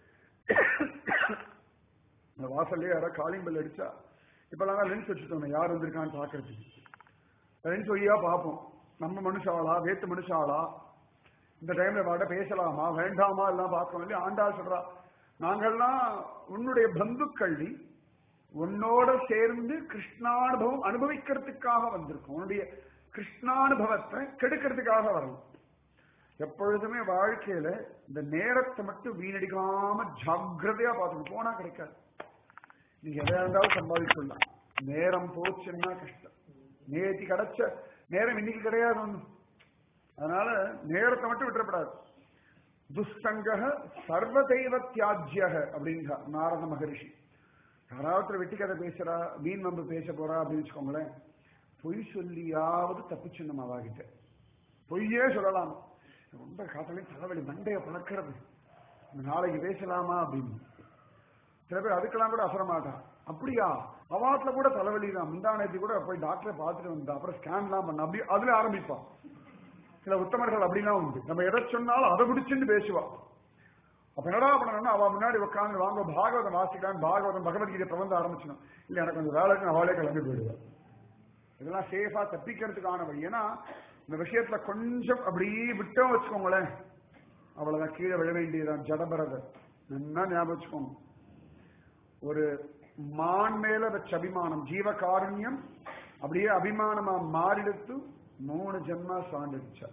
இந்த வாசல்லே யாரா காலிங் பெல் அடிச்சா இப்பெல்லாம் லென்ஸ் வச்சுட்டோம் யார் வந்திருக்கான்னு பாக்குறதுக்கு லென்ஸ் வழியா பார்ப்போம் நம்ம மனுஷாளா வேத்து மனுஷாளா இந்த டைம்ல வாட பேசலாமா வேண்டாமா எல்லாம் பார்க்கணும் இல்லையா ஆண்டா சொல்றா நாங்கெல்லாம் உன்னுடைய பந்துக்கள்ளி உன்னோட சேர்ந்து கிருஷ்ணானுபவம் அனுபவிக்கிறதுக்காக வந்திருக்கோம் உன்னுடைய கிருஷ்ணானுபவத்தை கெடுக்கிறதுக்காக வரணும் எப்பொழுதுமே வாழ்க்கையில இந்த நேரத்தை மட்டும் வீணடிக்காம ஜாக்கிரதையா பார்த்துக்கணும் போனா கிடைக்காது நீங்க எதை இருந்தாலும் சம்பாதிக்கலாம் நேரம் போச்சுன்னா கஷ்டம் நேத்தி கிடைச்ச நேரம் இன்னைக்கு கிடையாது ஒண்ணும் அதனால நேரத்தை மட்டும் விட்டுறப்படாது துஷ்சங்க சர்வ தெய்வ தியாஜ்யக அப்படின்றா நாரத மகரிஷி யாராவது வெட்டி கதை பேசுறா மீன் நம்ப பேச போறா அப்படின்னு வச்சுக்கோங்களேன் பொய் சொல்லியாவது தப்பிச்சிடணும் அவாகிட்ட பொய்யே சொல்லலாம் ரொம்ப காத்தலையும் தலைவலி மண்டைய பழக்கிறது நாளைக்கு பேசலாமா அப்படின்னு சில பேர் அதுக்கெல்லாம் கூட அசர மாட்டான் அப்படியா அவாத்துல கூட தலைவலி தான் முந்தானத்தி கூட போய் டாக்டரை பார்த்துட்டு வந்தா அப்புறம் ஸ்கேன்லாம் பண்ண அப்படி அதுல ஆரம்பிப்பான் சில உத்தமர்கள் அப்படிலாம் உண்டு நம்ம எதை சொன்னாலும் அதை பிடிச்சுன்னு பேசுவா அப்ப என்னடா பண்ணணும்னா அவ முன்னாடி உட்காந்து வாங்க பாகவதம் வாசிக்கலாம் பாகவதம் பகவத்கீதை பிரபந்த ஆரம்பிச்சிடும் இல்ல எனக்கு கொஞ்சம் வேலைக்கு அவளே கிளம்பி போயிடுவேன் இதெல்லாம் சேஃபா தப்பிக்கிறதுக்கான வழி ஏன்னா இந்த விஷயத்துல கொஞ்சம் அப்படியே விட்டோம் வச்சுக்கோங்களேன் அவ்வளவுதான் கீழே விழ வேண்டியதான் ஜடபரதர் நல்லா ஞாபகம் வச்சுக்கோங்க ஒரு மான் மேல வச்ச அபிமானம் ஜீவகாருண்யம் அப்படியே அபிமானமா மாறிடுத்து மூணு ஜென்மா சாண்டடிச்சார்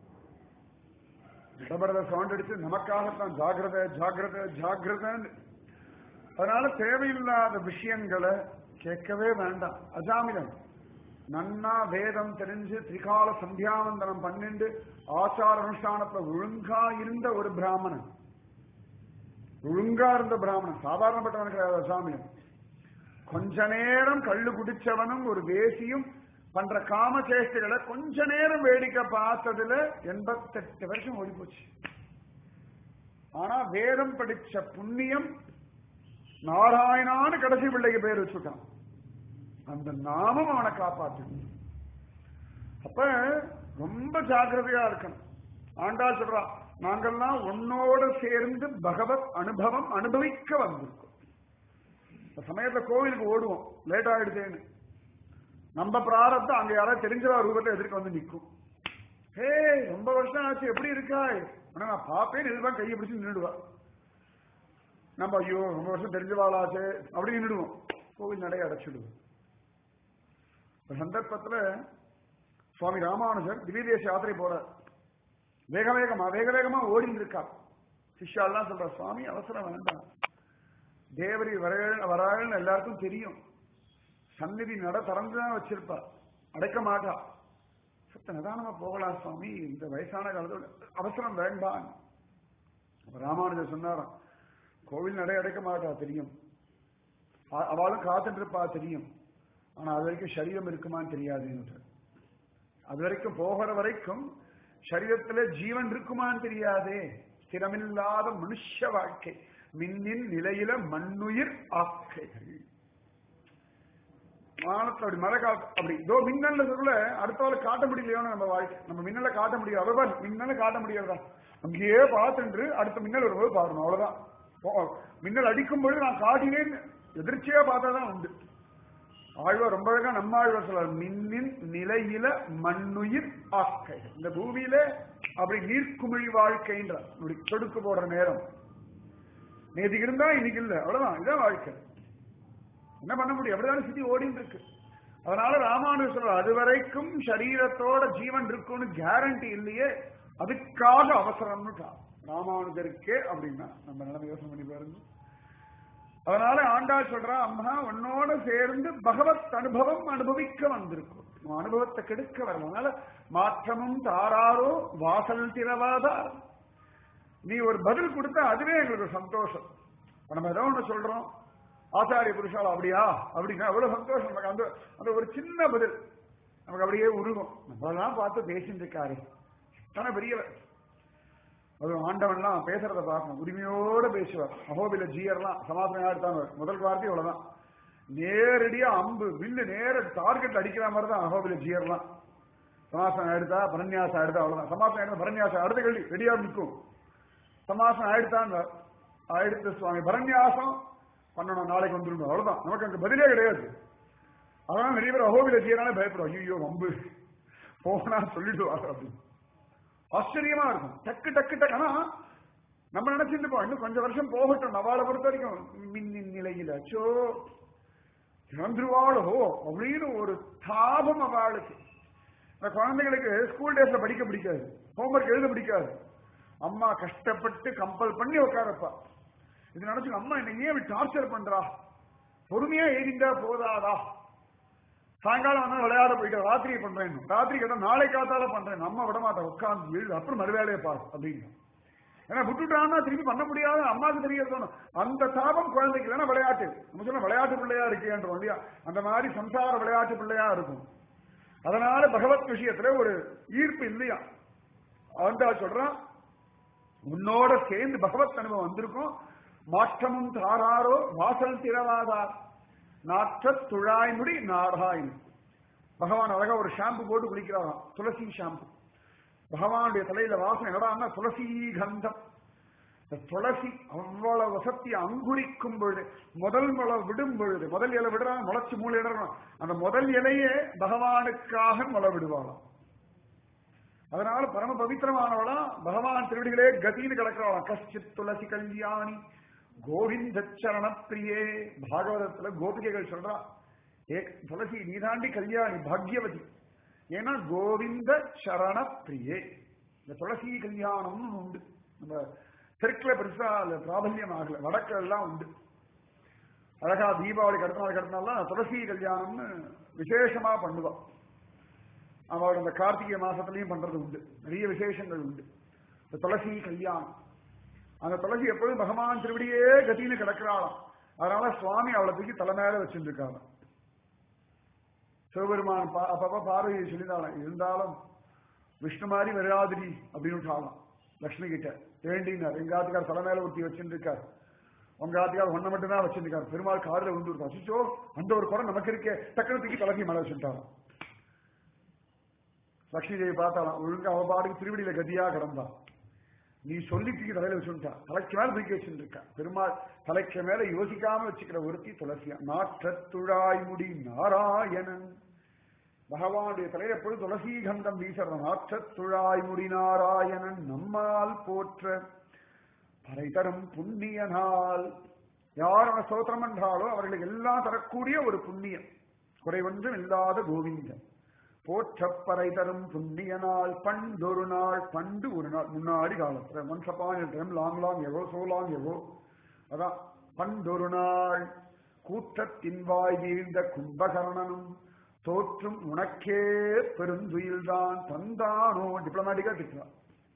ஜடபரத சாண்டடிச்சு நமக்காகத்தான் ஜாகிரத ஜாகிரத ஜாகிரதன்னு அதனால தேவையில்லாத விஷயங்களை கேட்கவே வேண்டாம் அஜாமிலம் நன்னா வேதம் தெரிஞ்சு திரிகால சந்தியாவந்தனம் பண்ணிண்டு ஆச்சார அனுஷ்டானத்துல ஒழுங்கா இருந்த ஒரு பிராமணன் ஒழுங்கா இருந்த பிராமணன் சாதாரணப்பட்டவன் கிடையாது அசாமியம் கொஞ்ச நேரம் கள்ளு குடிச்சவனும் ஒரு வேசியும் பண்ற காமச்சேஷ்டைகளை கொஞ்ச நேரம் வேடிக்கை பார்த்ததுல எண்பத்தெட்டு வருஷம் ஓடி போச்சு ஆனா வேதம் படிச்ச புண்ணியம் நாராயணான்னு கடைசி பிள்ளைக்கு பேர் வச்சுட்டான் அந்த நாமம் அவனை காப்பாத்து அப்ப ரொம்ப ஜாக்கிரதையா இருக்கணும் ஆண்டா சொல்றா நாங்கெல்லாம் உன்னோட சேர்ந்து பகவத் அனுபவம் அனுபவிக்க வந்திருக்கோம் இந்த சமயத்துல கோவிலுக்கு ஓடுவோம் லேட் ஆயிடுச்சேன்னு நம்ம பிராரத்தம் அங்க யாராவது தெரிஞ்சவா ரூபத்தை எதிர்க்க வந்து நிற்கும் ஹே ரொம்ப வருஷம் ஆச்சு எப்படி இருக்காய் ஆனா நான் பாப்பேன் இதுதான் கையை பிடிச்சு நின்றுடுவா நம்ம ஐயோ ரொம்ப வருஷம் தெரிஞ்சவாளாச்சு அப்படி நின்றுடுவோம் கோவில் நடைய அடைச்சிடுவோம் இந்த சந்தர்ப்பத்துல சுவாமி ராமானுஜர் திவ்யதேச யாத்திரை போறார் வேக வேகமா வேக வேகமா ஓடிட்டு இருக்கா சிஷ்யாலாம் சொல்ற சுவாமி அவசரம் வேண்டாம் தேவரி வராள்னு எல்லாருக்கும் தெரியும் சந்நிதி நட திறந்துதான் வச்சிருப்பா அடைக்க மாட்டா சத்த நிதானமா போகலாம் சுவாமி இந்த வயசான காலத்துல அவசரம் வேண்டாம் அப்ப ராமானுஜர் சொன்னாராம் கோவில் நடை அடைக்க மாட்டா தெரியும் அ- அவளும் காத்துட்டு இருப்பா தெரியும் ஆனா அது வரைக்கும் சரீரம் இருக்குமான்னு தெரியாது அது வரைக்கும் போகிற வரைக்கும் சரீரத்துல ஜீவன் இருக்குமான்னு தெரியாதே ஸ்திரமில்லாத மனுஷ வாழ்க்கை மின்னின் நிலையில மண்ணுயிர் ஆக்கைகள் வானத்துல அப்படி மழை காத்து அப்படி இதோ மின்னல்ல சொல்ல அடுத்தவளை காட்ட முடியலையோன்னு நம்ம வாழ்க்கை நம்ம மின்னலை காட்ட முடியாது அவ்வளவுதான் மின்னலை காட்ட முடியாதா அங்கேயே பார்த்துட்டு அடுத்த மின்னல் வரும்போது பார்க்கணும் அவ்வளவுதான் போ- மின்னல் அடிக்கும் பொழுது நான் காட்டினேன் எதிர்ச்சியா பார்த்தாதான் உண்டு ஆழ்வார் ரொம்ப அழகா நம்ம ஆழ்வார் சொல்றார் மின்னின் நிலையில மண்ணுயிர் ஆக்கை இந்த பூமியில அப்படி நீர்க்குமிழி வாழ்க்கைன்றார் இப்படி தொடுக்கு போடுற நேரம் நேதி இருந்தா இன்னைக்கு இல்ல அவ்வளவுதான் இதான் வாழ்க்கை என்ன பண்ண முடியும் அப்படிதான் சித்தி ஓடிட்டு இருக்கு அதனால ராமானுஜர் சொல்றார் அது வரைக்கும் சரீரத்தோட ஜீவன் இருக்கும்னு கேரண்டி இல்லையே அதுக்காக அவசரம்னு ராமானுஜருக்கே அப்படின்னா நம்ம நிலைமை யோசனை பண்ணி பாருங்க அதனால ஆண்டாள் சொல்றா அம்மா உன்னோட சேர்ந்து பகவத் அனுபவம் அனுபவிக்க வந்திருக்கும் உன் அனுபவத்தை கெடுக்க வரல அதனால மாற்றமும் தாராரோ வாசல் திறவாதார் நீ ஒரு பதில் கொடுத்தா அதுவே எங்களுக்கு ஒரு சந்தோஷம் இப்ப நம்ம ஏதோ ஒண்ணு சொல்றோம் ஆச்சாரிய புருஷால் அப்படியா அப்படின்னா அவ்வளவு சந்தோஷம் நமக்கு அந்த அந்த ஒரு சின்ன பதில் நமக்கு அப்படியே உருகும் நம்மளெல்லாம் பார்த்து பேசிட்டு இருக்காரு இத்தனை பெரியவர் அது ஆண்டவன்லாம் பேசுறத பார்க்கணும் உரிமையோட பேசுவார் அகோபில ஜீயர்லாம் சமாதானம் எடுத்தாங்க முதல் வார்த்தை இவ்வளவுதான் நேரடியா அம்பு வில்லு நேர டார்கெட் அடிக்கிற மாதிரி தான் அகோபில ஜீயர்லாம் சமாசனம் எடுத்தா பரநியாசம் எடுத்தா அவ்வளவுதான் சமாசனம் எடுத்தா பரநியாசம் அடுத்த கேள்வி ரெடியா நிற்கும் சமாசனம் ஆயிடுத்தாங்க ஆயிடுத்து சுவாமி பரநியாசம் பண்ணணும் நாளைக்கு வந்துருங்க அவ்வளவுதான் நமக்கு அங்க பதிலே கிடையாது அதனால நிறைய பேர் அகோபில ஜீயரான பயப்படும் ஐயோ அம்பு போனா சொல்லிடுவாங்க அப்படின்னு ஆச்சரியமா இருக்கும் டக்கு டக்கு டக்கு ஆனா நம்ம நினைச்சிட்டு இருப்போம் இன்னும் கொஞ்சம் வருஷம் போகட்டும் நவாளை பொறுத்த வரைக்கும் மின்னின் நிலையில அச்சோ இறந்துருவாளோ அப்படின்னு ஒரு தாபம் அவளுக்கு இந்த குழந்தைகளுக்கு ஸ்கூல் டேஸ்ல படிக்க பிடிக்காது ஹோம்ஒர்க் எழுத பிடிக்காது அம்மா கஷ்டப்பட்டு கம்பல் பண்ணி உட்காரப்பா இது நினைச்சு அம்மா என்ன ஏன் இப்படி டார்ச்சர் பண்றா பொறுமையா எழுதிண்டா போதாதா சாயங்காலம் வந்து விளையாட போயிட்டு ராத்திரி பண்றேன் ராத்திரி கேட்டா நாளை காத்தால பண்றேன் அம்மா விட மாட்டேன் உட்காந்து எழுது அப்புறம் மறுவேலையை பாரு அப்படின்னு ஏன்னா விட்டுட்டான்னா திருப்பி பண்ண முடியாது அம்மாவுக்கு தெரிய தோணும் அந்த தாபம் குழந்தைக்கு இல்லைன்னா விளையாட்டு நம்ம சொன்ன விளையாட்டு பிள்ளையா இருக்கேன்றோம் இல்லையா அந்த மாதிரி சம்சார விளையாட்டு பிள்ளையா இருக்கும் அதனால பகவத் விஷயத்துல ஒரு ஈர்ப்பு இல்லையா அவன்டா சொல்றான் உன்னோட சேர்ந்து பகவத் அனுபவம் வந்திருக்கும் மாற்றமும் தாராரோ வாசல் திறவாதார் நாற்ற துழாய்முடி நாராயண் பகவான் அழகா ஒரு ஷாம்பு போட்டு குளிக்கிறாராம் துளசி ஷாம்பு பகவானுடைய தலையில வாசனை என்னடா துளசி கந்தம் இந்த துளசி அவ்வளவு வசத்தி அங்குரிக்கும் பொழுது முதல் முளை விடும் பொழுது முதல் இலை விடுறான் முளைச்சு மூணு இடறான் அந்த முதல் இலையே பகவானுக்காக முளை விடுவாளாம் அதனால பரம பவித்திரமானவளா பகவான் திருவடிகளே கதின்னு கிடக்கிறவளாம் கஷ்டித் துளசி கல்யாணி கோவிந்த சரண பிரியே பாகவதத்துல கோபிகைகள் சொல்றா ஏ துளசி நீதாண்டி கல்யாணி பாக்யவதி ஏன்னா கோவிந்த சரண பிரியே இந்த துளசி கல்யாணம்னு உண்டு நம்ம தெற்குல பெருசா அதுல பிராபல்யம் ஆகல வடக்குல எல்லாம் உண்டு அழகா தீபாவளிக்கு அடுத்த நாள் அடுத்த நாள்லாம் துளசி கல்யாணம்னு விசேஷமா பண்ணுவா அவளோட அந்த கார்த்திகை மாசத்துலயும் பண்றது உண்டு நிறைய விசேஷங்கள் உண்டு இந்த துளசி கல்யாணம் அந்த துளசி எப்பொழுதும் பகவான் திருவடியே கத்தின்னு கிடக்கிறாளாம் அதனால சுவாமி அவளை தூக்கி தலை மேல வச்சிருக்காங்க சிவபெருமான் பா- அப்பப்ப பார்வையை சொல்லிதாளாம் இருந்தாலும் விஷ்ணு மாதிரி வராதிரி அப்படின்னு விட்டாலாம் லக்ஷ்மி கிட்ட வேண்டினார் எங்காத்துக்கார் தலை மேல ஒட்டி வச்சுருக்கார் உங்க ஆத்துக்கார ஒன்ன மட்டும் தான் வச்சிருக்காரு பெருமாள் காதுல விழுந்து விடுறா அச்சோ அந்த ஒரு குறை நமக்கு இருக்கே டக்குனு தூக்கி தலைக்கு மேல வச்சுட்டாராம் லட்சுமி தேவி பார்த்தாலாம் ஒழுங்கு அவ பாட்டுக்கு திருவடியில கதியா கிடந்தா நீ சொல்லி தூக்கி தலையில வச்சுட்டா தலைக்கு மேல தூக்கி வச்சுருக்கா பெருமாள் தலைக்கு மேல யோசிக்காம வச்சுக்கிற ஒருத்தி துளசியா நாற்றத்துழாய் முடி நாராயணன் பகவானுடைய தலையில எப்பொழுது துளசி கந்தம் வீசுற நாற்றத்துழாய் முடி நாராயணன் நம்மால் போற்ற பறை தரும் புண்ணிய நாள் யார் அவனை ஸ்தோத்திரம் என்றாலோ அவர்களுக்கு எல்லாம் தரக்கூடிய ஒரு புண்ணியம் குறைவொன்றும் இல்லாத கோவிந்தன் போற்றப்பறை தரும் புண்ணிய நாள் பண்டொரு நாள் பண்டு ஒரு நாள் முன்னாடி காலத்துல once upon time long long ago so long ago அதான் பண்டொரு நாள் கூட்டத்தின் வாய் வீழ்ந்த கும்பகர்ணனும் தோற்றும் உனக்கே பெருந்துயில்தான் தந்தானோ டிப்ளமேட்டிக்கா திட்டுறான்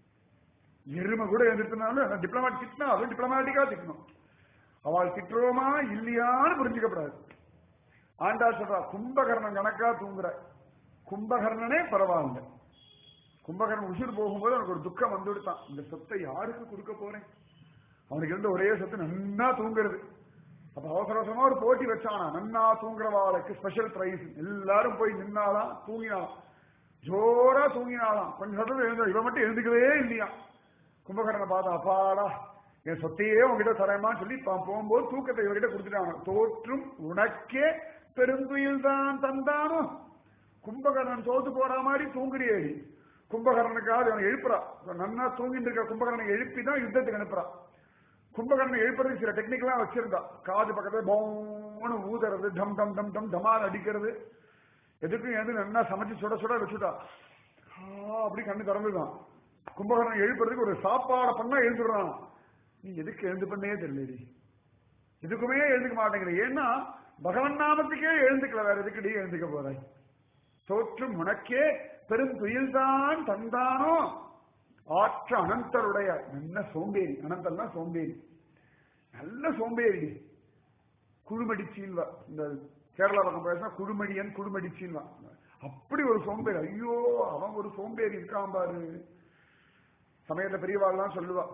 எருமை கூட எதிர்த்துனாலும் டிப்ளமேட் திட்டினா அதுவும் டிப்ளமேட்டிக்கா திட்டணும் அவள் திட்டுறோமா இல்லையான்னு புரிஞ்சுக்கப்படாது ஆண்டாள் சொல்றா கும்பகர்ணன் கணக்கா தூங்குற கும்பகர்ணனே பரவாயில்ல கும்பகர்ணன் உசுர் போகும்போது அவனுக்கு ஒரு துக்கம் வந்து விடுத்தான் இந்த சொத்தை யாருக்கு கொடுக்க போறேன் அவனுக்கு இருந்த ஒரே சொத்து நன்னா தூங்குறது அப்ப அவசர அவசரமா ஒரு போட்டி வச்சானா நன்னா தூங்குறவாளுக்கு ஸ்பெஷல் பிரைஸ் எல்லாரும் போய் நின்னாலாம் தூங்கினாலாம் ஜோரா தூங்கினாலாம் கொஞ்சம் சத்தம் எழுந்த இவன் மட்டும் எழுந்துக்கவே இல்லையா கும்பகர்ணனை பார்த்தா அப்பாடா என் சொத்தையே உங்ககிட்ட தரேமான்னு சொல்லி பா- போகும்போது தூக்கத்தை இவர்கிட்ட கொடுத்துட்டாங்க தோற்றும் உனக்கே பெருந்துயில் தான் தந்தானோ கும்பகர்ணன் தோத்து போற மாதிரி தூங்குறியேடி கும்பகர்ணனுக்காக அவன் எழுப்புறா நன்னா தூங்கிட்டு இருக்க கும்பகர்ணனை எழுப்பி தான் யுத்தத்துக்கு அனுப்புறா கும்பகர்ணனை எழுப்புறதுக்கு சில டெக்னிக்லாம் வச்சிருந்தா காது பக்கத்துல பௌன்னு ஊதுறது டம் டம் டம் டம் டமால் அடிக்கிறது எதுக்கும் எழுந்து நல்லா சமைச்சு சுட சுட வச்சுட்டா ஆ, அப்படி கண்ணு திறந்துதான் கும்பகர்ணன் எழுப்புறதுக்கு ஒரு சாப்பாடை பண்ணா எழுந்துடுறான் நீ எதுக்கு எழுந்து பண்ணே தெரியலடி எதுக்குமே எழுந்துக்க மாட்டேங்கிற ஏன்னா பகவன் நாமத்துக்கே எழுந்துக்கல வேற எதுக்குடி எழுந்துக்க போறாய் தோற்றும் உனக்கே பெருந்துயில்தான் தந்தானோ ஆற்ற அனந்தருடைய நல்ல சோம்பேறி அனந்தல்னா சோம்பேறி நல்ல சோம்பேறிடி குழுமடிச்சின்வா இந்த கேரளா பக்கம் பேசினா குழுமடியன் குழுமடிச்சின்வா அப்படி ஒரு சோம்பேறி ஐயோ அவன் ஒரு சோம்பேறி இருக்கான் பாரு சமயத்துல பெரியவாள்லாம் சொல்லுவா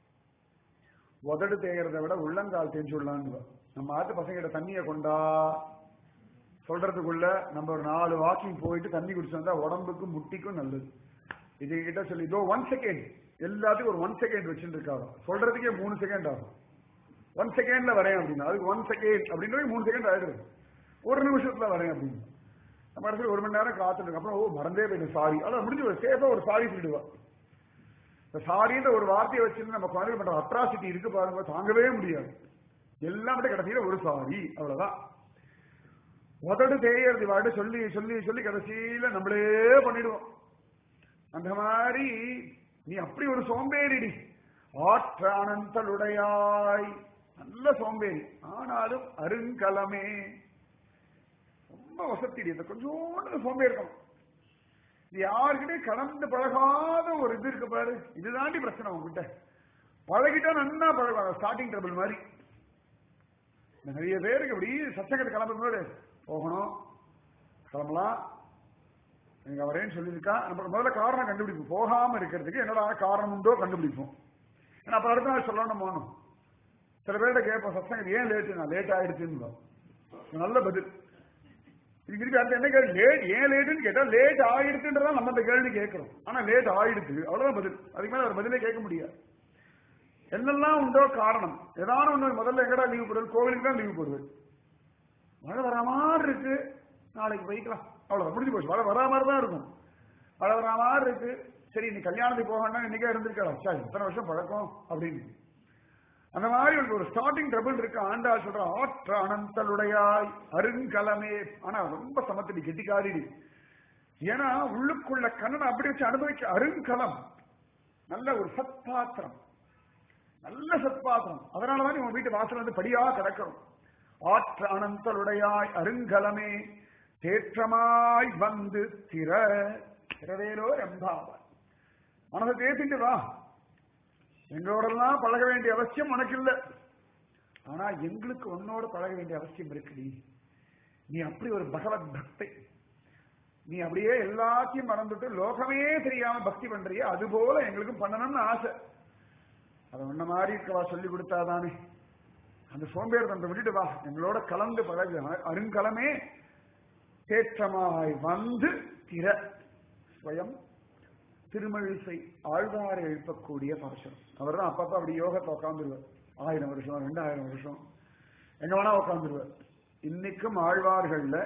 உதடு தேயறதை விட உள்ளங்கால் தேஞ்சு விடலான்னு நம்ம ஆத்து பசங்கிட்ட தண்ணியை கொண்டா சொல்றதுக்குள்ள நம்ம ஒரு நாலு வாக்கிங் போயிட்டு தண்ணி குடிச்சு வந்தா உடம்புக்கும் முட்டிக்கும் நல்லது இது கிட்ட சொல்லி இதோ ஒன் செகண்ட் எல்லாத்துக்கும் ஒரு ஒன் செகண்ட் வச்சுட்டு இருக்காங்க சொல்றதுக்கே மூணு செகண்ட் ஆகும் ஒன் செகண்ட்ல வரேன் அப்படின்னா அதுக்கு ஒன் செகண்ட் அப்படின்னு மூணு செகண்ட் ஆயிடுது ஒரு நிமிஷத்துல வரேன் அப்படின்னு நம்ம இடத்துல ஒரு மணி நேரம் காத்துட்டு இருக்கு. அப்புறம் ஓ மறந்தே போயிட்டு சாரி அதான் முடிஞ்சு ஒரு சேஃபா ஒரு சாரி சொல்லிடுவா இந்த சாரின்ற ஒரு வார்த்தையை வச்சுருந்து நம்ம குழந்தை பண்ற அட்ராசிட்டி இருக்கு பாருங்க தாங்கவே முடியாது எல்லாம் விட கடைசியில ஒரு சாரி அவ்வளவுதான் உதடு தேயறது வாடு சொல்லி சொல்லி சொல்லி கடைசியில நம்மளே பண்ணிடுவோம் அந்த மாதிரி நீ அப்படி ஒரு சோம்பேறிடி ஆற்ற அனந்தலுடையாய் நல்ல சோம்பேறி ஆனாலும் அருங்கலமே ரொம்ப வசத்திடி இந்த கொஞ்சோண்டு சோம்பேறி இருக்கணும் இது யாருக்கிட்டே கடந்து பழகாத ஒரு இது இருக்கு பாரு இதுதாண்டி பிரச்சனை உங்ககிட்ட பழகிட்டா நன்னா பழகுவாங்க ஸ்டார்டிங் ட்ரபிள் மாதிரி இந்த நிறைய பேருக்கு இப்படி சச்சங்கத்தை கிளம்பும்போது போகணும் கிளம்பலாம் எனக்கு வரேன்னு சொல்லியிருக்கா நம்ம முதல்ல காரணம் கண்டுபிடிப்போம் போகாம இருக்கிறதுக்கு என்னடா காரணம் உண்டோ கண்டுபிடிப்போம் ஏன்னா அப்ப அடுத்த நாள் சொல்லணும் போகணும் சில பேர்கிட்ட கேட்போம் சத்சங்கம் ஏன் லேட்டு நான் லேட் ஆயிடுச்சுன்னு நல்ல பதில் இது திருப்பி அடுத்து என்ன கேள்வி லேட் ஏன் லேட்டுன்னு கேட்டா லேட் ஆயிடுச்சுன்றதா நம்ம அந்த கேள்வி கேட்கிறோம் ஆனா லேட் ஆயிடுச்சு அவ்வளவுதான் பதில் அதுக்கு மேல ஒரு பதிலே கேட்க முடியாது என்னெல்லாம் உண்டோ காரணம் ஏதாவது ஒண்ணு முதல்ல எங்கடா லீவு போடுறது கோவிலுக்கு தான் லீவு போடுவது மழை வரா மாதிரி இருக்கு நாளைக்கு போய்க்கலாம் அவ்வளவு முடிஞ்சு போச்சு மழை வரா மாதிரி தான் இருக்கும் மழை வரா மாதிரி இருக்கு சரி நீ கல்யாணத்துக்கு போகணும்னா இன்னைக்கே இருந்திருக்கா சார் இத்தனை வருஷம் பழக்கம் அப்படின்னு அந்த மாதிரி உங்களுக்கு ஒரு ஸ்டார்டிங் ட்ரபிள் இருக்கு ஆண்டாள் சொல்ற ஆற்ற அனந்தலுடையாய் அருங்கலமே ஆனா ரொம்ப சமத்தடி கெட்டிக்காரிடி ஏன்னா உள்ளுக்குள்ள கண்ணனை அப்படி வச்சு அனுபவிக்க அருங்கலம் நல்ல ஒரு சத்பாத்திரம் நல்ல சத்பாத்திரம் அதனாலதான் உங்க வீட்டு வாசல் வந்து படியா கிடக்கிறோம் ஆற்ற அனந்தலுடையாய் அருங்கலமே தேற்றமாய் வந்து திற திறவேலோ எம்பாவாய் மனதை தேத்திட்டு வா எங்களோடெல்லாம் பழக வேண்டிய அவசியம் உனக்கு இல்ல ஆனா எங்களுக்கு உன்னோட பழக வேண்டிய அவசியம் இருக்குடி நீ அப்படி ஒரு பகவத் பக்தை நீ அப்படியே எல்லாத்தையும் மறந்துட்டு லோகமே தெரியாம பக்தி பண்றிய அது போல எங்களுக்கும் பண்ணணும்னு ஆசை அதை உன்ன மாதிரி இருக்கவா சொல்லி கொடுத்தாதானே அந்த சோம்பேறித்தனத்தை விட்டுட்டு வா எங்களோட கலந்து பழகு அருங்கலமே தேற்றமாய் வந்து திற ஸ்வயம் திருமழிசை ஆழ்வாரை எழுப்பக்கூடிய பாசனம் அவர் தான் அப்பப்ப அப்படி யோகத்தை உட்காந்துருவார் ஆயிரம் வருஷம் ரெண்டாயிரம் வருஷம் எங்க வேணா உட்காந்துருவார் இன்னைக்கும் ஆழ்வார்கள்ல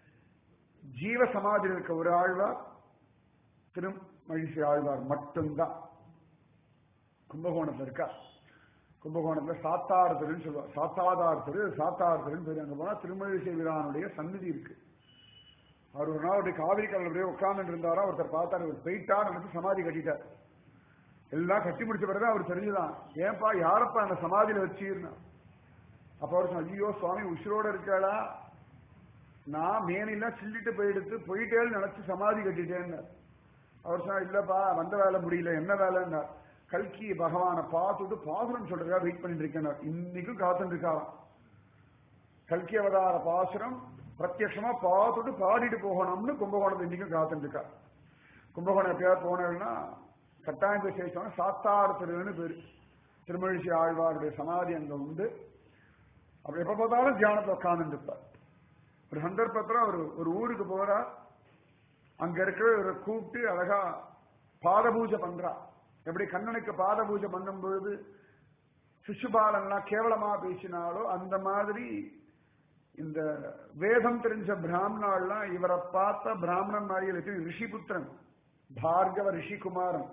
ஜீவ சமாதியில் இருக்க ஒரு ஆழ்வார் திருமழிசை ஆழ்வார் மட்டும்தான் கும்பகோணத்துல இருக்கா கும்பகோணத்துல சாத்தார் தெருன்னு சொல்லுவார் சாத்தாதார் தெரு சாத்தார் தெருன்னு பேரு அங்க போனா திருமழிசை விழானுடைய சந்நிதி இருக்கு அவர் ஒரு நாள் அப்படி காவிரி கடல் அப்படியே உட்கார்ந்து இருந்தாரா ஒருத்தர் பார்த்தாரு அவர் போயிட்டார் நினைச்சு சமாதி கட்டிட்டார் எல்லாம் கட்டி முடிச்ச பிறகு அவர் தெரிஞ்சுதான் ஏன்பா யாரப்பா அந்த சமாதியில வச்சிருந்தா அப்ப அவர் சொன்ன ஐயோ சுவாமி உசுரோட இருக்காளா நான் மேனெல்லாம் சில்லிட்டு போயிடுத்து போயிட்டேன்னு நினைச்சு சமாதி கட்டிட்டேன்னு அவர் சொன்னா இல்லப்பா வந்த வேலை முடியல என்ன வேலைன்னா கல்கி பகவானை பார்த்துட்டு பாசுரம் சொல்றதா வெயிட் பண்ணிட்டு இருக்கேன் இன்னைக்கும் காத்துட்டு இருக்காராம் கல்கி அவதார பாசுரம் பிரத்யட்சமா பார்த்துட்டு பாடிட்டு போகணும்னு கும்பகோணத்தை இன்னைக்கும் காத்துட்டு இருக்கா கும்பகோணம் எப்பயாவது போனேன்னா கட்டாயம் போய் சேர்த்தோம்னா சாத்தார் திருன்னு பேரு திருமழிசை ஆழ்வாருடைய சமாதி அங்க உண்டு அப்படி எப்ப பார்த்தாலும் தியானத்தை உட்கார்ந்து இருப்பார் ஒரு சந்தர்ப்பத்துல ஒரு ஒரு ஊருக்கு போறா அங்க இருக்கிற ஒரு கூப்பிட்டு அழகா பாத பூஜை பண்றா எப்படி கண்ணனுக்கு பாத பூஜை பண்ணும் பொழுது சிசுபாலன்லாம் கேவலமா பேசினாலோ அந்த மாதிரி இந்த வேதம் தெரிஞ்ச பிராமணாலாம் இவரை பார்த்த பிராமணன் மாதிரி இருக்கு ரிஷிபுத்திரன் பார்கவ ரிஷிகுமாரன்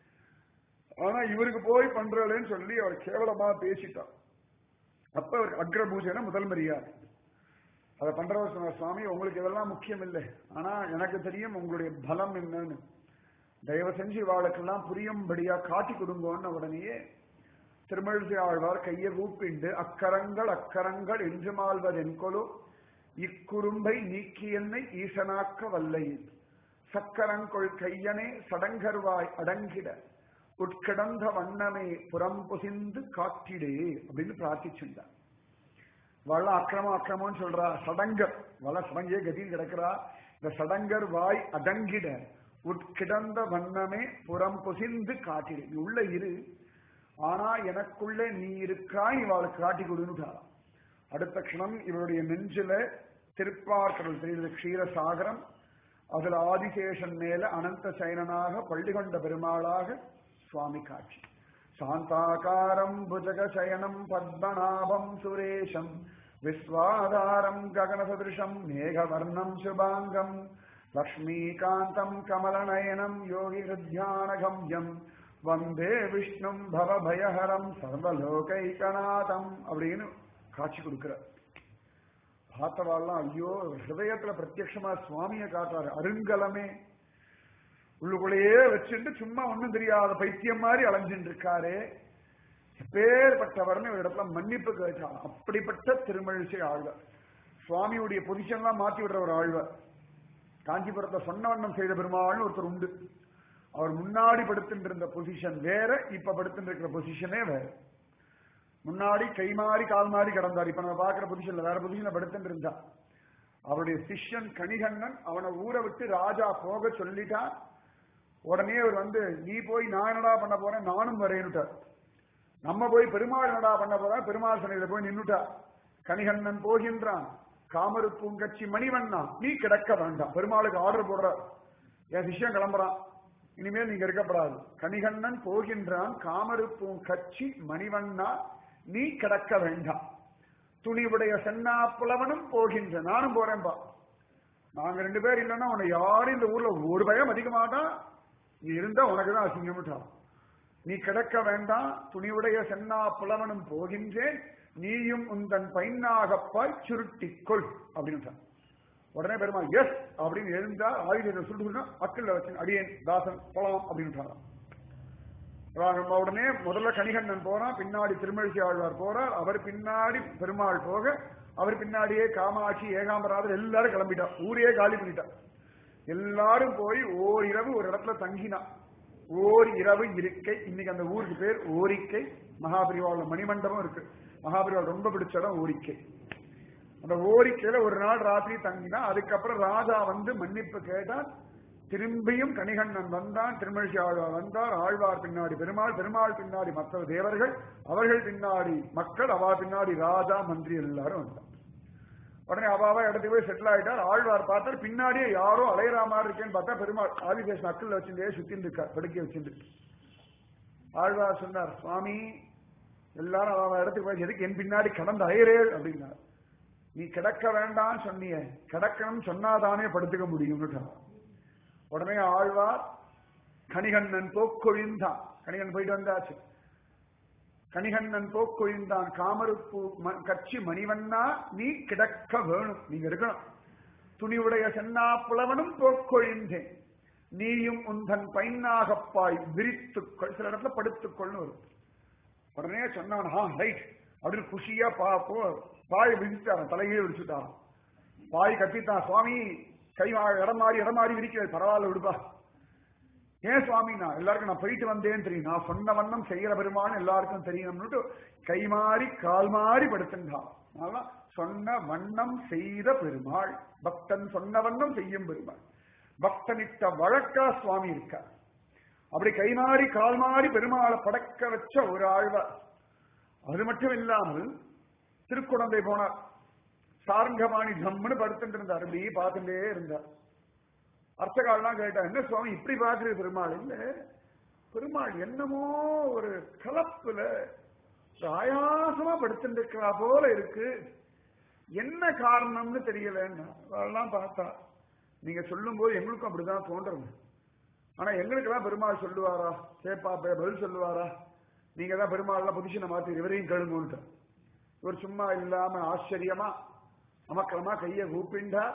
ஆனா இவருக்கு போய் பண்றேன்னு சொல்லி அவர் கேவலமா பேசிட்டார் அப்ப அவர் அக்ர பூஜைனா முதல் மரியாதை அதை பண்றவர் சொன்னார் சுவாமி உங்களுக்கு இதெல்லாம் முக்கியம் இல்லை ஆனா எனக்கு தெரியும் உங்களுடைய பலம் என்னன்னு தயவு செஞ்சு இவாளுக்கெல்லாம் புரியும்படியா காட்டி கொடுங்கன்னு உடனேயே திருமழிசை ஆழ்வார் கையை கூப்பிண்டு அக்கரங்கள் அக்கரங்கள் என்று மால்வதென்கொலோ இக்குறும்பை நீக்கி என்னை ஈசனாக்க வல்லையில் சக்கரங்கொள் கையனே சடங்கர்வாய் அடங்கிட உட்கிடந்த வண்ணமே புறம் புசிந்து காட்டிடே அப்படின்னு பிரார்த்திச்சுண்டார் வள அக்கிரமம் அக்கிரமம்னு சொல்றா சடங்கர் வள சடங்கே கதியில் கிடக்கிறா இந்த சடங்கர் வாய் அடங்கிட உட்கிடந்த வண்ணமே புறம் புசிந்து காட்டிடு நீ உள்ள இரு ஆனா எனக்குள்ளே நீ இருக்காய் இவாளுக்கு காட்டி கொடுன்னுட்டாராம் அடுத்த க்ஷணம் இவருடைய நெஞ்சில திருப்பார்கடல் தெரியுது க்ஷீரசாகரம் அதுல ஆதிசேஷன் மேல அனந்த சயனனாக பள்ளி கொண்ட பெருமாளாக சுவாமி காட்சி சாந்தாகாரம் புஜக சயனம் பத்மநாபம் சுரேஷம் விஸ்வாதாரம் ககனசதிருஷம் மேகவர்ணம் சுபாங்கம் லக்ஷ்மீகாந்தம் கமலநயனம் யோகி ஹிருத்யானகம்யம் வந்தே விஷ்ணும் பவபயஹரம் சர்வலோகைகநாதம் அப்படின்னு காட்சி கொடுக்கிறார் பார்த்தவாள்லாம் ஐயோ ஹிருதயத்துல பிரத்யட்சமா சுவாமியை காட்டுறாரு அருங்கலமே உள்ளுக்குள்ளேயே வச்சுட்டு சும்மா ஒண்ணும் தெரியாத பைத்தியம் மாதிரி அலைஞ்சுட்டு இருக்காரு எப்பேற்பட்டவர்னு ஒரு இடத்துல மன்னிப்பு கேட்டான் அப்படிப்பட்ட திருமழிசை ஆழ்வார் சுவாமியுடைய பொசிஷன்லாம் மாத்தி விடுற ஒரு ஆழ்வார் காஞ்சிபுரத்தை சொன்ன வண்ணம் செய்த பெருமாள்னு ஒருத்தர் உண்டு அவர் முன்னாடி படுத்துட்டு இருந்த பொசிஷன் வேற இப்ப படுத்துட்டு இருக்கிற பொசிஷனே வேற முன்னாடி கை மாறி கால் மாறி கிடந்தார் இப்ப நம்ம பாக்குற பொசிஷன்ல வேற பொசிஷன்ல படுத்துட்டு இருந்தா அவருடைய சிஷ்யன் கணிகண்ணன் அவனை ஊரை விட்டு ராஜா போக சொல்லிட்டான் உடனே அவர் வந்து நீ போய் நான் என்னடா பண்ண போறேன் நானும் வரேன்னுட்டார் நம்ம போய் பெருமாள் என்னடா பண்ண போறோம் பெருமாள் சனையில போய் நின்னுட்டா கணிகண்ணன் போகின்றான் காமரு பூங்கச்சி மணிவண்ணா நீ கிடக்க வேண்டாம் பெருமாளுக்கு ஆர்டர் போடுற என் சிஷ்யன் கிளம்புறான் இனிமேல் நீங்க இருக்கப்படாது கணிகண்ணன் போகின்றான் காமரு பூங்கச்சி மணிவண்ணா நீ கிடக்க வேண்டாம் துணிவுடைய சென்னா புலவனும் போகின்ற நானும் போறேன்பா நாங்க ரெண்டு பேர் இல்லைன்னா உன்னை யாரும் இந்த ஊர்ல ஒரு பயம் அதிக மாட்டான் நீ இருந்தா உனக்கு தான் அசிங்கமிட்டான் நீ கிடக்க வேண்டாம் துணிவுடைய சென்னா புலவனும் போகின்றேன் நீயும் உந்தன் பைன்னாகப்பாய் சுருட்டிக்கொள் அப்படின்ட்டான் உடனே பெருமாள் எஸ் அப்படின்னு எழுந்தா ஆயுதத்தை சுட்டு அக்கல்ல வச்சு அடியேன் தாசன் போலாம் அப்படின்ட்டாராம் நம்ம உடனே முதல்ல கணிகண்ணன் போறான் பின்னாடி திருமழிசை ஆழ்வார் போறார் அவர் பின்னாடி பெருமாள் போக அவர் பின்னாடியே காமாட்சி ஏகாம்பராதர் எல்லாரும் கிளம்பிட்டா ஊரே காலி பண்ணிட்டா எல்லாரும் போய் ஓர் இரவு ஒரு இடத்துல தங்கினா ஓர் இரவு இருக்கை இன்னைக்கு அந்த ஊருக்கு பேர் ஓரிக்கை மகாபிரிவாவில் மணிமண்டபம் இருக்கு மகாபிரிவால் ரொம்ப பிடிச்ச இடம் ஓரிக்கை அந்த ஓரிக்கையில ஒரு நாள் ராத்திரி தங்கினா அதுக்கப்புறம் ராஜா வந்து மன்னிப்பு கேட்டா திரும்பியும் கணிகண்ணன் வந்தான் திருமழிசி ஆழ்வார் வந்தார் ஆழ்வார் பின்னாடி பெருமாள் பெருமாள் பின்னாடி மற்ற தேவர்கள் அவர்கள் பின்னாடி மக்கள் அவா பின்னாடி ராஜா மந்திரி எல்லாரும் வந்தார் உடனே அவாவா இடத்துக்கு போய் செட்டில் ஆயிட்டார் ஆழ்வார் பார்த்தார் பின்னாடியே யாரோ அலையறா மாதிரி இருக்கேன்னு பார்த்தா பெருமாள் ஆதிசேஷன் அக்கல்ல வச்சுட்டே சுத்தின்னு இருக்கார் படுக்கை வச்சுட்டு ஆழ்வார் சொன்னார் சுவாமி எல்லாரும் அவ இடத்துக்கு போய் எதுக்கு என் பின்னாடி கடந்து அலையறேள் அப்படின்னார் நீ கிடக்க வேண்டாம் சொன்னிய கிடக்கணும் சொன்னாதானே படுத்துக்க முடியும்னு உடனே ஆழ்வார் கணிகண்ணன் போக்கொழிந்தான் கணிகன் போயிட்டு வந்தாச்சு கணிகண்ணன் போக்கொழிந்தான் காமருப்பு ம- கட்சி மணிவண்ணா நீ கிடக்க வேணும் நீங்க இருக்கணும் துணிவுடைய சென்னா புலவனும் போக்கொழிந்தேன் நீயும் உந்தன் பைன்னாகப்பாய் விரித்துக்கொள் சில இடத்துல படுத்துக்கொள்னு வரும் உடனே சொன்னான் ஆ ரைட் அப்படின்னு குஷியா பா போ பாய் விரிச்சாரான் தலையே விரிச்சுட்டாரான் பாய் கத்தித்தான் சுவாமி கை மா- இடம் மாறி இடம் மாறி விரிக்கிறது பரவாயில்ல விடுப்பா ஏன் சுவாமி நான் எல்லாருக்கும் நான் போயிட்டு வந்தேன்னு தெரியும் நான் சொன்ன வண்ணம் செய்யற பெருமான் எல்லாருக்கும் தெரியணும்னுட்டு கை மாறி கால் மாறி படுத்துட்டான் அதனால சொன்ன வண்ணம் செய்த பெருமாள் பக்தன் சொன்ன வண்ணம் செய்யும் பெருமாள் பக்தனிட்ட வழக்கா சுவாமி இருக்கார் அப்படி கை மாறி கால் மாறி பெருமாளை படக்க வச்ச ஒரு ஆழ்வார் அது மட்டும் இல்லாமல் திருக்குடந்தை போனார் சார்ங்கபாணி தம்முன்னு படுத்துட்டு இருந்தார் இப்படி பார்த்துட்டே இருந்தார் அர்த்தகால்லாம் கேட்டா என்ன சுவாமி இப்படி பாக்குறது பெருமாள் இல்ல பெருமாள் என்னமோ ஒரு கலப்புல ஒரு ஆயாசமா படுத்துட்டு இருக்கிறா போல இருக்கு என்ன காரணம்னு தெரியலன்னா அதெல்லாம் பார்த்தா நீங்க சொல்லும் போது எங்களுக்கும் அப்படிதான் தோன்றது ஆனா எங்களுக்கெல்லாம் பெருமாள் சொல்லுவாரா கேப்பா ப- பதில் சொல்லுவாரா நீங்க தான் பெருமாள்லாம் பொசிஷனை மாத்தி இவரையும் கேளுங்கன்ட்டு இவர் சும்மா இல்லாம ஆச்சரியமா அமக்கலமா கைய கூப்பிண்டா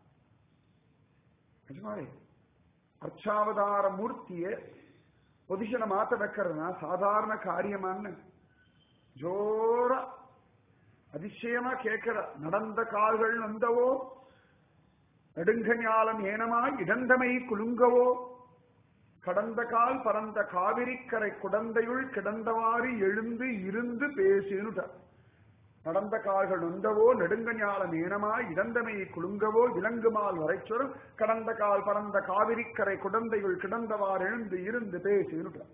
நிஜமாவே அர்ச்சாவதார மூர்த்திய பொசிஷனை மாத்த வைக்கிறதுனா சாதாரண காரியமான்னு ஜோரா அதிசயமா கேட்கிற நடந்த கால்கள் நந்தவோ நெடுங்க ஞாலம் ஏனமாய் இடந்தமை குலுங்கவோ கடந்த கால் பரந்த காவிரிக்கரை குடந்தையுள் கிடந்தவாறு எழுந்து இருந்து பேசினுட்டார் நடந்த கால்கள் நொந்தவோ நெடுங்க ஞாலம் ஏனமாய் இடந்தமை குலுங்கவோ இலங்குமால் வரைச்சொரும் கடந்த கால் பரந்த காவிரிக்கரை குடந்தையுள் கிடந்தவாறு எழுந்து இருந்து பேசினுட்டார்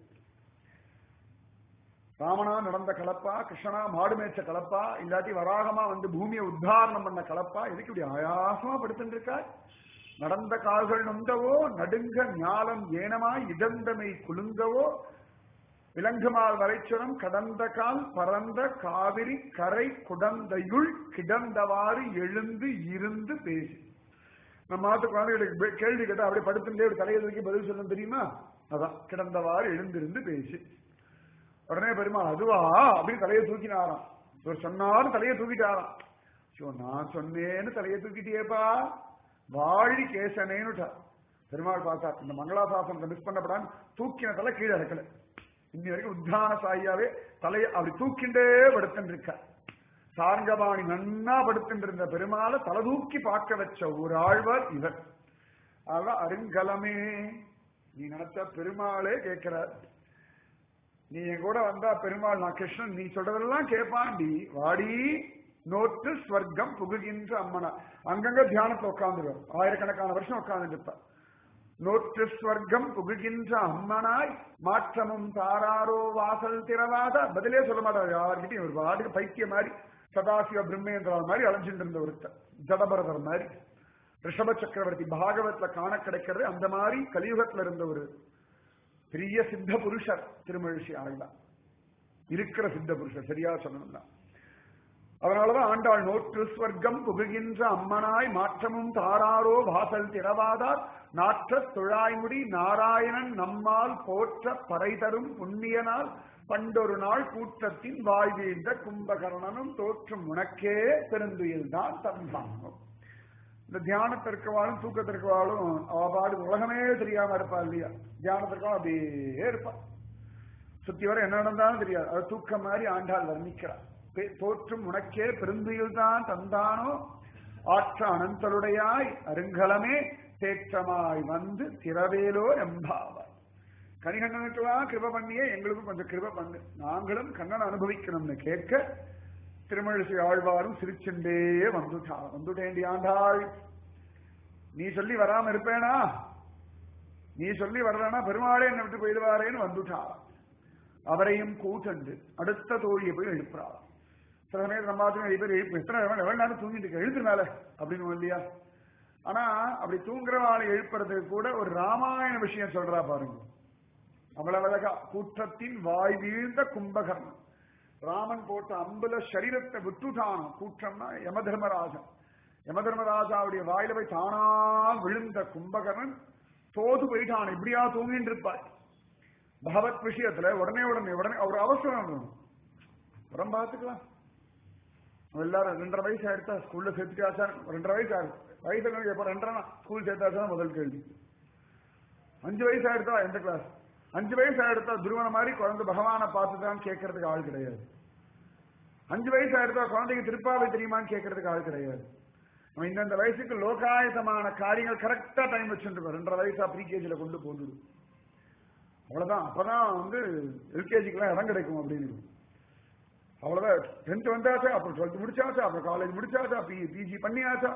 ராமனா நடந்த கலப்பா கிருஷ்ணனா மாடு மேய்ச்ச கலப்பா இல்லாட்டி வராகமா வந்து பூமியை உத்தாரணம் பண்ண கலப்பா எதுக்கு இப்படி ஆயாசமா படுத்துட்டு இருக்கா நடந்த கால்கள் நொந்தவோ நடுங்க ஞாலம் ஏனமாய் இடந்தமை குலுங்கவோ விலங்குமால் வரைச்சுரம் கடந்த கால் பரந்த காவிரி கரை குடந்தையுள் கிடந்தவாறு எழுந்து இருந்து பேசி நம்ம நாட்டு குழந்தைகளுக்கு பே- கேள்வி கேட்டா அப்படியே படுத்துட்டே ஒரு தலையை தூக்கி பதில் சொல்ல தெரியுமா அதான் கிடந்தவாறு எழுந்திருந்து பேசி உடனே பெருமாள் அதுவா அப்படின்னு தலையை தூக்கினாராம் இவர் சொன்னாலும் தலையை தூக்கிட்டாராம் ஐயோ நான் சொன்னேன்னு தலையை தூக்கிட்டியேப்பா வாழி கேசனேன்னுட்டா பெருமாள் பார்த்தா இந்த மங்களாசாசனத்தை மிஸ் பண்ணப்படான்னு தூக்கின தலை கீழே இறக்கல இன்னி வரைக்கும் உத்தான சாயியாவே தலையை அப்படி தூக்கிண்டே படுத்துட்டு இருக்க சார்கபாணி நன்னா படுத்துட்டு இருந்த பெருமாளை தலை தூக்கி பார்க்க வச்ச ஒரு ஆழ்வார் இவர் அதான் அருங்கலமே நீ நினைச்ச பெருமாளே கேட்கிறார் நீ என் கூட வந்தா பெருமாள் நான் கிருஷ்ணன் நீ சொல்றதெல்லாம் கேட்பாண்டி வாடி நோட்டு ஸ்வர்க்கம் புகுகின்ற அம்மனா அங்கங்க தியானத்துல உட்காந்துருவார் ஆயிரக்கணக்கான வருஷம் உட்கார்ந்துட்டு இருப்பார் நோற்று ஸ்வர்க்கம் புகுகின்ற அம்மனாய் மாற்றமும் தாராரோ வாசல் திறவாத பதிலே சொல்ல மாட்டார் யார்கிட்டயும் ஒரு பாட்டுக்கு பைத்திய மாதிரி சதாசிவ பிரம்மேந்திரா மாதிரி அலைஞ்சிட்டு இருந்த ஒருத்தர் ஜடபரதர் மாதிரி ரிஷப சக்கரவர்த்தி பாகவத்ல காண கிடைக்கிறது அந்த மாதிரி கலியுகத்துல இருந்த ஒரு பெரிய சித்த புருஷர் திருமழிசி ஆழ்வார் இருக்கிற சித்த புருஷர் சரியா சொல்லணும்னா அதனாலதான் ஆண்டாள் நோற்று ஸ்வர்க்கம் புகுகின்ற அம்மனாய் மாற்றமும் தாராரோ வாசல் திறவாதார் நாற்ற துழாய்முடி நாராயணன் நம்மால் போற்ற பறை தரும் புண்ணியனால் பண்டொரு நாள் கூட்டத்தின் வாய் வீழ்ந்த கும்பகர்ணனும் தோற்றும் உனக்கே பெருந்துயில் தான் தந்தாங்கும் இந்த தியானத்திற்கு வாழும் தூக்கத்திற்கு வாழும் அவ பாடு உலகமே தெரியாம இருப்பா இல்லையா தியானத்திற்கும் அப்படியே இருப்பா சுத்தி வர என்ன நடந்தாலும் தெரியாது அது தூக்கம் மாதிரி ஆண்டாள் வர்ணிக்கிறார் பே- தோற்றும் உனக்கே பெருந்துயில் தான் தந்தானோ ஆற்ற அனந்தருடையாய் அருங்கலமே தேற்றமாய் வந்து திரவேலோ எம்பாவாய் கனிகண்ணனுக்குலாம் கிருப பண்ணியே எங்களுக்கும் கொஞ்சம் கிருப பண்ணு நாங்களும் கண்ணன் அனுபவிக்கணும்னு கேட்க திருமழிசை ஆழ்வாரும் சிரிச்சுண்டே வந்துட்டா வந்துட்டேண்டி ஆண்டாள் நீ சொல்லி வராம இருப்பேனா நீ சொல்லி வரலன்னா பெருமாளே என்னை விட்டு போயிடுவாரேன்னு வந்துட்டார் அவரையும் கூட்டண்டு அடுத்த தோழியை போய் எழுப்புறாள் சில சமயத்தில் நம்ம ஆத்துல நிறைய பேர் எழுப்பு எத்தனை எவ்வளவு எவ்வளவு நேரம் தூங்கிட்டு இருக்க எழுத்து மேல அப்படின்னு இல்லையா ஆனா அப்படி தூங்குறவாளை எழுப்புறதுக்கு கூட ஒரு ராமாயண விஷயம் சொல்றா பாருங்க அவ்வளவு அழகா கூட்டத்தின் வாய் வீழ்ந்த கும்பகர்ணன் ராமன் போட்ட அம்புல சரீரத்தை விட்டுட்டான் கூட்டம்னா யம தர்மராஜன் யம தர்மராஜாவுடைய வாயில போய் தானா விழுந்த கும்பகர்ணன் தோது போயிட்டான் இப்படியா தூங்கிட்டு இருப்பாய் பகவத் விஷயத்துல உடனே உடனே உடனே ஒரு அவசரம் வேணும் அப்புறம் பார்த்துக்கலாம் எல்லாரும் ரெண்டரை வயசு ஆயிடுத்தா ஸ்கூல்ல சேர்த்துட்டாச்சா ரெண்டரை வயசு ஆயிடுச்சு வயசு என்ன எப்ப ரெண்டரை ஸ்கூல் சேர்த்தாச்சா முதல் கேள்வி அஞ்சு வயசு ஆயிடுத்தா எந்த கிளாஸ் அஞ்சு வயசு ஆயிடுத்தா துருவன மாதிரி குழந்தை பகவானை பார்த்துதான் கேட்கறதுக்கு ஆள் கிடையாது அஞ்சு வயசு ஆயிடுத்தா குழந்தைக்கு திருப்பாவை தெரியுமான்னு கேட்கறதுக்கு ஆள் கிடையாது நம்ம இந்தந்த வயசுக்கு லோகாயத்தமான காரியங்கள் கரெக்டா டைம் வச்சுருக்கோம் ரெண்டரை வயசா ப்ரீகேஜில கொண்டு போந்துடும் அவ்வளவுதான் அப்பதான் வந்து எல்கேஜிக்கெல்லாம் இடம் கிடைக்கும் அப்படின்னு அவ்வளவுதான் டென்த் வந்தாச்சா அப்புறம் டுவெல்த் முடிச்சாச்சா அப்புறம் காலேஜ் முடிச்சாச்சா பிஜி பண்ணியாச்சா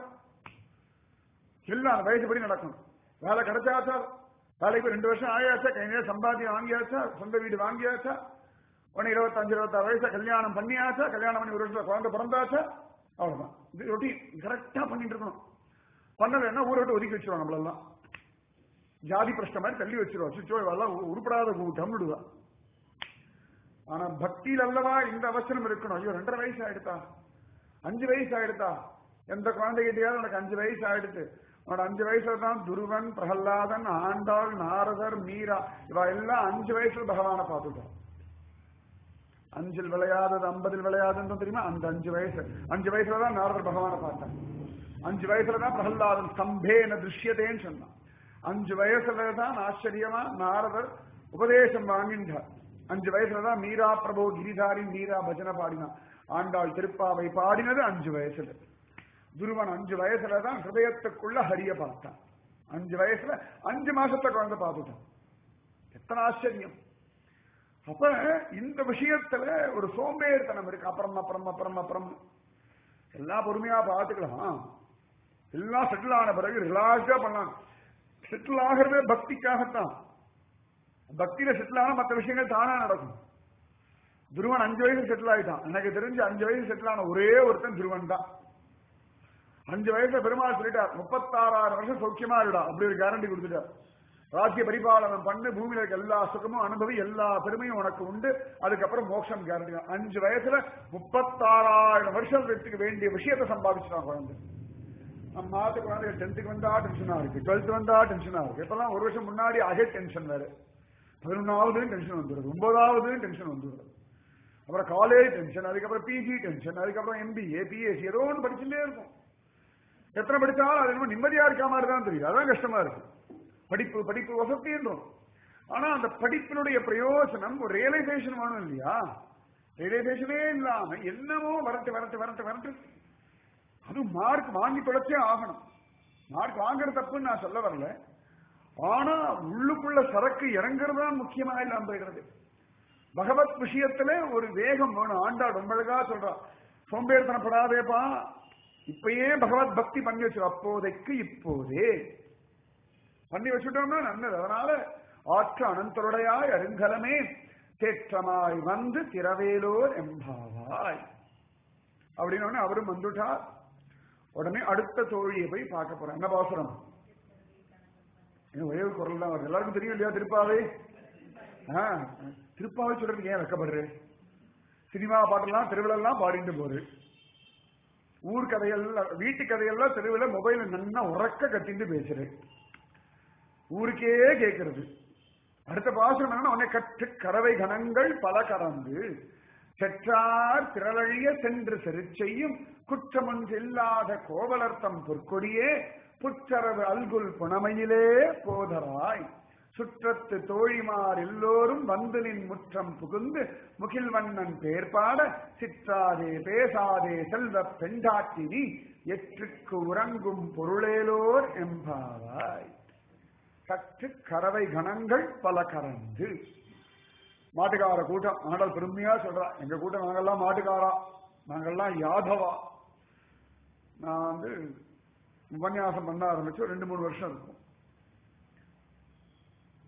எல்லாம் அந்த வயசுபடி நடக்கும் வேலை கிடைச்சாச்சா வேலைக்கு ரெண்டு வருஷம் ஆயாச்சா கையில சம்பாத்தியம் வாங்கியாச்சா சொந்த வீடு வாங்கியாச்சா உடனே இருபத்தஞ்சு இருபத்தாறு வயசா கல்யாணம் பண்ணியாச்சா கல்யாணம் பண்ணி ஒரு வருஷத்துல குழந்தை பிறந்தாச்சா அவ்வளவுதான் இது ரொட்டீன் கரெக்டா பண்ணிட்டு இருக்கணும் பண்ணலைன்னா ஊரை விட்டு ஒதுக்கி வச்சிருவாங்க நம்மளெல்லாம் ஜாதி பிரஷ்ட மாதிரி தள்ளி வச்சிருவா சுச்சோ இவெல்லாம் உருப்படாத தமிழுதா ஆனா பக்தியில் அல்லவா இந்த அவசரம் இருக்கணும் ஐயோ ரெண்டரை வயசு ஆயிடுதா அஞ்சு வயசு ஆயிடுதா எந்த குழந்தைகிட்டயாவது உனக்கு அஞ்சு வயசு ஆயிடுத்து உன்னோட அஞ்சு வயசுல தான் துருவன் பிரகல்லாதன் ஆண்டாள் நாரதர் மீரா இவ எல்லாம் அஞ்சு வயசுல பகவானை பார்த்துட்டோம் அஞ்சில் விளையாதது ஐம்பதில் விளையாதுன்னு தெரியுமா அந்த அஞ்சு வயசு அஞ்சு வயசுல தான் நாரதர் பகவானை பார்த்தார் அஞ்சு வயசுல தான் பிரகல்லாதன் ஸ்தம்பேன திருஷ்யதேன்னு சொன்னான் அஞ்சு வயசுல தான் ஆச்சரியமா நாரதர் உபதேசம் வாங்கின்றார் அஞ்சு வயசுல தான் மீரா பிரபு கிரிதாரி மீரா பஜனை பாடினான் ஆண்டாள் திருப்பாவை பாடினது அஞ்சு வயசுல துருவன் அஞ்சு வயசுல தான் ஹிருதயத்துக்குள்ள ஹரிய பார்த்தான் அஞ்சு வயசுல அஞ்சு மாசத்தை குழந்தை பார்த்துட்டான் எத்தனை ஆச்சரியம் அப்ப இந்த விஷயத்துல ஒரு சோம்பேறித்தனம் இருக்கு அப்புறம் அப்புறம் அப்புறம் அப்புறம் எல்லாம் பொறுமையா பார்த்துக்கலாம் எல்லாம் செட்டில் ஆன பிறகு ரிலாக்ஸா பண்ணலாம் செட்டில் ஆகிறதே பக்திக்காகத்தான் பக்தியில செட்டில் ஆனா மற்ற விஷயங்கள் தானா நடக்கும் துருவன் அஞ்சு வயசு செட்டில் ஆயிட்டான் எனக்கு தெரிஞ்சு அஞ்சு வயசு செட்டில் ஆன ஒரே ஒருத்தன் துருவன் தான் அஞ்சு வயசுல பெருமாள் சொல்லிட்டார் முப்பத்தாறாயிரம் வருஷம் சௌக்கியமா இருடா அப்படி ஒரு கேரண்டி கொடுத்துட்டார் ராஜ்ய பரிபாலனம் பண்ணு பூமியில இருக்க எல்லா சுகமும் அனுபவி எல்லா பெருமையும் உனக்கு உண்டு அதுக்கப்புறம் மோட்சம் கேரண்டி அஞ்சு வயசுல முப்பத்தாறாயிரம் வருஷத்துக்கு வேண்டிய விஷயத்தை சம்பாதிச்சுட்டான் குழந்தை நம்ம மாத்து குழந்தை டென்த்துக்கு வந்தா டென்ஷனா இருக்கு டுவெல்த் வந்தா டென்ஷனா இருக்கு இப்பெல்லாம் ஒரு வருஷம் முன்னாடி அகே டென்ஷன் வேற பதினொன்னாவது டென்ஷன் வந்துடுது ஒன்பதாவது டென்ஷன் வந்துடுது அப்புறம் காலேஜ் டென்ஷன் அதுக்கப்புறம் பிஜி டென்ஷன் அதுக்கப்புறம் எம்பிஏ பிஎஸ்சி ஏதோ ஒன்று படிச்சுட்டே இருக்கும் எத்தனை படிச்சாலும் அது என்னமோ நிம்மதியா இருக்க மாதிரி தான் தெரியுது அதான் கஷ்டமா இருக்கு படிப்பு படிப்பு வசதின்றோம் ஆனா அந்த படிப்பினுடைய பிரயோஜனம் ஒரு ரியலைசேஷன் வேணும் இல்லையா ரியலைசேஷனே இல்லாம என்னமோ வரட்டு வரட்டு வரட்டு வரட்டு அது மார்க் வாங்கி தொலைச்சே ஆகணும் மார்க் வாங்குறது தப்புன்னு நான் சொல்ல வரல ஆனா உள்ளுக்குள்ள சரக்கு இறங்குறது தான் முக்கியமா இல்லாம போயிடுறது பகவத் விஷயத்துல ஒரு வேகம் வேணும் ஆண்டா ரொம்ப அழகா சொல்றா சோம்பேறித்தனப்படாதேப்பா இப்பயே பகவத் பக்தி பண்ணி வச்சிரு அப்போதைக்கு இப்போதே பண்ணி வச்சுட்டோம்னா நல்லது அதனால ஆற்ற அனந்தருடையாய் அருங்கலமே தேற்றமாய் வந்து திரவேலோர் எம்பாவாய் அப்படின்னு அவரும் வந்துட்டார் உடனே அடுத்த தோழியை போய் பார்க்க போறேன் என்ன பாசுரம் ஒரே ஒரு குரல் தான் வருது எல்லாருக்கும் தெரியும் இல்லையா திருப்பாவை திருப்பாவை சொல்றதுக்கு ஏன் வெக்கப்படுறேன் சினிமா பாட்டெல்லாம் திருவிழெல்லாம் பாடிட்டு போரு ஊர் கதையெல்லாம் வீட்டு கதையெல்லாம் தெருவில் மொபைல் நல்லா உறக்க கட்டிட்டு பேசுறேன் ஊருக்கே கேட்கறது அடுத்த பாசனம் என்னன்னா உன்னை கற்று கறவை கணங்கள் பல கறந்து செற்றார் திரளழிய சென்று செருச்செய்யும் குற்றமொன்று இல்லாத கோவலர்த்தம் பொற்கொடியே புற்றரவு அல்குல் புனமையிலே போதராய் சுற்றத்து தோழிமார் எல்லோரும் வந்து நின் முற்றம் புகுந்து முகில்வண்ணன் பேர் பாட சிற்றாதே பேசாதே செல்வ பெண்டாட்டினி எற்றுக்கு உறங்கும் பொருளேலோர் எம்பாவாய் கற்று கறவை கணங்கள் பல கறந்து மாட்டுக்கார கூட்டம் ஆண்டல் பெருமையா சொல்றா எங்க கூட்டம் நாங்கெல்லாம் மாட்டுக்காரா நாங்கெல்லாம் யாதவா நான் வந்து உபன்யாசம் பண்ண ஆரம்பிச்சு ரெண்டு மூணு வருஷம் இருக்கும்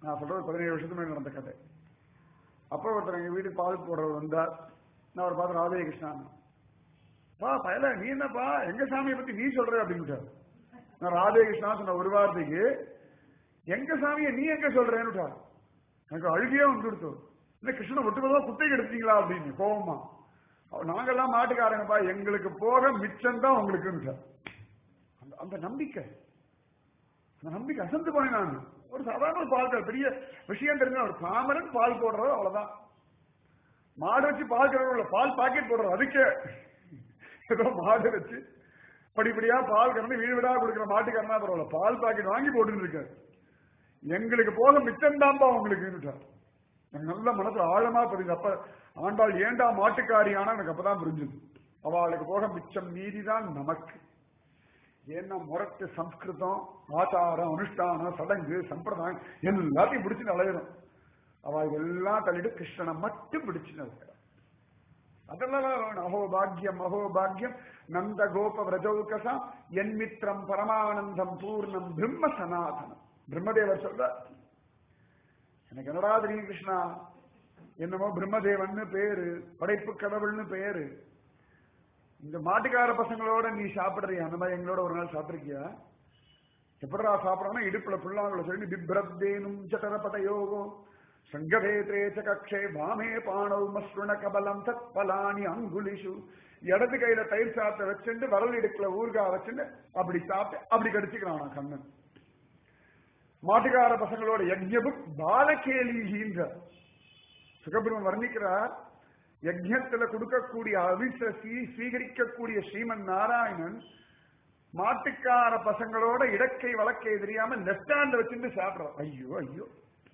நான் சொல்றது பதினேழு வருஷத்துக்கு முன்னாடி நடந்த கதை அப்போ ஒருத்தர் எங்க வீட்டுக்கு பால் போடுறவர் வந்தார் நான் அவர் பார்த்து ராதே கிருஷ்ணான் பா பயல நீ என்னப்பா எங்க சாமியை பத்தி நீ சொல்ற அப்படின்னு நான் ராதே கிருஷ்ணா சொன்ன ஒரு வார்த்தைக்கு எங்க சாமியை நீ எங்க சொல்றேன்னு எனக்கு அழுகியே வந்து கொடுத்து இந்த கிருஷ்ணனை ஒட்டுமொத்தமா குத்தை எடுத்தீங்களா அப்படின்னு கோவமா அவ- நாங்கெல்லாம் மாட்டுக்காரங்கப்பா எங்களுக்கு போக மிச்சம் தான் உங்களுக்கு அந்த அந்த நம்பிக்கை அந்த நம்பிக்கை அசந்து போனேன் நான் ஒரு சாதாரண ஒரு பால் கடை, பெரிய விஷயம் தெரிஞ்ச ஒரு பாமரன் பால் போடுறது அவ்வளவுதான் மாடு வச்சு பால் கறவை பால் பாக்கெட் போடுறது அதுக்கே ஏதோ மாடு வச்சு படிப்படியா பால் கறந்து வீடு வீடா கொடுக்குற மாட்டுக்காரனா பரவாயில்ல பால் பாக்கெட் வாங்கி போட்டுட்டு இருக்காரு எங்களுக்கு போக மிச்சம் தான்பா உங்களுக்கு எனக்கு நல்ல மனசுல ஆழமா புரியுது அப்ப ஆண்டாள் ஏண்டா மாட்டுக்காரியானா எனக்கு அப்பதான் புரிஞ்சுது அவளுக்கு போக மிச்சம் மீதிதான் நமக்கு ஏன்னா முரட்டு சம்ஸ்கிருதம் ஆச்சாரம் அனுஷ்டானம் சடங்கு சம்பிரதாயம் எல்லாத்தையும் பிடிச்சு அலையிடும் அவ இதெல்லாம் தள்ளிட்டு கிருஷ்ணனை மட்டும் பிடிச்சு நடக்கிறார் அதெல்லாம் வேணும். அஹோ பாக்யம் அஹோ பாக்யம் நந்த கோப விரஜௌகசா என் மித்திரம் பரமானந்தம் பூர்ணம் பிரம்ம சனாதனம் பிரம்மதேவர் சொல்ற எனக்கு என்னடா தெரியும் கிருஷ்ணா என்னமோ பிரம்மதேவன்னு பேரு படைப்பு கடவுள்னு பேரு இந்த மாட்டுக்கார பசங்களோட நீ சாப்பிடுறியா அந்த மாதிரி எங்களோட ஒரு நாள் சாப்பிட்டிருக்கியா எப்படா சாப்பிடறாங்கன்னா இடுப்புல புல்லாங்குள்ள சொல்லி பிப்ரத்தேனும் சட்டரபத யோகோ சங்கவேத்ரே ச கக்ஷே வாமே பாணவ் மஸ்ருண கபலம் தத் பலானி அங்குலிஷு இடது கையில தயிர் சாப்பிட்ட வச்சுட்டு வரல் இடுக்குல ஊர்கா வச்சுட்டு அப்படி சாப்பிட்டு அப்படி கடிச்சுக்கிறான் கண்ணன் மாட்டுக்கார பசங்களோட யஜ்யபுக் பாலகேலிகின்ற சுகபிரமன் வர்ணிக்கிறார் யஜ்யத்துல கொடுக்கக்கூடிய அவிச ஸ்வீ- ஸ்வீகரிக்கக்கூடிய ஸ்ரீமன் நாராயணன் மாட்டுக்கார பசங்களோட இடக்கை வழக்கை தெரியாம லெஃப்ட் ஹேண்ட் வச்சுட்டு சாப்பிடுறான் ஐயோ ஐயோ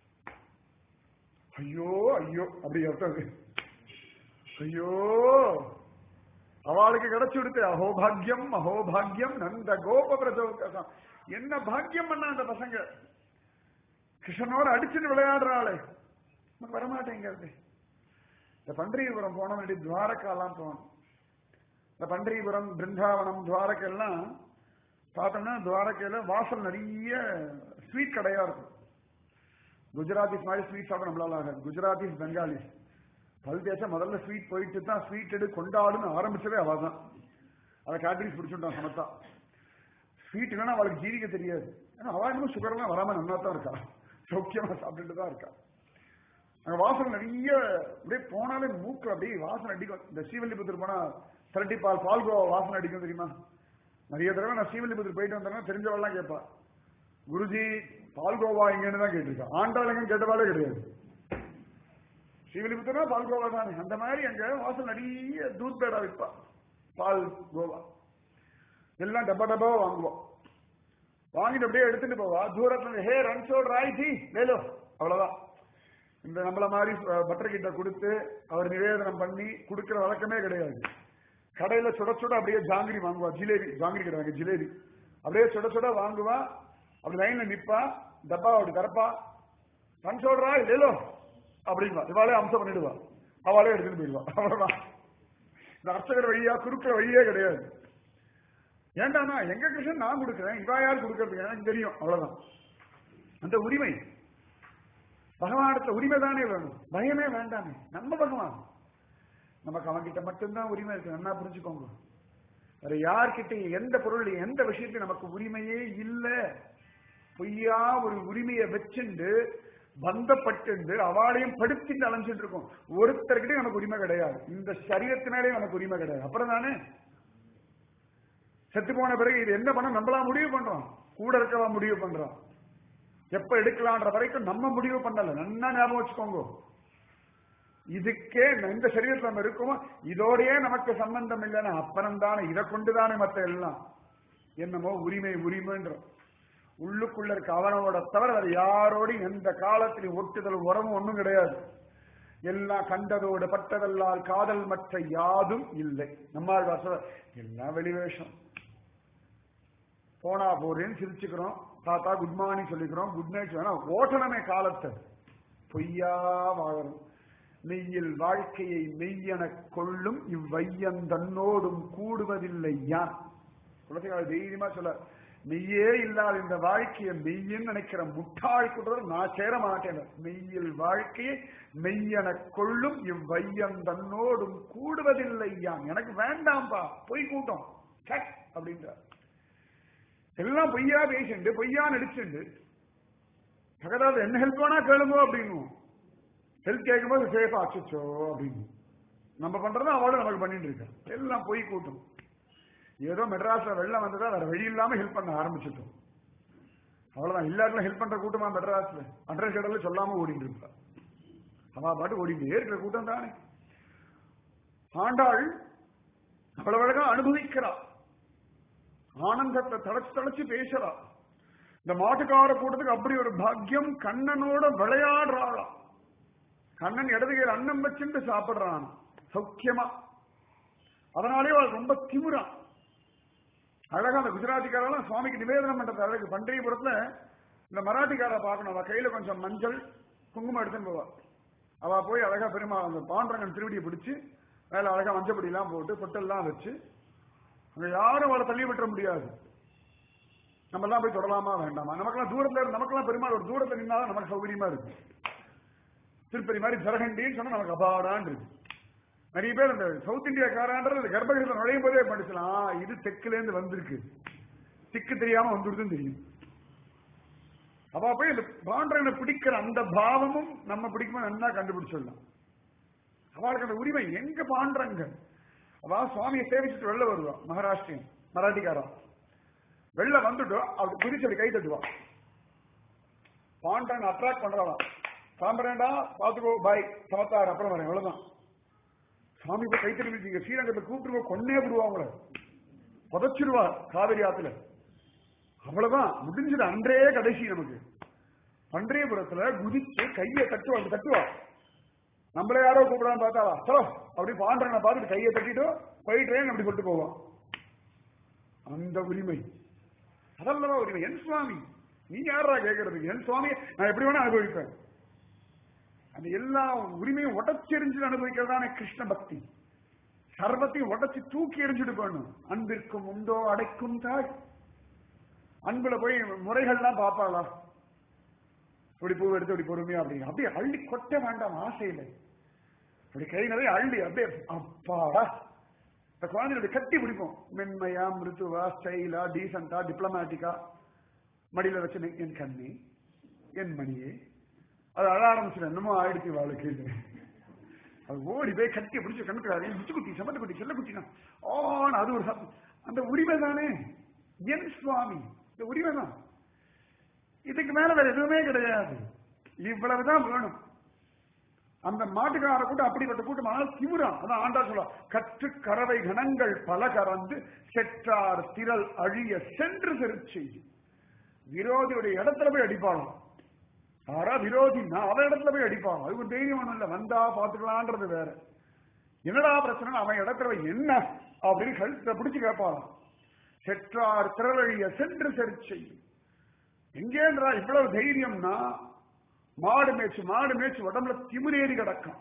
ஐயோ ஐயோ அப்படி அர்த்தம் அது. ஐயோ அவளுக்கு கிடைச்சு கொடுத்து அஹோபாகியம் அஹோபாகியம் நந்த கோப பிரஜோகசம் என்ன பாக்கியம் பண்ண அந்த பசங்க கிருஷ்ணனோட அடிச்சுட்டு விளையாடுறாளே நமக்கு வரமாட்டேங்கிறது இந்த பண்டரிபுரம் போன வேண்டிய துவாரகாலாம் போகணும் இந்த பண்டரிபுரம் பிருந்தாவனம் துவாரகெல்லாம் பார்த்தோம்னா துவாரகையில வாசல் நிறைய ஸ்வீட் கடையா இருக்கும் குஜராத்திஸ் மாதிரி ஸ்வீட் சாப்பிட நம்மளால ஆகாது குஜராத்திஸ் பெங்காலிஸ் பல் தேசம் முதல்ல ஸ்வீட் போயிட்டு தான் ஸ்வீட் எடு கொண்டாடுன்னு ஆரம்பிச்சதே அவ தான் அதை கேட்டரிஸ் பிடிச்சுட்டான் சமத்தா ஸ்வீட் இல்லைன்னா அவளுக்கு ஜீவிக்க தெரியாது ஏன்னா அவள் இன்னும் சுகர்லாம் வராம நல்லா தான் இருக்கா சௌக்கியமா சாப்பிட்டுட்டு தான் இருக்கா அங்க வாசனை நிறைய அப்படியே போனாலே மூக்கு அப்படியே வாசனை அடிக்கும் இந்த ஸ்ரீவல்லிபுத்தூர் போனா திரட்டி பால் பால்கோவா வாசனை அடிக்கும் தெரியுமா நிறைய தடவை நான் ஸ்ரீவல்லிபுத்தூர் போயிட்டு வந்தேன்னா தெரிஞ்சவெல்லாம் கேட்பா குருஜி பால்கோவா எங்கன்னு தான் கேட்டிருக்கா ஆண்டாளுங்க கேட்டவாலே கிடையாது ஸ்ரீவில்லிபுத்தூர்னா பால்கோவா தானே அந்த மாதிரி அங்க வாசல் நிறைய தூத் பேடா விற்பா பால் கோவா எல்லாம் டப்பா டப்பாவா வாங்குவோம் வாங்கிட்டு அப்படியே எடுத்துட்டு போவா தூரத்துல இருந்து, ஹே ரன்சோட் ராய்ஜி வேலோ அவ்வளவுதான் இந்த நம்மள மாதிரி பட்டர் கிட்ட கொடுத்து அவர் நிவேதனம் பண்ணி கொடுக்கிற வழக்கமே கிடையாது கடையில சுட சுட அப்படியே ஜாங்கிரி வாங்குவா ஜிலேபி ஜாங்கிரி கிடையாது ஜிலேபி அப்படியே சுட சுட வாங்குவா அப்படி லைன்ல நிப்பா டப்பா அப்படி திறப்பா ரன் சொல்றா இல்லோ அப்படின்பா இவாளே அம்சம் பண்ணிடுவா அவளே எடுத்துட்டு போயிடுவா அவ்வளவுதான் இந்த அர்ச்சகர் வழியா குறுக்கிற வழியே கிடையாது ஏண்டானா எங்க கிருஷ்ணன் நான் கொடுக்குறேன் இவா யார் கொடுக்கறதுக்கு எனக்கு தெரியும் அவ்வளவுதான் அந்த உரிமை பகவானத்துல உரிமை தானே வேணும் பயமே வேண்டாமே நம்ம பகவான் நமக்கு அவன்கிட்ட மட்டும்தான் உரிமை இருக்கு நல்லா புரிஞ்சுக்கோங்க வேற யார்கிட்ட எந்த பொருள் எந்த விஷயத்தையும் நமக்கு உரிமையே இல்ல பொய்யா ஒரு உரிமையை வச்சுண்டு பந்தப்பட்டு அவாளையும் படுத்திட்டு அலைஞ்சிட்டு இருக்கோம் ஒருத்தர்கிட்ட நமக்கு உரிமை கிடையாது இந்த சரீரத்தினாலே நமக்கு உரிமை கிடையாது அப்புறம் தானே செத்து போன பிறகு இது என்ன பண்ண நம்மளா முடிவு பண்றோம் கூட இருக்கவா முடிவு பண்றோம் எப்ப எடுக்கலான்ற வரைக்கும் நம்ம முடிவு பண்ணல நல்லா ஞாபகம் வச்சுக்கோங்க இதுக்கே இந்த சரீரத்தில் நம்ம இருக்கோமோ இதோடயே நமக்கு சம்பந்தம் இல்லைன்னா அப்புறம் தானே இதை கொண்டுதானே மத்த எல்லாம் என்னமோ உரிமை உரிமைன்றோம் உள்ளுக்குள்ள இருக்க அவனோட தவிர வேற யாரோடையும் எந்த காலத்திலும் ஒட்டுதல் உறவும் ஒண்ணும் கிடையாது எல்லாம் கண்டதோடு பட்டதல்லால் காதல் மற்ற யாதும் இல்லை நம்மாழ்வார் சொல்ற எல்லாம் வெளிவேஷம் போனா போறேன்னு சிரிச்சுக்கிறோம் தாத்தா குட் மார்னிங் சொல்லிக்கிறோம் குட் நைட் வேணா ஓட்டணமே காலத்தை பொய்யா வாழணும் மெய்யில் வாழ்க்கையை மெய்யெனக் கொள்ளும் இவ்வையன் தன்னோடும் கூடுவதில்லை யான் குலசேகர தைரியமா சொல்ல மெய்யே இல்லாத இந்த வாழ்க்கையை மெய்யின்னு நினைக்கிற முட்டாள் கூட்டத்தில் நான் சேர மாட்டேன் மெய்யில் வாழ்க்கையை மெய்யென கொள்ளும் இவ்வையம் தன்னோடும் கூடுவதில்லையாம் எனக்கு வேண்டாம்பா பொய் கூட்டம் சட் அப்படின்றார் எல்லாம் பொய்யா பேசிண்டு பொய்யா நடிச்சுண்டு பக்கதாவது என்ன ஹெல்ப் வேணா கேளுங்க அப்படின்னு ஹெல்ப் கேட்கும்போது சேஃபா அச்சுச்சோ அப்படின்னு நம்ம பண்றதை அவளும் நமக்கு பண்ணிட்டு இருக்கா எல்லாம் பொய் கூட்டம் ஏதோ மெட்ராஸ்ல வெள்ளம் வந்ததா வேற வழி இல்லாம ஹெல்ப் பண்ண ஆரம்பிச்சிட்டோம் அவ்வளவுதான் இல்லாட்டில ஹெல்ப் பண்ற கூட்டமா மெட்ராஸ்ல அட்ரஸ் கடல சொல்லாம ஓடிட்டு இருப்பா அவ பாட்டு ஓடிட்டே இருக்கிற கூட்டம் தானே ஆண்டாள் அவ்வளவு அழகா அனுபவிக்கிறா ஆனந்தத்தை தளச்சு தளச்சு பேசுறா இந்த மாட்டுக்கார கூட்டத்துக்கு அப்படி ஒரு பாக்கியம் கண்ணனோட விளையாடுறாளாம் கண்ணன் இடதுகையில் அன்னம் வச்சுட்டு சாப்பிடுறான் சௌக்கியமா அதனாலே அவள் ரொம்ப திமுறான் அழகா அந்த குஜராத்திக்காரெல்லாம் சுவாமிக்கு நிவேதனம் பண்றது அழகு பண்டரிபுரத்துல இந்த மராட்டிக்கார பார்க்கணும் அவ கையில கொஞ்சம் மஞ்சள் குங்குமம் எடுத்துன்னு போவா அவ போய் அழகா பெருமா அந்த பாண்டரங்கன் திருவடியை பிடிச்சு மேல அழகா மஞ்சப்பொடி எல்லாம் போட்டு பொட்டெல்லாம் வச்சு அங்க யாரும் அவளை தள்ளி விட்டுற முடியாது நம்ம எல்லாம் போய் தொடலாமா வேண்டாமா நமக்கெல்லாம் தூரத்துல இருந்து நமக்கெல்லாம் பெருமாள் ஒரு தூரத்துல நின்னாலும் நமக்கு சௌகரியமா இருக்கு திருப்பதி மாதிரி ஜரகண்டின்னு சொன்னா நமக்கு அபாடான் இருக்கு நிறைய பேர் இந்த சவுத் இந்தியாக்காரான்றது கர்ப்பகிரத்தில் நுழையும் போதே படிச்சலாம் இது தெற்குல இருந்து வந்திருக்கு திக்கு தெரியாம வந்துடுதுன்னு தெரியும் அவ போய் இந்த பாண்டரனை பிடிக்கிற அந்த பாவமும் நம்ம பிடிக்குமா நல்லா கண்டுபிடிச்சிடலாம் அவளுக்கு அந்த உரிமை எங்க பாண்டரங்க அவ சுவாமியை சேவிச்சுட்டு வெளில வருவா மகாராஷ்டிரியன் மராட்டிக்காரா வெளில வந்துட்டு அவள் குதிச்சடி கை தட்டுவா பாண்டன் அட்ராக்ட் பண்றாளாம் சாம்பரேண்டா பாத்துக்கோ பாய் சமத்தார் அப்புறம் வரேன் அவ்வளவுதான் சாமி போய் கை தட்டி ஸ்ரீரங்கத்தை கூப்பிட்டு கொன்னே விடுவா அவங்கள புதைச்சிருவா காவிரி ஆத்துல அவ்வளவுதான் முடிஞ்சது அன்றே கடைசி நமக்கு பன்றியபுரத்துல குதிச்சு கையை தட்டுவா அப்படி தட்டுவா நம்மள யாரோ கூப்பிடாம பார்த்தாளா சலோ அப்படி பாண்டனை பார்த்துட்டு கையை தட்டிட்டு போயிட்டேன் அப்படி சொல்லிட்டு போவான் அந்த உரிமை அதல்லவா உரிமை என் சுவாமி நீ யாரா கேட்கறதுக்கு என் சுவாமி நான் எப்படி வேணா அனுபவிப்பேன் அந்த எல்லா உரிமையும் உடச்செறிஞ்சு அனுபவிக்கிறதான கிருஷ்ண பக்தி சர்வத்தையும் உடச்சு தூக்கி எறிஞ்சுட்டு போகணும் அன்பிற்கும் உண்டோ அடைக்கும் தாய் அன்புல போய் முறைகள்லாம் பார்ப்பாளா இப்படி பூ எடுத்து இப்படி பொறுமையா அப்படிங்க அப்படியே அள்ளி கொட்ட வேண்டாம் ஆசையில அப்படி கை நிறைய அள்ளி அப்படியே அப்பாடா இந்த குழந்தையோட கட்டி பிடிப்போம் மென்மையா மிருதுவா ஸ்டைலா டீசெண்டா டிப்ளமேட்டிக்கா மடியில வச்சு என் கண்ணி என் மணியே அது அழ ஆரம்பிச்சு என்னமோ ஆயிடுச்சு வாழ்க்கை அது ஓடி போய் கட்டி பிடிச்சு கண்ணுக்கு முச்சு குட்டி சமத்து குட்டி செல்ல குட்டினா ஓன் அது ஒரு சத்தம் அந்த உரிமை தானே என் சுவாமி இந்த உரிமை தான் இதுக்கு மேல வேற எதுவுமே கிடையாது இவ்வளவுதான் வேணும் அந்த மாட்டுக்கார கூட்டம் அப்படிப்பட்ட கூட்டம் ஆனால் திமுறான் அதான் ஆண்டா சொல்ல கற்று கறவை கணங்கள் பல கறந்து செற்றார் திரள் அழிய சென்று செருச்செய் விரோதியுடைய இடத்துல போய் அடிப்பாளாம் யாரா விரோதினா அவன் இடத்துல போய் அடிப்பான் அதுக்கு ஒரு தைரியம் ஒண்ணும் இல்ல வந்தா பாத்துக்கலான்றது வேற என்னடா பிரச்சனை அவன் இடத்துல போய் என்ன அப்படின்னு கழுத்தை பிடிச்சு கேட்பாளாம் செற்றார் திரளழிய சென்று செருச்சை எங்கேன்றா இவ்வளவு தைரியம்னா மாடு மேய்ச்சு மாடு மேய்ச்சு உடம்புல திமிரேறி கிடக்கும்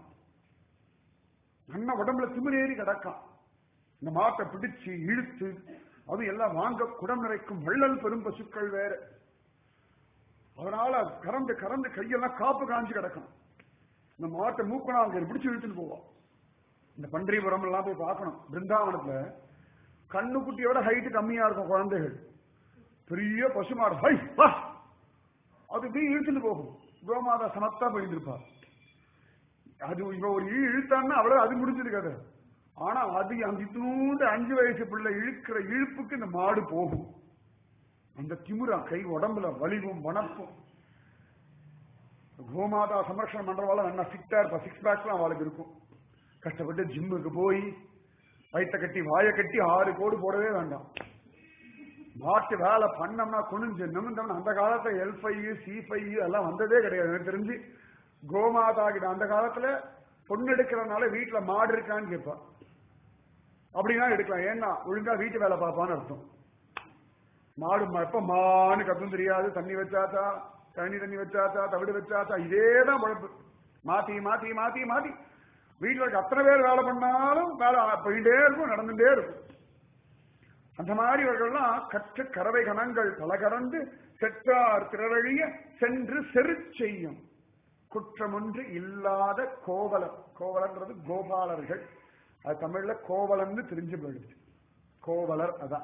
அண்ணன் உடம்புல திமிரேறி கிடக்கும் இந்த மாட்டை பிடிச்சு இழுத்து அது எல்லாம் வாங்க குடம் நிறைக்கும் வள்ளல் பெரும் பசுக்கள் வேற அதனால கறந்து கறந்து கையெல்லாம் காப்பு காஞ்சு கிடக்கும் இந்த மாட்டை மூக்கணா அங்க பிடிச்சு இழுத்துட்டு போவோம் இந்த பன்றிபுரம் எல்லாம் போய் பார்க்கணும் பிருந்தாவனத்துல கண்ணுக்குட்டியோட ஹைட்டு கம்மியா இருக்கும் குழந்தைகள் பெரிய பசுமாடு ஹை வா அது இப்படி இழுத்துட்டு போகும் கோமாதா சமத்தா போயிருந்திருப்பா அது இவ ஒரு இழு இழுத்தான்னா அவ்வளவு அது முடிஞ்சது கதை ஆனா அது அந்த இத்தூண்டு அஞ்சு வயசு பிள்ளை இழுக்கிற இழுப்புக்கு இந்த மாடு போகும் அந்த திமுறா கை உடம்புல வலிவும் வனப்பும் கோமாதா சம்ரக்ஷணம் பண்றவாள் நல்லா ஃபிட்டா இருப்பா சிக்ஸ் பேக்ஸ்லாம் அவளுக்கு இருக்கும் கஷ்டப்பட்டு ஜிம்முக்கு போய் வயிற்ற கட்டி வாயை கட்டி ஆறு கோடு போடவே வேண்டாம் மாட்டு வேலை பண்ணோம்னா குனிஞ்சு நிமிந்தோம்னா அந்த காலத்துல எல் ஃபைவ் சி ஃபைவ் எல்லாம் வந்ததே கிடையாது எனக்கு தெரிஞ்சு கோமாதா கிட்ட அந்த காலத்துல பொண்ணு எடுக்கிறதுனால வீட்டுல மாடு இருக்கான்னு கேட்பா அப்படின்னா எடுக்கலாம் ஏன்னா ஒழுங்கா வீட்டு வேலை பார்ப்பான்னு அர்த்தம் மாடு ம- எப்ப மான்னு கத்தும் தெரியாது தண்ணி வச்சாத்தா தண்ணி தண்ணி வச்சாத்தா தவிடு வச்சாத்தா இதேதான் குழப்பு மாத்தி மாத்தி மாத்தி மாத்தி வீட்டுல இருக்க அத்தனை பேர் வேலை பண்ணாலும் வேலை போயிட்டே இருக்கும் நடந்துட்டே இருக்கும் அந்த மாதிரி இவர்கள்லாம் கற்று கறவை கணங்கள் பல கறந்து செற்றார் திரழிய சென்று செரு செய்யும் குற்றமொன்று இல்லாத கோவலர் கோவலர்ன்றது கோபாலர்கள் அது தமிழ்ல கோவலன்னு தெரிஞ்சு போயிடுச்சு கோவலர் அதான்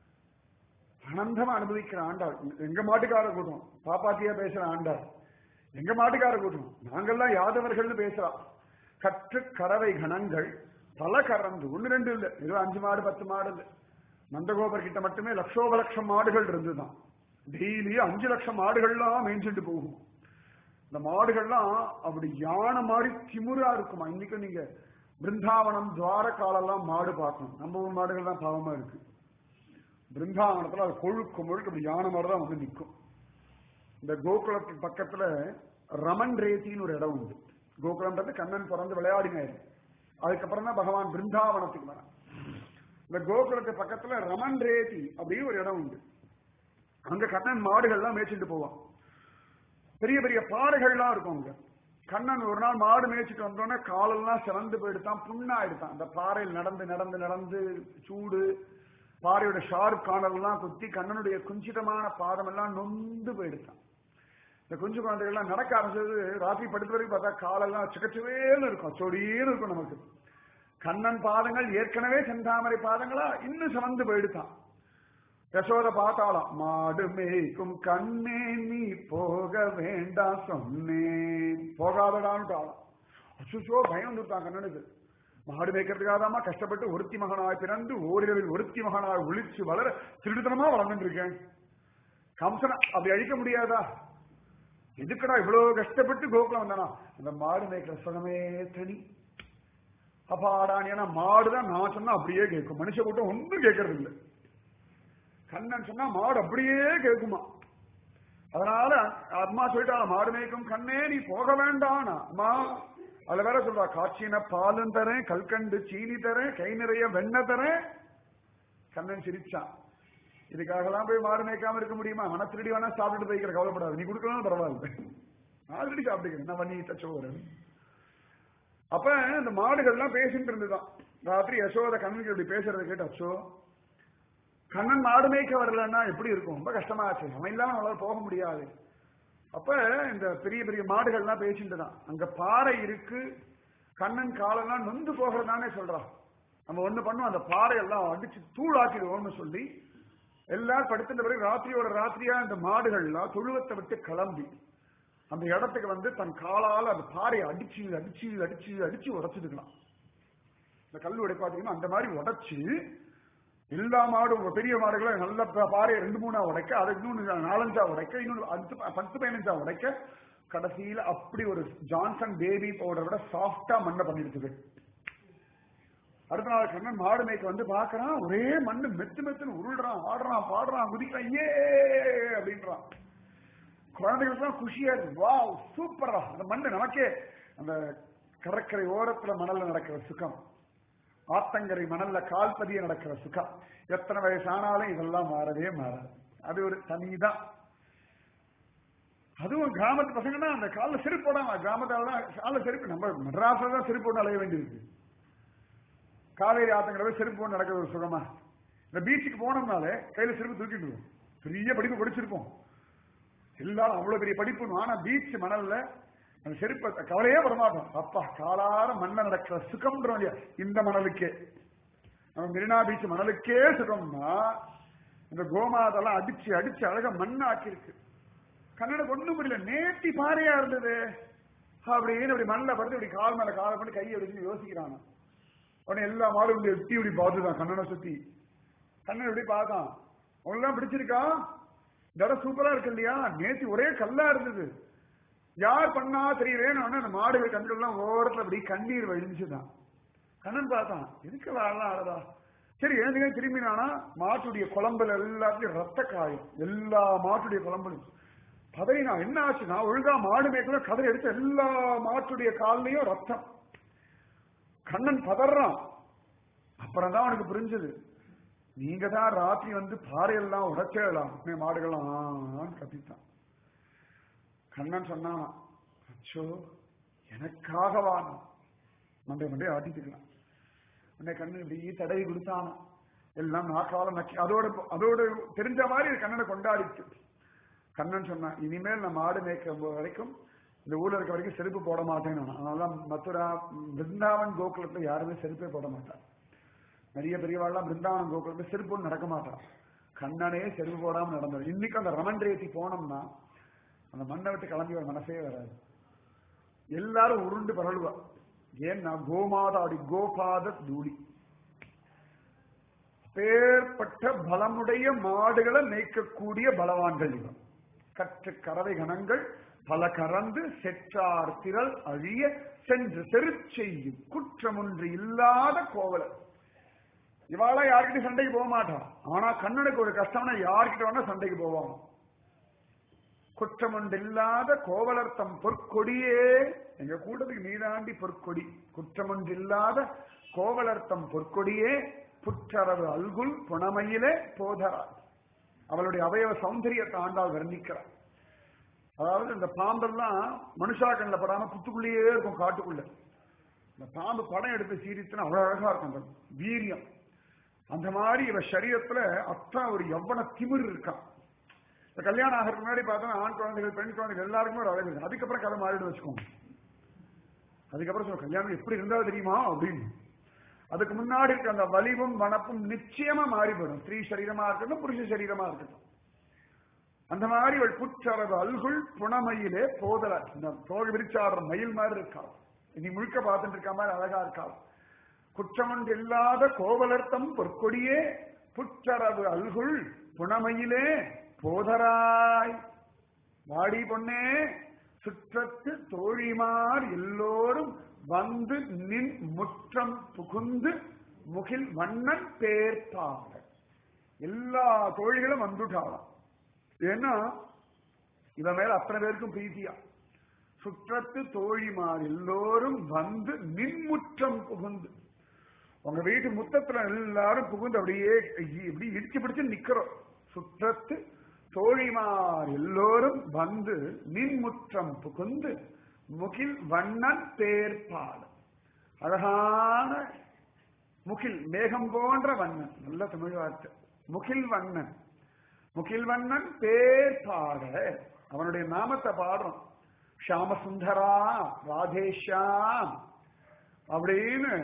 ஆனந்தமா அனுபவிக்கிற ஆண்டாள் எங்க மாட்டுக்கார கூட்டம் பாப்பாத்தியா பேசுற ஆண்டாள் எங்க மாட்டுக்கார கூட்டம் நாங்கெல்லாம் யாதவர்கள்னு பேசுறா கற்று கறவை கணங்கள் பல கறந்து ஒண்ணு ரெண்டு இல்ல இருபது அஞ்சு மாடு பத்து மாடு இல்ல நந்தகோபர் கிட்ட மட்டுமே லட்சோப லட்சம் மாடுகள் இருந்துதான் டெய்லி அஞ்சு லட்சம் மாடுகள்லாம் மேய்ஞ்சிட்டு போகும் இந்த மாடுகள்லாம் அப்படி யானை மாதிரி திமுறா இருக்குமா இன்னைக்கு நீங்க பிருந்தாவனம் துவாரகாலெல்லாம் மாடு பார்க்கணும் நம்ம ஊர் மாடுகள் தான் பாவமா இருக்கு பிருந்தாவனத்துல அது கொழுக்கு முழுக்க அப்படி யானை மாதிரி தான் வந்து நிற்கும் இந்த கோகுலத்துக்கு பக்கத்துல ரமன் ரேத்தின்னு ஒரு இடம் உண்டு கோகுலம்ன்றது கண்ணன் பிறந்து விளையாடின இடம் அதுக்கப்புறம் தான் பகவான் பிருந்தாவனத்துக்கு வரான் இந்த கோகுலத்து பக்கத்துல ரமன் ரேதி அப்படின்னு ஒரு இடம் உண்டு அங்க கண்ணன் மாடுகள்லாம் மேய்ச்சிட்டு போவான் பெரிய பெரிய பாறைகள்லாம் இருக்கும் அங்க கண்ணன் ஒரு நாள் மாடு மேய்ச்சிட்டு வந்தோடனே காலெல்லாம் சிறந்து போயிடுதான் புண்ணாயிடுதான் அந்த பாறையில் நடந்து நடந்து நடந்து சூடு பாறையோட ஷார்ப் காணல்லாம் குத்தி கண்ணனுடைய குஞ்சிதமான பாதம் எல்லாம் நொந்து போயிடுதான் இந்த குஞ்சு குழந்தைகள்லாம் நடக்க ஆரம்பிச்சது ராத்திரி படுத்த வரைக்கும் பார்த்தா காலெல்லாம் சிக்கச்சுவேன்னு இருக்கும் சொடியேன்னு இருக்கும் நமக்கு கண்ணன் பாதங்கள் ஏற்கனவே செந்தாமரை பாதங்களா இன்னும் சிவந்து போயிடுதான் யசோத பார்த்தாலாம் மாடு மேய்க்கும் கண்ணே நீ போக வேண்டாம் சொன்னேன் போகாதடான்ட்டாலாம் அச்சுச்சோ பயம் வந்துட்டான் கண்ணனுக்கு மாடு மேய்க்கிறதுக்காகதாமா கஷ்டப்பட்டு ஒருத்தி மகனாய் பிறந்து ஓரிரவில் ஒருத்தி மகனாய் ஒளிச்சு வளர திருடுத்தனமா வளர்ந்துட்டு இருக்கேன் கம்சனை அப்படி அழிக்க முடியாதா எதுக்குடா இவ்வளவு கஷ்டப்பட்டு கோகுலம் வந்தானா அந்த மாடு மேய்க்கிற சுகமே தனி அப்பாடான் ஏன்னா மாடுதான் நான் சொன்னா அப்படியே கேட்கும் மனுஷ கூட்டம் ஒன்றும் கேட்கறது இல்லை கண்ணன் சொன்னா மாடு அப்படியே கேட்குமா அதனால அம்மா சொல்லிட்டாங்க மாடு மேய்க்கும் கண்ணே நீ போக வேண்டானா அம்மா அதுல வேற சொல்றா காய்ச்சின பாலும் தரேன் கல்கண்டு சீனி தரேன் கை நிறைய வெண்ணெய் தரேன் கண்ணன் சிரிச்சான் இதுக்காகலாம் போய் மாடு மேய்க்காம இருக்க முடியுமா மன திருடி வேணா சாப்பிட்டுட்டு போய்க்கிற கவலைப்படாது நீ கொடுக்கலாம் பரவாயில்ல நான் திருடி சாப்பிட்டுக்கிறேன் நான் பண்ணி தச்சோறேன் அப்ப இந்த மாடுகள்லாம் பேசிட்டு இருந்துதான் ராத்திரி யசோத கண்ணனுக்கு இப்படி பேசுறதை கேட்டு அச்சோ கண்ணன் மாடு மேய்க்க வரலன்னா எப்படி இருக்கும் ரொம்ப கஷ்டமா ஆச்சு அவன் இல்லாம நம்மளால போக முடியாது அப்ப இந்த பெரிய பெரிய மாடுகள்லாம் பேசிட்டு தான் அங்க பாறை இருக்கு கண்ணன் காலெல்லாம் நொந்து போகிறதானே சொல்றான் நம்ம ஒண்ணு பண்ணும் அந்த பாறையெல்லாம் அடிச்சு தூளாக்கிடுவோம்னு சொல்லி எல்லாரும் படுத்துட்ட பிறகு ராத்திரியோட ராத்திரியா இந்த மாடுகள்லாம் தொழுவத்தை விட்டு கிளம்பி அந்த இடத்துக்கு வந்து தன் காலால அந்த பாறையை அடிச்சு அடிச்சு அடிச்சு அடிச்சு உடைச்சிருக்கலாம் இந்த கல் உடைப்பாத்தீங்கன்னா அந்த மாதிரி உடைச்சு எல்லா மாடும் பெரிய மாடுகளும் நல்ல பாறையை ரெண்டு மூணா உடைக்க அதை இன்னொன்று நாலஞ்சா உடைக்க இன்னொன்று அஞ்சு பத்து பதினஞ்சா உடைக்க கடைசியில அப்படி ஒரு ஜான்சன் பேபி பவுடரை விட சாஃப்டா மண்ணை பண்ணிடுச்சு அடுத்த நாள் கண்ணன் மாடு மேய்க்க வந்து பாக்குறான் ஒரே மண்ணு மெத்து மெத்துன்னு உருள்றான் ஆடுறான் பாடுறான் குதிக்கிறான் ஏ அப்படின்றான் குழந்தைகளுக்கு குஷியா இருக்கு வா சூப்பரா அந்த மண்ணு நமக்கே அந்த கடற்கரை ஓரத்துல மணல்ல நடக்கிற சுகம் ஆத்தங்கரை மணல்ல கால் பதிய நடக்கிற சுகம் எத்தனை வயசானாலும் இதெல்லாம் மாறவே மாறாது அது ஒரு தனிதான் அதுவும் கிராமத்து பசங்கன்னா அந்த காலில் செருப்பு போடாம கிராமத்தால காலில் செருப்பு நம்ம மெட்ராஸ்ல தான் செருப்பு போட்டு அலைய வேண்டியிருக்கு காவேரி ஆத்தங்கரை செருப்பு போட்டு நடக்கிற ஒரு சுகமா இந்த பீச்சுக்கு போனோம்னாலே கையில செருப்பு தூக்கிட்டு இருக்கும் பெரிய படிப்பு படிச்சிருப்போம் எல்லாரும் அவ்வளவு பெரிய படிப்பு ஆனா பீச் மணல்ல அந்த செருப்பை கவலையே வரமாட்டோம் அப்பா காலார மண்ண நடக்கிற சுகம்ன்றோம் இல்லையா இந்த மணலுக்கே நம்ம மெரினா பீச் மணலுக்கே சுகம்னா இந்த கோமாதெல்லாம் அடிச்சு அடிச்சு அழகா மண்ணை ஆக்கியிருக்கு கன்னடம் ஒண்ணும் முடியல நேத்தி பாறையா இருந்தது அப்படின்னு இப்படி மண்ணில் படுத்து இப்படி கால் மேல காலை பண்ணி கையை எடுத்து யோசிக்கிறான் உடனே எல்லா மாடும் இப்படி எட்டி இப்படி பார்த்துதான் கண்ணனை சுத்தி கண்ணன் இப்படி பார்த்தான் உங்களெல்லாம் பிடிச்சிருக்கா இந்த இடம் சூப்பரா இருக்கு இல்லையா நேத்தி ஒரே கல்லா இருந்தது யார் பண்ணா தெரியலேன்னு அந்த மாடுகள் கண்கள்லாம் ஓரத்துல அப்படி கண்ணீர் வழிஞ்சுதான் கண்ணன் பார்த்தான் எதுக்கு வாழலாம் ஆளதா சரி எழுந்துங்க திரும்பினானா மாட்டுடைய குழம்புல எல்லாத்தையும் ரத்த காயம் எல்லா மாட்டுடைய குழம்புலையும் பதறினா என்ன ஆச்சுன்னா ஒழுங்கா மாடு மேய்க்கல கதறி எடுத்து எல்லா மாட்டுடைய கால்லையும் ரத்தம் கண்ணன் பதறான் அப்புறம் தான் அவனுக்கு புரிஞ்சது நீங்க தான் ராத்திரி வந்து பாறையெல்லாம் உடைச்சேலாம் மாடுகள்லாம் கத்தித்தான் கண்ணன் சொன்னானா அச்சோ எனக்காகவா மண்டை மண்டை ஆட்டிட்டுக்கலாம் உன்னை கண்ணு இப்படி தடவி கொடுத்தானா எல்லாம் நாக்கால நக்கி அதோட அதோட தெரிஞ்ச மாதிரி கண்ணனை கொண்டாடிச்சு கண்ணன் சொன்னான் இனிமேல் நம்ம ஆடு மேய்க்க வரைக்கும் இந்த ஊர்ல இருக்க வரைக்கும் செருப்பு போட மாட்டேன்னு அதனால மதுரா பிருந்தாவன் கோகுலத்துல யாருமே செருப்பே போட மாட்டான் நிறைய பெரியவாள்லாம் பிருந்தாவன் கோகுலத்துல செருப்பு நடக்க மாட்டான் கண்ணனே செருப்பு போடாம நடந்தார் இன்னைக்கு அந்த ரமன் ரேத்தி போனோம்னா அந்த மண்ணை விட்டு கிளம்பி வர மனசே வராது எல்லாரும் உருண்டு பரழுவா ஏன்னா கோமாதாடி கோபாத தூளி பேர்பட்ட பலமுடைய மாடுகளை மேய்க்கக்கூடிய பலவான்கள் இவன் கற்று கறவை கணங்கள் பல கறந்து செற்றார் திரள் அழிய சென்று செருச்செய்யும் குற்றம் ஒன்று இல்லாத கோவலர் இவாள யார்கிட்ட சண்டைக்கு போக மாட்டா ஆனா கண்ணனுக்கு ஒரு கஷ்டம்னா யார்கிட்ட வேணா சண்டைக்கு போவாங்க குற்றம் ஒன்று இல்லாத கோவலர்த்தம் பொற்கொடியே எங்க கூட்டத்துக்கு நீதாண்டி பொற்கொடி குற்றம் ஒன்று இல்லாத கோவலர்த்தம் பொற்கொடியே புற்றரவு அல்குல் புனமையிலே போதரா அவளுடைய அவயவ சௌந்தரியத்தை ஆண்டால் வர்ணிக்கிறார் அதாவது இந்த பாம்பெல்லாம் மனுஷா கண்ணில் படாம புத்துக்குள்ளேயே இருக்கும் காட்டுக்குள்ள இந்த பாம்பு படம் எடுத்து சீரித்துனா அவ்வளவு அழகா இருக்கும் அந்த வீரியம் அந்த மாதிரி இவ சரீரத்துல அத்தா ஒரு எவ்வளவு திமிர் இருக்கான் இந்த கல்யாணம் ஆகிறதுக்கு முன்னாடி பார்த்தா ஆண் குழந்தைகள் பெண் குழந்தைகள் எல்லாருக்குமே ஒரு அழகு இருக்கு அதுக்கப்புறம் கதை மாறிடு வச்சுக்கோங்க அதுக்கப்புறம் சொல்ல கல்யாணம் எப்படி இருந்தா தெரியுமா அப்படின்னு அதுக்கு முன்னாடி இருக்க அந்த வலிவும் வனப்பும் நிச்சயமா மாறிவிடும் ஸ்திரீ சரீரமா இருக்கட்டும் புருஷ சரீரமா இருக்கட்டும் அந்த மாதிரி ஒரு புற்றரவு அல்குள் புனமையிலே போதல இந்த தோகை விரிச்சாடுற மயில் மாதிரி இருக்கா இனி முழுக்க பார்த்துட்டு இருக்க மாதிரி அழகா இருக்கா குற்றமொன்று இல்லாத கோவலர்த்தம் பொற்கொடியே புற்றரவு அல்குள் புனமையிலே போதராய் வாடி பொண்ணே சுற்றத்து தோழிமார் எல்லோரும் வந்து நின் முற்றம் புகுந்து முகில் வண்ணன் பேர்ப்பாங்க எல்லா தோழிகளும் வந்துட்டாளாம் ஏன்னா இவன் மேல அத்தனை பேருக்கும் பிரீத்தியா சுற்றத்து தோழிமார் எல்லோரும் வந்து நின்முற்றம் புகுந்து உங்க வீட்டு முத்தத்துல எல்லாரும் புகுந்து அப்படியே இப்படி இடிச்சு பிடிச்சு நிக்கிறோம் சுற்றத்து தோழிமார் எல்லோரும் வந்து நின்முற்றம் புகுந்து முகில் வண்ணன் பேர்பாடு அழகான முகில் மேகம் போன்ற வண்ணன் நல்ல தமிழ் வார்த்தை முகில் வண்ணன் முகில் வண்ணன் பேர் பாட அவனுடைய நாமத்தை பாடுறோம் ஷாமசுந்தரா ராதேஷாம் அப்படின்னு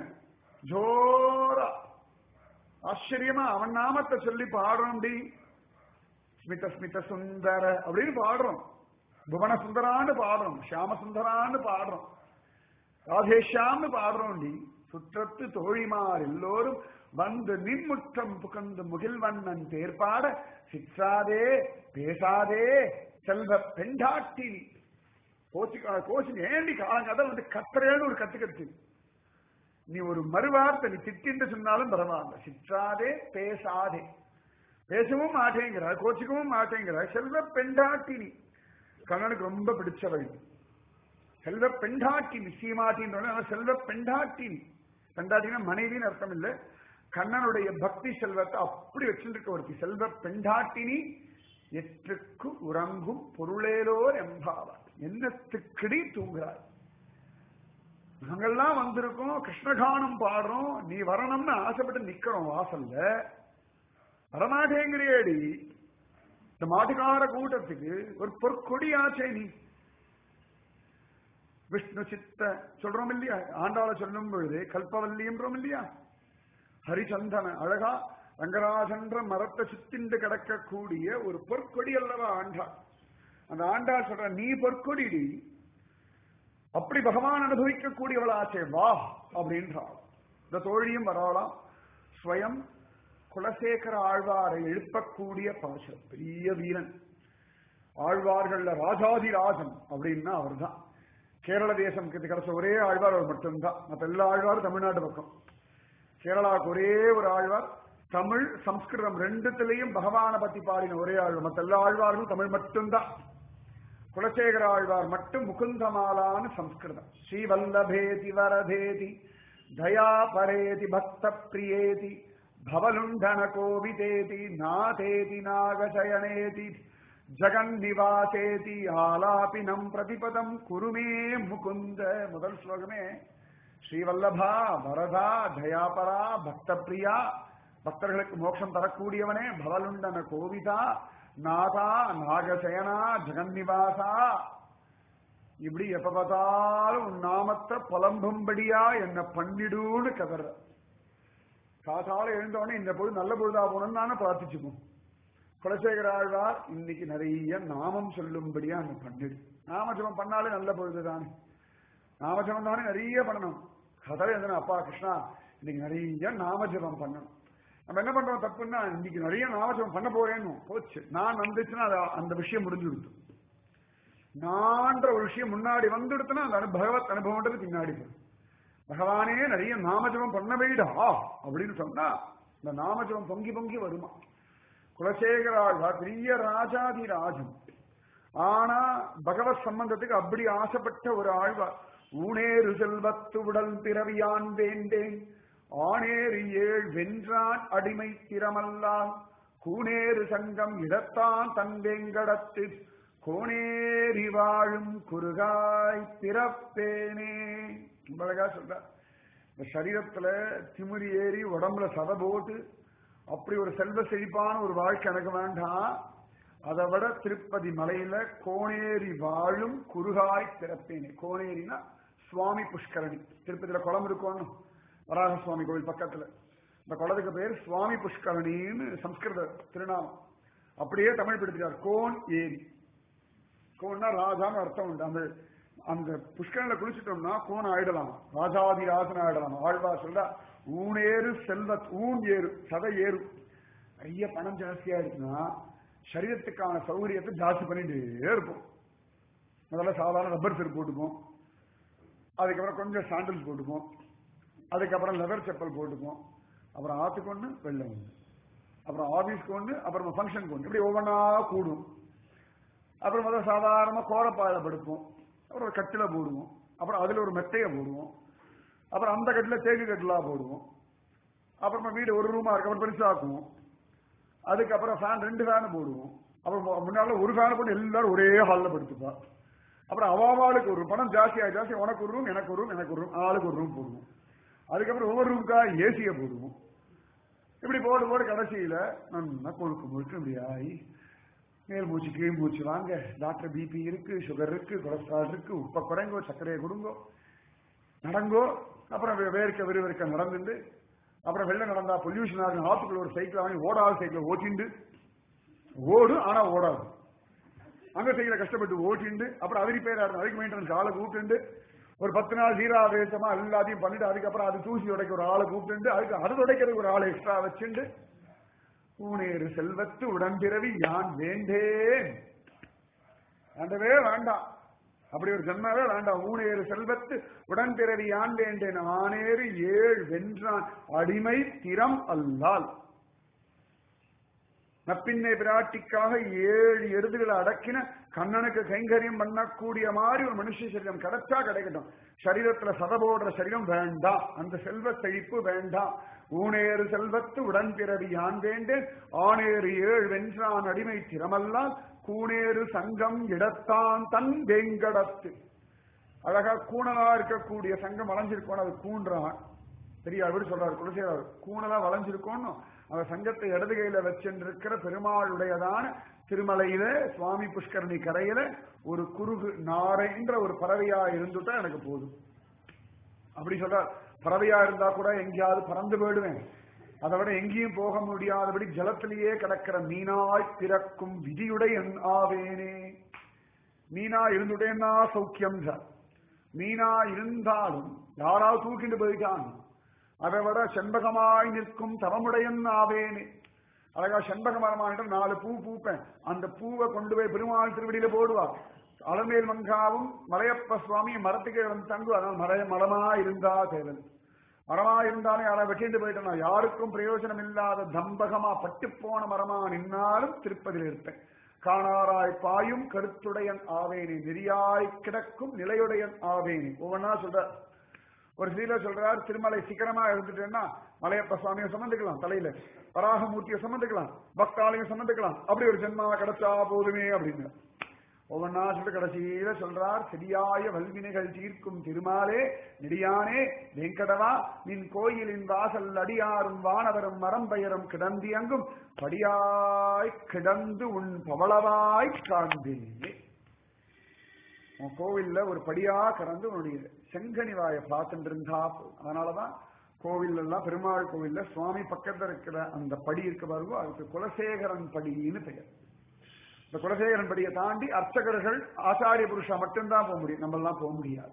ஜோரா ஆச்சரியமா அவன் நாமத்தை சொல்லி பாடுறோம் அப்படி ஸ்மித ஸ்மித சுந்தர அப்படின்னு பாடுறோம் புவன சுந்தரான்னு பாடுறோம் ஷியாம சுந்தரான்னு பாடுறோம் ராதேஷாம்னு பாடுறோம் நீ சுற்றத்து தோழிமார் எல்லோரும் வந்து நின்முற்றம் புகந்து முகில்வண்ணன் தேர்பாட சிற்றாதே பேசாதே செல்வ பெண்டாட்டி கோச்சு கோச்சு ஏண்டி காலங்காத வந்து கத்துறேன்னு ஒரு கத்து கத்து நீ ஒரு மறுவார்த்தை நீ திட்டின்னு சொன்னாலும் பரவாயில்ல சிற்றாதே பேசாதே பேசவும் மாட்டேங்கிறார் கோச்சிக்கவும் மாட்டேங்கிறார் செல்வ பெண்டாட்டி நீ கண்ணனுக்கு ரொம்ப பிடிச்சவள் செல்வ பெண்டாட்டி சீமாட்டின்ற செல்வ பெண்டாட்டி பெண்டாட்டினா மனைவின்னு அர்த்தம் இல்லை கண்ணனுடைய பக்தி செல்வத்தை அப்படி வச்சுருக்க ஒருத்தி செல்வ பெண்டாட்டினி எற்றுக்கு உறங்கும் பொருளேலோர் எம்பாவார் என்னத்துக்கடி தூங்குறார் நாங்கெல்லாம் வந்திருக்கோம் கிருஷ்ணகானம் பாடுறோம் நீ வரணும்னு ஆசைப்பட்டு நிக்கிறோம் வாசல்ல வரமாட்டேங்கிறியேடி இந்த மாட்டுக்கார கூட்டத்துக்கு ஒரு பொற்கொடியாச்சே நீ விஷ்ணு சித்த சொல்றோம் இல்லையா ஆண்டாள சொல்லும் பொழுது கல்பவல்லின்றோம் இல்லையா ஹரிச்சந்தன அழகா ரங்கராஜன்ற மரத்தை சுத்திண்டு கிடக்கக்கூடிய ஒரு பொற்கொடி அல்லவா ஆண்டாள் அந்த ஆண்டாள் சொல்ற நீ பொற்கொடிடி அப்படி பகவான் அனுபவிக்கக்கூடியவளாச்சே வா அப்படின்றாள் இந்த தோழியும் வராளாம் ஸ்வயம் குலசேகர ஆழ்வாரை எழுப்பக்கூடிய பாசம் பெரிய வீரன் ஆழ்வார்கள்ல ராஜாதிராஜன் அப்படின்னா அவர்தான் கேரள தேசம் கிடைச்ச ஒரே ஆழ்வார் அவர் மட்டும்தான் மற்ற எல்லா ஆழ்வாரும் தமிழ்நாட்டு பக்கம் கேரளாவுக்கு ஒரே ஒரு ஆழ்வார் தமிழ் சம்ஸ்கிருதம் ரெண்டுத்திலையும் பகவானை பத்தி பாடின ஒரே ஆழ்வார் மற்ற எல்லா ஆழ்வார்களும் தமிழ் மட்டும்தான் குலசேகர ஆழ்வார் மட்டும் முகுந்தமாலான்னு சம்ஸ்கிருதம் ஸ்ரீவல்லபேதி வரதேதி தயா பரேதி பக்த பிரியேதி பவலுண்டன கோவிதேதி நாதேதி நாகசயனேதி ஜெகன்னிவாசேதி ஆலாபினம் பிரதிபதம் குருமே முகுந்த முதல் ஸ்லோகமே ஸ்ரீவல்லபா வரதா தயாபரா பக்த பிரியா பக்தர்களுக்கு மோட்சம் தரக்கூடியவனே பவலுண்டன கோவிதா நாதா நாகசயனா ஜெகன்னிவாசா இப்படி எப்ப பார்த்தாலும் உன் நாமத்தை புலம்பும்படியா என்ன பண்ணிடுன்னு கதற காத்தால எழுந்தவொடனே இந்த பொழுது நல்ல பொழுதா போகணும்னு நானும் பிரார்த்திச்சுப்போம் குலசேகர ஆழ்வார் இன்னைக்கு நிறைய நாமம் சொல்லும்படியா என்ன பண்ணிடு நாமஜபம் பண்ணாலே நல்ல பொழுது தானே நாமஜபம் தானே நிறைய பண்ணணும் கதவை எழுந்தன அப்பா கிருஷ்ணா இன்னைக்கு நிறைய நாமஜபம் பண்ணணும் நம்ம என்ன பண்றோம் தப்புன்னா இன்னைக்கு நிறைய நாமஜபம் பண்ண போறேன்னு போச்சு நான் வந்துச்சுன்னா அது அந்த விஷயம் முடிஞ்சு கொடுத்து நான்ற ஒரு விஷயம் முன்னாடி வந்துடுத்துனா அந்த அனு- பகவத் அனுபவம்ன்றது பின்னாடி போகும் பகவானே நிறைய நாமஜபம் பண்ண வைடா அப்படின்னு சொன்னா இந்த நாமஜபம் பொங்கி பொங்கி வருமா குலசேகராழ்வார் பெரிய ராஜாதி ராஜன் ஆனா பகவத் சம்பந்தத்துக்கு அப்படி ஆசைப்பட்ட ஒரு ஆழ்வார் ஊனேறு செல்வத்து உடல் பிறவியான் வேண்டேன் ஆனேறு ஏழ் வென்றான் அடிமை திறமல்லான் கூனேறு சங்கம் இடத்தான் தன் வேங்கடத்து கோணேறி வாழும் குறுகாய் பிறப்பேனே ரொம்ப அழகா சொல்றார் இந்த சரீரத்துல திமிரி ஏறி உடம்புல சதை போட்டு அப்படி ஒரு செல்வ செழிப்பான ஒரு வாழ்க்கை எனக்கு வேண்டாம் அதை விட திருப்பதி மலையில கோணேரி வாழும் குறுகாய் பிறப்பேனே கோணேரினா சுவாமி புஷ்கரணி திருப்பதியில குளம் இருக்கணும் வராக சுவாமி கோவில் பக்கத்துல இந்த குளத்துக்கு பேர் சுவாமி புஷ்கரணின்னு சம்ஸ்கிருத திருநாமம் அப்படியே தமிழ் படுத்துறார் கோன் ஏரி கோன்னா ராஜான்னு அர்த்தம் உண்டு அந்த அந்த புஷ்கரன்ல குளிச்சிட்டோம்னா கோன் ஆயிடலாம் ராஜாதி ராஜன் ஆயிடலாம் ஆழ்வா சொல்றா ஊனேறு செல்வத் ஊன் ஏறு சதை ஏறு நிறைய பணம் ஜாஸ்தியா இருக்குன்னா சரீரத்துக்கான சௌகரியத்தை ஜாஸ்தி பண்ணிட்டே இருப்போம் முதல்ல சாதாரண ரப்பர் செருப்பு போட்டுப்போம் அதுக்கப்புறம் கொஞ்சம் சாண்டல்ஸ் போட்டுப்போம் அதுக்கப்புறம் லெதர் செப்பல் போட்டுப்போம் அப்புறம் ஆத்துக்கு ஒண்ணு வெள்ளை ஒண்ணு அப்புறம் ஆபீஸ்க்கு ஒண்ணு அப்புறம் ஃபங்க்ஷனுக்கு ஒண்ணு இப்படி ஒவ்வொன்றா கூடும் அப்புறம் முதல்ல சாதாரணமா கோரப்பாயில படுப்போம் அப்புறம் ஒரு கட்டில போடுவோம் அப்புறம் அதுல ஒரு மெத்தைய போடுவோம் அப்புறம் அந்த கட்டில தேக்கு கட்டிலா போடுவோம் அப்புறமா வீடு ஒரு ரூமா இருக்கு அப்புறம் பெருசாக்குவோம் அதுக்கப்புறம் ஃபேன் ரெண்டு ஃபேன் போடுவோம் அப்புறம் மு- முன்னால ஒரு ஃபேன் போட்டு எல்லாரும் ஒரே ஹால்ல படுத்துப்பா அப்புறம் அவாவாளுக்கு ஒரு பணம் ஜாஸ்தி ஆகி ஜாஸ்தி உனக்கு ஒரு ரூம் எனக்கு ஒரு ரூம் எனக்கு ஒரு ரூம் ஆளுக்கு ஒரு ரூம் போடுவோம் அதுக்கப்புறம் ஒவ்வொரு ரூமுக்கா ஏசியை போடுவோம் இப்படி போட்டு போட்டு கடைசியில நல்லா கொழுக்கு முழுக்க இப்படி ஆகி மேல் மூச்சு கீழ் மூச்சு வாங்க டாக்டர் பிபி இருக்கு சுகர் இருக்கு கொலஸ்ட்ரால் இருக்கு உப்ப குறைங்கோ சர்க்கரையை கொடுங்கோ நடங்கோ அப்புறம் வே- வேர்க்க விறுவிறுக்க நடந்துட்டு அப்புறம் வெளில நடந்தா பொல்யூஷன் ஆகும் ஆத்துக்குள்ள ஒரு சைக்கிள் வாங்கி ஓடாத சைக்கிள் ஓட்டிண்டு ஓடும் ஆனா ஓடாது அங்க சைக்கிளை கஷ்டப்பட்டு ஓட்டிண்டு அப்புறம் அது ரிப்பேர் ஆகும் அதுக்கு மெயின்டெனன்ஸ் ஆளை கூப்பிட்டு ஒரு பத்து நாள் சீராவேசமா எல்லாத்தையும் பண்ணிட்டு அதுக்கப்புறம் அது தூசி உடைக்க ஒரு ஆளை கூப்பிட்டு அதுக்கு அது உடைக்கிறதுக்கு ஒரு ஆளை எக்ஸ்ட்ரா வச்சுண்டு பூனேறு செல்வத்து உடன்பிறவி யான் வேண்டேன் வேண்டவே வேண்டாம் அப்படி ஒரு ஜென்மவே வேண்டாம் ஊனேறு செல்வத்து உடன்பிறவி யான் வேண்டேன் ஆனேறு ஏழ் வென்றான் அடிமை திறம் அல்லால் நப்பின்னை பிராட்டிக்காக ஏழு எருதுகளை அடக்கின கண்ணனுக்கு கைங்கரியம் பண்ணக்கூடிய மாதிரி ஒரு மனுஷ சரீரம் கிடைச்சா கிடைக்கட்டும் சரீரத்துல சத போடுற சரீரம் வேண்டாம் அந்த செல்வ செழிப்பு வேண்டாம் ஊனேறு செல்வத்து உடன்பிறவி யான் வேண்டேன் ஆனேறு ஏழ் வென்றான் அடிமை திறமல்லால் கூனேறு சங்கம் இடத்தான் தன் வேங்கடத்து அழகா கூணலா இருக்கக்கூடிய சங்கம் வளைஞ்சிருக்கோம் அது கூன்றான் பெரிய அவர் சொல்றாரு குலசேகர் கூணலா வளைஞ்சிருக்கோன்னு அந்த சங்கத்தை இடது கையில வச்சிருக்கிற பெருமாளுடையதான திருமலையில சுவாமி புஷ்கரணி கரையில ஒரு குறுகு நாரைன்ற ஒரு பறவையா இருந்துட்டா எனக்கு போதும் அப்படி சொல்றார் பறவையா இருந்தா கூட எங்கேயாவது பறந்து போயிடுவேன் அதை விட எங்கேயும் போக முடியாதபடி ஜலத்திலேயே கிடக்கிற மீனாய் பிறக்கும் விதியுடைய ஆவேனே மீனா இருந்துட்டேன்னா சௌக்கியம் சார் மீனா இருந்தாலும் யாராவது தூக்கிட்டு போயிட்டான் அதை விட செண்பகமாய் நிற்கும் தவமுடையன் ஆவேனே அழகா செண்பக மரமானிட்ட நாலு பூ பூப்பேன் அந்த பூவை கொண்டு போய் பெருமாள் திருவடியில போடுவார் அலமேல் மங்காவும் மலையப்ப சுவாமி மரத்துக்கு வந்து தங்கு அதனால் மர மரமா இருந்தா தேவன் மரமா இருந்தாலும் யாரா வெட்டிட்டு போயிட்டோம்னா யாருக்கும் பிரயோஜனம் இல்லாத தம்பகமா பட்டு போன மரமா நின்னாலும் திருப்பதியில் இருப்பேன் காணாராய் பாயும் கருத்துடையன் ஆவேனே நெறியாய் கிடக்கும் நிலையுடையன் ஆவேனே ஒவ்வொன்னா சொல்ற ஒரு ஸ்ரீல சொல்றார் திருமலை சிக்கரமா இருந்துட்டேன்னா மலையப்ப சுவாமியை சம்மந்துக்கலாம் தலையில வராகமூர்த்தியை சம்மந்துக்கலாம் பக்தாலையும் சம்மந்துக்கலாம் அப்படி ஒரு ஜென்மாவை கிடைச்சா போதுமே அப்படின்னு ஒவ்வொன்னா சொல்லிட்டு கடைசியில சொல்றார் சரியாய வல்வினைகள் தீர்க்கும் திருமாலே நெடியானே வெங்கடவா நின் கோயிலின் வாசல் அடியாரும் வானவரும் மரம்பெயரும் கிடந்தியங்கும் படியாய் கிடந்து உன் பவளவாய் காண்பேனே உன் கோவில்ல ஒரு படியா கடந்து உன்னுடைய செங்கனிவாய பார்த்துட்டு இருந்தா போதும். அதனாலதான் கோவில் எல்லாம் பெருமாள் கோவில்ல சுவாமி பக்கத்துல இருக்கிற அந்த படி இருக்க பாருங்க அதுக்கு குலசேகரன் படின்னு பெயர் இந்த குலசேகரன் படியை தாண்டி அர்ச்சகர்கள் ஆச்சாரிய புருஷா மட்டும்தான் போக முடியும் நம்ம எல்லாம் போக முடியாது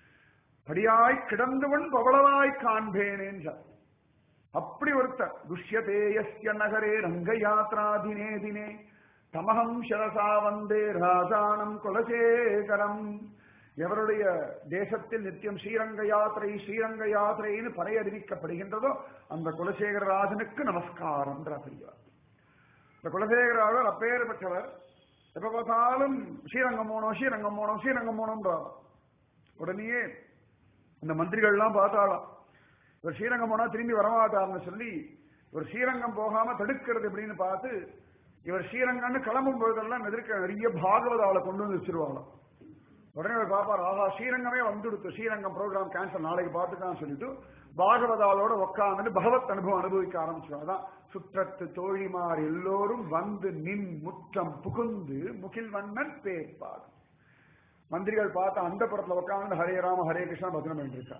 படியாய் கிடந்தவன் பவளவாய் காண்பேனேன்றார் அப்படி ஒருத்தர் துஷ்யதேயஸ்ய நகரே ரங்க யாத்ரா தினே தினே தமகம் சிரசா வந்தே ராஜானம் குலசேகரம் எவருடைய தேசத்தில் நித்தியம் ஸ்ரீரங்க யாத்திரை ஸ்ரீரங்க யாத்திரைன்னு பறையறிவிக்கப்படுகின்றதோ அந்த குலசேகர ராஜனுக்கு நமஸ்காரம் பெரியவர் இந்த குலசேகராளர் அப்பேர் பெற்றவர் எப்ப பார்த்தாலும் ஸ்ரீரங்கம் போனோம் ஸ்ரீரங்கம் போனோம் ஸ்ரீரங்கம் போனோம்ன்றார் உடனேயே இந்த மந்திரிகள்லாம் பார்த்தாலாம் இவர் ஸ்ரீரங்கம் போனா திரும்பி வரமாட்டார்னு சொல்லி இவர் ஸ்ரீரங்கம் போகாம தடுக்கிறது எப்படின்னு பார்த்து இவர் ஸ்ரீரங்கம்னு கிளம்பும் பொழுதெல்லாம் எதிர்க்க நிறைய பாகவதாவளை கொண்டு வந்து வச்சிருவாங்களாம் உடனே அவர் பாப்பார் ஆஹா ஸ்ரீரங்கமே வந்துடுத்து ஸ்ரீரங்கம் ப்ரோக்ராம் கேன்சல் நாளைக்கு பார்த்துக்கான்னு சொல்லிட்டு பாகவதாலோட உட்காந்துட்டு பகவத் அனுபவம் அனுபவிக்க ஆரம்பிச்சிருவாங்க அதான் சுற்றத்து தோழிமார் எல்லோரும் வந்து நின் முற்றம் புகுந்து முகில் வண்ணன் பேர்ப்பார் மந்திரிகள் பார்த்து அந்த புறத்துல உட்காந்து ஹரே ராம ஹரே கிருஷ்ணா பஜனம் பண்ணிருக்கா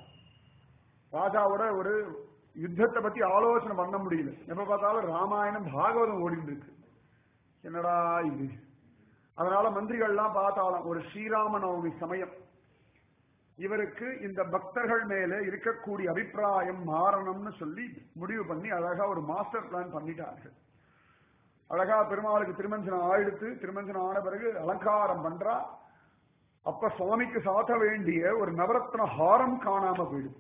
ராஜாவோட ஒரு யுத்தத்தை பத்தி ஆலோசனை பண்ண முடியல எப்ப பார்த்தாலும் ராமாயணம் பாகவதம் ஓடிட்டு இருக்கு என்னடா இது அதனால மந்திரிகள்லாம் பார்த்தாலும் ஒரு ஸ்ரீராம நவமி சமயம் இவருக்கு இந்த பக்தர்கள் மேல இருக்கக்கூடிய அபிப்பிராயம் மாறணும்னு சொல்லி முடிவு பண்ணி அழகா ஒரு மாஸ்டர் பிளான் பண்ணிட்டார்கள் அழகா பெருமாளுக்கு திருமஞ்சனம் ஆயிடுத்து திருமஞ்சனம் ஆன பிறகு அலங்காரம் பண்றா அப்ப சுவாமிக்கு சாத்த வேண்டிய ஒரு நவரத்ன ஹாரம் காணாம போயிடுது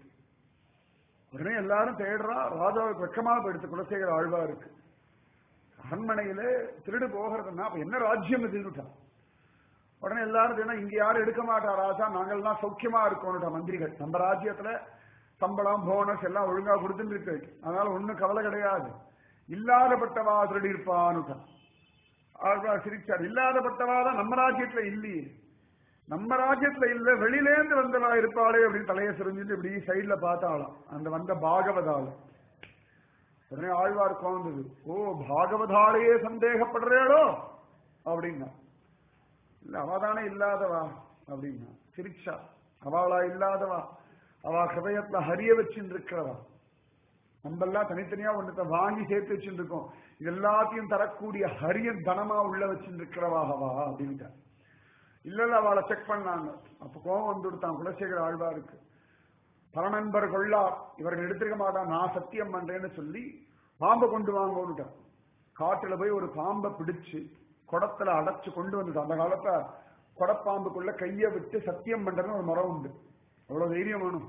உடனே எல்லாரும் தேடுறா ராஜாவுக்கு வெக்கமா போயிடுத்து குலசேகர ஆழ்வாருக்கு அரண்மனையில திருடு போகிறதுன்னா அப்ப என்ன ராஜ்யம் இதுன்னுட்டா உடனே எல்லாரும் சொன்னா இங்க யாரும் எடுக்க மாட்டா ராஜா நாங்கள்லாம் சௌக்கியமா இருக்கோம்னுட்டா மந்திரிகள் நம்ம ராஜ்யத்துல சம்பளம் போனஸ் எல்லாம் ஒழுங்கா கொடுத்துட்டு இருக்கு அதனால ஒண்ணும் கவலை கிடையாது இல்லாதப்பட்டவா திருடி இருப்பான்னுட்டான் ஆழ்வார் சிரிச்சார் இல்லாதப்பட்டவா தான் நம்ம ராஜ்யத்துல இல்லையே நம்ம ராஜ்யத்துல இல்ல வெளியிலேந்து வந்தவா இருப்பாளே அப்படின்னு தலையை சுரிஞ்சுட்டு இப்படி சைட்ல பார்த்தாலாம் அந்த வந்த பாகவதால உடனே ஆழ்வார் குழந்தது ஓ பாகவதாலேயே சந்தேகப்படுறேடோ அப்படின்னா இல்ல அவதானே இல்லாதவா அப்படின்னா சிரிச்சா அவளா இல்லாதவா அவ ஹிருதயத்துல ஹரிய வச்சுட்டு இருக்கிறவா நம்மெல்லாம் தனித்தனியா ஒன்றத்தை வாங்கி சேர்த்து வச்சுட்டு இருக்கோம் இது எல்லாத்தையும் தரக்கூடிய ஹரியன் தனமா உள்ள வச்சுட்டு இருக்கிறவாகவா அப்படின்ட்டா இல்ல இல்ல அவளை செக் பண்ணாங்க அப்ப கோபம் வந்து கொடுத்தான் குலசேகர ஆழ்வாருக்கு பரநண்பர் கொள்ளார் இவர்கள் எடுத்திருக்க மாட்டான் நான் சத்தியம் பண்றேன்னு சொல்லி பாம்பை கொண்டு வாங்கன்னுட்டான் காட்டுல போய் ஒரு பாம்பை பிடிச்சு குடத்துல அடைச்சு கொண்டு வந்துட்டான் அந்த காலத்துல கொடப்பாம்புக்குள்ள கைய விட்டு சத்தியம் பண்றதுன்னு ஒரு மரம் உண்டு அவ்வளவு தைரியம் வேணும்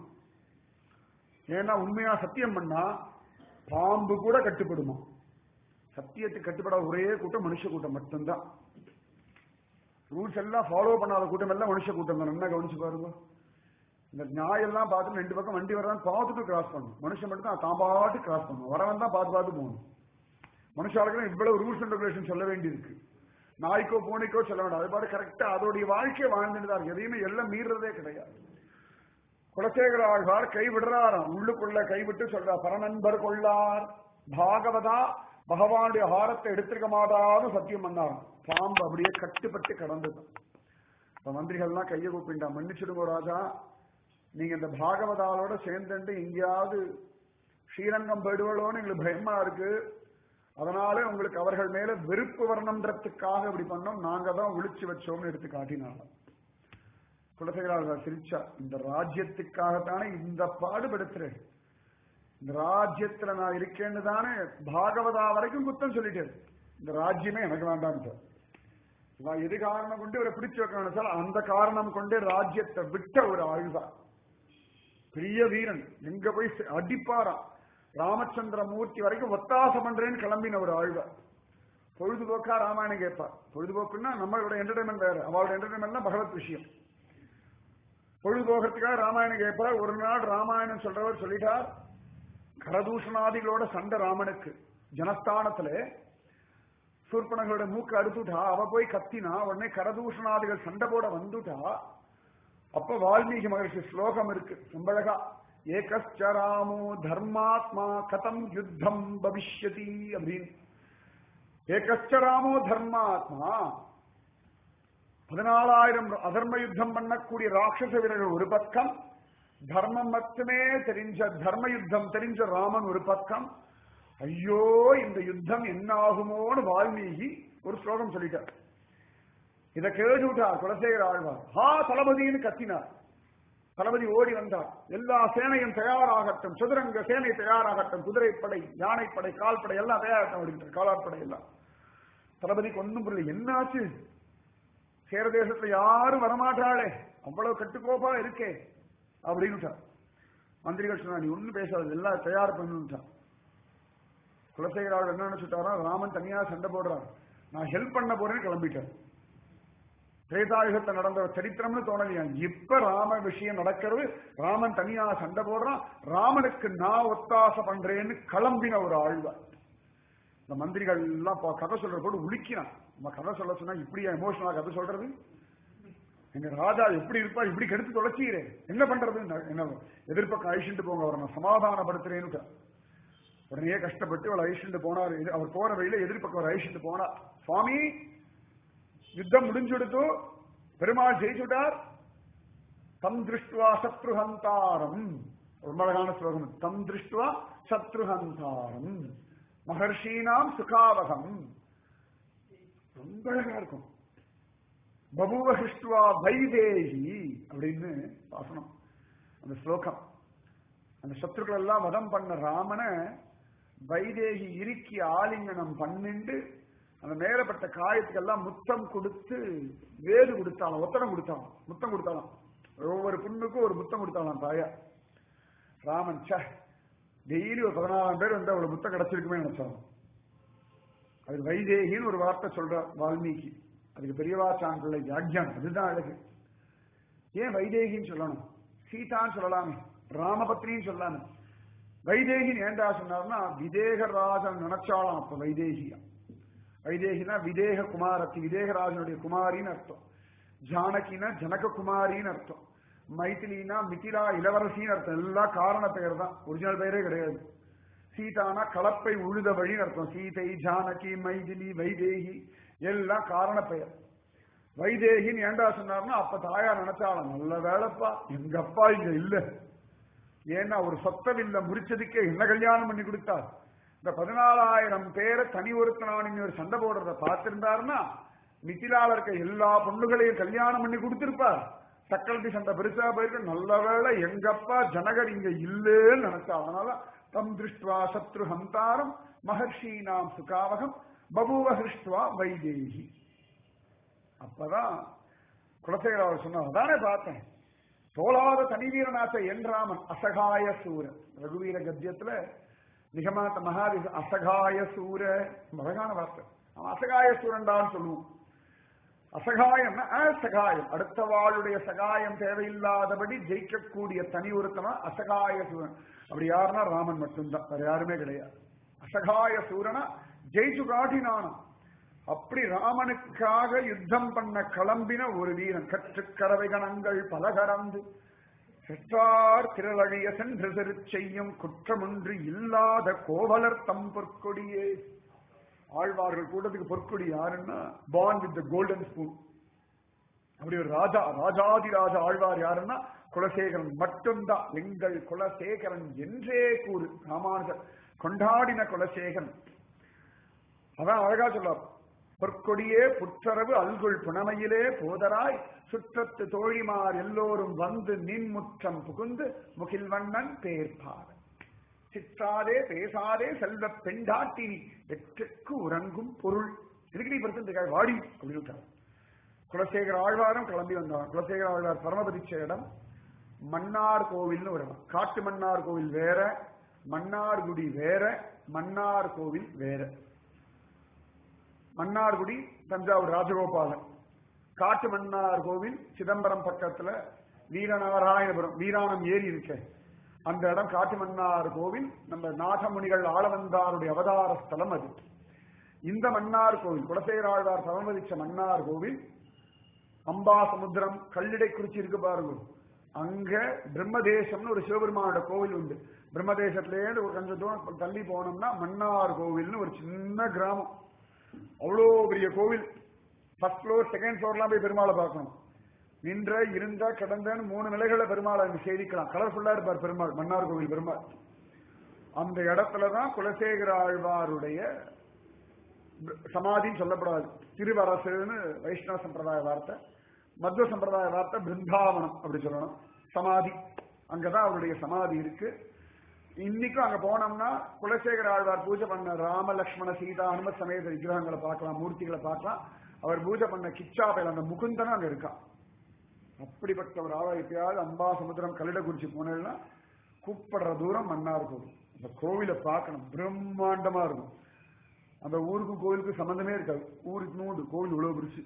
ஏன்னா உண்மையா சத்தியம் பண்ணா பாம்பு கூட கட்டுப்படுமா சத்தியத்துக்கு கட்டுப்படாத ஒரே கூட்டம் மனுஷ கூட்டம் மட்டும்தான் ரூல்ஸ் எல்லாம் ஃபாலோ பண்ணாத கூட்டம் எல்லாம் மனுஷ கூட்டம் தான் என்ன கவனிச்சு பாருங்க இந்த நியாயெல்லாம் பார்த்துட்டு ரெண்டு பக்கம் வண்டி வரதான் பார்த்துட்டு கிராஸ் பண்ணணும் மனுஷன் மட்டும் தான் தான் பாட்டு கிராஸ் பண்ணணும் வரவன் தான் பார்த்து பார்த்து போகணும் மனுஷாளுக்கு இவ்வளவு ரூல்ஸ் அண்ட் ரெகுலேஷன் சொல்ல வேண்டியிருக்கு நாய்க்கோ பூனைக்கோ சொல்ல வேண்டாம் அது பாட்டு கரெக்டா அதோடைய வாழ்க்கையை வாழ்ந்துட்டு தான் இருக்கு எதையுமே எல்லாம் மீறுறதே கிடையாது குலசேகர ஆழ்வார் கைவிடுறாராம் உள்ளுக்குள்ள கைவிட்டு சொல்றார் பரநண்பர் கொள்ளார் பாகவதா பகவானுடைய ஹாரத்தை எடுத்திருக்க மாட்டாரும் சத்தியம் பண்ணாராம் பாம்பு அப்படியே கட்டுப்பட்டு கடந்தது இப்ப மந்திரிகள்லாம் கையை கூப்பிண்டா மன்னிச்சிடுங்க ராஜா நீங்க இந்த பாகவதாலோட சேர்ந்துட்டு எங்கேயாவது ஸ்ரீரங்கம் போயிடுவளோன்னு எங்களுக்கு பயமா இருக்கு அதனால உங்களுக்கு அவர்கள் மேல வெறுப்பு வரணுன்றதுக்காக இப்படி பண்ணோம் நாங்க தான் ஒழிச்சு வச்சோம்னு எடுத்து காட்டினாங்க குலசேகராக சிரிச்சா இந்த ராஜ்யத்துக்காகத்தானே இந்த பாடுபடுத்துறேன் இந்த ராஜ்யத்துல நான் இருக்கேன்னு தானே பாகவதா வரைக்கும் குத்தம் சொல்லிட்டேன் இந்த ராஜ்யமே எனக்கு வேண்டாம் நான் எது காரணம் கொண்டு இவரை பிடிச்சு வைக்க நினைச்சால் அந்த காரணம் கொண்டே ராஜ்யத்தை விட்ட ஒரு ஆழ்வார் பெரிய வீரன் எங்க போய் சே- அடிப்பாராம் ராமச்சந்திர மூர்த்தி வரைக்கும் ஒத்தாசம் பண்றேன்னு கிளம்பின ஒரு ஆழ்வார் பொழுதுபோக்கா ராமாயணம் கேட்பார் பொழுதுபோக்குன்னா நம்மளோட என்டர்டைன்மெண்ட் வேற அவளோட என்டர்டைன்மெண்ட்னா பகவத் விஷயம் பொழுதுபோகிறதுக்காக ராமாயணம் கேட்பார் ஒரு நாள் ராமாயணம் சொல்றவர் சொல்லிட்டார் கரதூஷணாதிகளோட சண்டை ராமனுக்கு ஜனஸ்தானத்துல சூர்பனகளோட மூக்கு அறுத்துட்டா அவ போய் கத்தினா உடனே கரதூஷணாதிகள் சண்டை போட வந்துட்டா அப்ப வால்மீகி மகர்ஷி ஸ்லோகம் இருக்கு ரொம்ப அழகா ஏகஸ்சராமோ தர்மாத்மா கதம் யுத்தம் பவிஷ்யதி அப்படின்னு ஏகஸ்சராமோ தர்மாத்மா பதினாலாயிரம் அதர்ம யுத்தம் பண்ணக்கூடிய ராட்சச வீரர்கள் ஒரு பக்கம் தர்மம் மட்டுமே தெரிஞ்ச தர்ம யுத்தம் தெரிஞ்ச ராமன் ஒரு பக்கம் ஐயோ இந்த யுத்தம் என்ன ஆகுமோன்னு வால்மீகி ஒரு ஸ்லோகம் சொல்லிட்டார் இதை கேட்டுவிட்டார் குலசேகர ஆழ்வார் ஹா தளபதின்னு கத்தினார் தளபதி ஓடி வந்தார் எல்லா சேனையும் தயாராகட்டும் சதுரங்க சேனை தயாராகட்டும் குதிரைப்படை யானைப்படை கால்படை எல்லாம் தயாராகட்டும் அப்படின்ட்டு காலாட்படை எல்லாம் தளபதிக்கு ஒன்றும் புரியல என்னாச்சு சேர தேசத்துல யாரும் வரமாட்டாளே அவ்வளவு கட்டுக்கோப்பா இருக்கே அப்படின்னு மந்திரிகள் சொன்னா நீ ஒன்னும் பேசாது எல்லாம் தயார் பண்ணுட்டான் குலசேகராவில் என்ன நினைச்சுட்டாரா ராமன் தனியா சண்டை போடுறார் நான் ஹெல்ப் பண்ண போறேன்னு கிளம்பிட்டேன் திரேதாயுகத்தை நடந்த சரித்திரம்னு தோணலையா இப்ப ராம விஷயம் நடக்கிறது ராமன் தனியா சண்டை போடுறான் ராமனுக்கு நான் ஒத்தாசை பண்றேன்னு கிளம்பின ஒரு ஆழ்வார் இந்த மந்திரிகள் எல்லாம் பா- கதை சொல்ற போது உலுக்கினான் நம்ம கதை சொல்ல சொன்னா இப்படியா எமோஷனலா கதை சொல்றது எங்க ராஜா எப்படி இருப்பா இப்படி கெடுத்து தொலைச்சீரே என்ன பண்றது என்ன எதிர்ப்பக்கம் அழிச்சுட்டு போங்க அவரை நான் சமாதானப்படுத்துறேன்னு உடனே கஷ்டப்பட்டு அவளை அழிச்சுட்டு போனார் இது- அவர் போற வழியில எதிர்ப்பக்கம் அவர் அழிச்சுட்டு போனார் சுவாமி யுத்தம் முடிஞ்சுடுத்து பெருமாள் ஜெயிச்சுட்டார் தம் திருஷ்டுவா சத்ருஹந்தாரம் ரொம்ப அழகான ஸ்லோகம் தம் திருஷ்டுவா சத்ருஹந்தாரம் மகர்ஷீனாம் சுகாவகம் ரொம்ப அழகா இருக்கும் பபுவ ஹிஷ்டுவா வைதேகி அப்படின்னு வாசனம் அந்த ஸ்லோகம் அந்த சத்ருக்கள் எல்லாம் வதம் பண்ண ராமனை வைதேகி இறுக்கி ஆலிங்கனம் பண்ணிண்டு அந்த மேலப்பட்ட காயத்துக்கெல்லாம் முத்தம் கொடுத்து வேது கொடுத்தாலும் ஒத்தனம் கொடுத்தாலும் முத்தம் கொடுத்தாலும் ஒவ்வொரு புண்ணுக்கும் ஒரு முத்தம் கொடுத்தாலாம் தாயா ராமன் சே டெய்லி ஒரு பதினாறாம் பேர் வந்து அவ்வளவு முத்தம் கிடைச்சிருக்குமே நினைச்சாலும் அது வைதேகின்னு ஒரு வார்த்தை சொல்ற வால்மீகி அதுக்கு பெரியவா சான்றுள்ள வியாக்கியானம் அதுதான் அழகு ஏன் வைதேகின்னு சொல்லணும் சீதான்னு சொல்லலாமே ராமபத்னின்னு சொல்லலாமே வைதேகின்னு ஏண்டா சொன்னார்னா விதேகராஜன் நினைச்சாலாம் அப்ப வைதேகியா வைதேகினா விதேக குமாரத்தி விதேகராஜனுடைய குமாரின்னு அர்த்தம் ஜானகினா ஜனக குமாரின்னு அர்த்தம் மைத்திலினா மிதிலா இளவரசின்னு அர்த்தம் எல்லாம் காரண பெயர் தான் ஒரிஜினல் பெயரே கிடையாது சீதானா கலப்பை உழுத வழின்னு அர்த்தம் சீதை ஜானகி மைதிலி வைதேகி எல்லாம் காரண பெயர் வைதேகின்னு ஏண்டா சொன்னார்னா அப்ப தாயார் நினைச்சாலும் நல்ல வேலைப்பா எங்க அப்பா இங்க இல்ல ஏன்னா ஒரு சொத்தவில்ல முறிச்சதுக்கே என்ன கல்யாணம் பண்ணி கொடுத்தார் இந்த பதினாலாயிரம் பேரை தனி ஒருத்தனான ஒரு சண்டை போடுறத பார்த்திருந்தாருன்னா மித்திலால இருக்க எல்லா பொண்ணுகளையும் கல்யாணம் பண்ணி கொடுத்திருப்பார் சக்கரத்தி சண்டை பெருசா போயிருக்கு நல்ல வேளை எங்கப்பா ஜனகர் இங்க இல்லேன்னு நினைச்சா அதனால தம் திருஷ்டுவா சத்ரு ஹந்தாரம் மகர்ஷீனாம் சுகாவகம் பபுவ ஹிருஷ்டுவா வைதேகி அப்பதான் குலசேகராவர் சொன்னார் அதானே பார்த்தேன் தோளாத தனிவீரநாச என்றாமன் அசகாய சூரன் ரகுவீர கத்தியத்துல நிகமாத்த மகாதி அசகாய சூர அழகான வார்த்தை அவன் அசகாய சூரன்டான்னு சொல்லுவோம் அசகாயம்னா அசகாயம் அடுத்த வாளுடைய சகாயம் தேவையில்லாதபடி ஜெயிக்கக்கூடிய தனி ஒருத்தனா அசகாய சூரன் அப்படி யாருன்னா ராமன் மட்டும்தான் வேற யாருமே கிடையாது அசகாய சூரனா ஜெயிச்சு காட்டினானாம் அப்படி ராமனுக்காக யுத்தம் பண்ண கிளம்பின ஒரு வீரன் கற்று கறவை கணங்கள் பல கறந்து செற்றார் திரளழிய சென்று செரு செய்யும் குற்றமொன்று இல்லாத கோவலர் தம் பொற்கொடியே ஆழ்வார்கள் கூட்டத்துக்கு பொற்கொடி யாருன்னா born with the golden spoon அப்படி ஒரு ராஜா ராஜாதி ராஜா ஆழ்வார் யாருன்னா குலசேகரன் மட்டும்தான் எங்கள் குலசேகரன் என்றே கூறு ராமானுஜர் கொண்டாடின குலசேகரன் அதான் அழகா சொல்றார் பொற்கொடியே புற்றரவு அல்குள் புனமையிலே போதராய் சுற்றத்து தோழிமார் எல்லோரும் வந்து நின்முற்றம் புகுந்து முகில்வண்ணன் பேர்பார் சிற்றாதே பேசாதே செல்வ பெண்டாட்டினி வெற்றுக்கு உறங்கும் பொருள் இதுக்கு பர்சன்ட் வாடி அப்படின்னு விட்டார். குலசேகர ஆழ்வாரும் கிளம்பி வந்தார் குலசேகர ஆழ்வார் பரமபதிச்ச இடம் மன்னார் கோவில்னு ஒரு இடம் காட்டு மன்னார் கோவில் வேற மன்னார்குடி வேற மன்னார் கோவில் வேற மன்னார்குடி தஞ்சாவூர் ராஜகோபாலன் காட்டு மன்னார் கோவில் சிதம்பரம் பக்கத்துல வீரநாராயணபுரம் வீராணம் ஏரி இருக்க அந்த இடம் காட்டு மன்னார் கோவில் நம்ம நாகமுனிகள் ஆளவந்தாருடைய அவதார ஸ்தலம் அது இந்த மன்னார் கோவில் குலசேகராழ்வார் சமமதிச்ச மன்னார் கோவில் அம்பா சமுத்திரம் கல்லிடை குறிச்சி இருக்கு பாருங்க அங்க பிரம்மதேசம்னு ஒரு சிவபெருமானோட கோவில் உண்டு பிரம்மதேசத்திலேருந்து ஒரு கொஞ்சம் தூரம் தள்ளி போனோம்னா மன்னார் கோவில்னு ஒரு சின்ன கிராமம் அவ்வளோ பெரிய கோவில் ஃபர்ஸ்ட் ஃப்ளோர் செகண்ட் ஃப்ளோர்லாம் போய் பெருமாளை பார்க்கணும் நின்ற இருந்த கிடந்தன்னு மூணு நிலைகளை பெருமாளை அங்க சேவிக்கலாம் கலர்ஃபுல்லா இருப்பார் பெருமாள் மன்னார் கோவில் பெருமாள் அந்த இடத்துலதான் குலசேகர ஆழ்வாருடைய சமாதி சொல்லப்படாது திருவரசுன்னு வைஷ்ணவ சம்பிரதாய வார்த்தை மத்வ சம்பிரதாய வார்த்தை பிருந்தாவனம் அப்படி சொல்லணும் சமாதி அங்கதான் அவருடைய சமாதி இருக்கு இன்னைக்கும் அங்க போனோம்னா குலசேகர ஆழ்வார் பூஜை பண்ண ராம லக்ஷ்மண சீதா அனுமத் சமேத விக்கிரகங்களை பார்க்கலாம் மூர்த்திகளை பார்க்கலாம் அவர் பூஜை பண்ண கிச்சாபையில் அந்த முகுந்தனும் அங்க இருக்கான் அப்படிப்பட்ட ஒரு ஆளா எப்பயாவது அம்பா சமுத்திரம் கல்லிடக்குறிச்சி போனேன்னா கூப்பிடுற தூரம் மன்னார் கோவில் அந்த கோவிலை பார்க்கணும் பிரம்மாண்டமா இருக்கும் அந்த ஊருக்கும் கோவிலுக்கும் சம்பந்தமே இருக்காது ஊருக்கு நூண்டு கோவில் இவ்வளவு பெருசு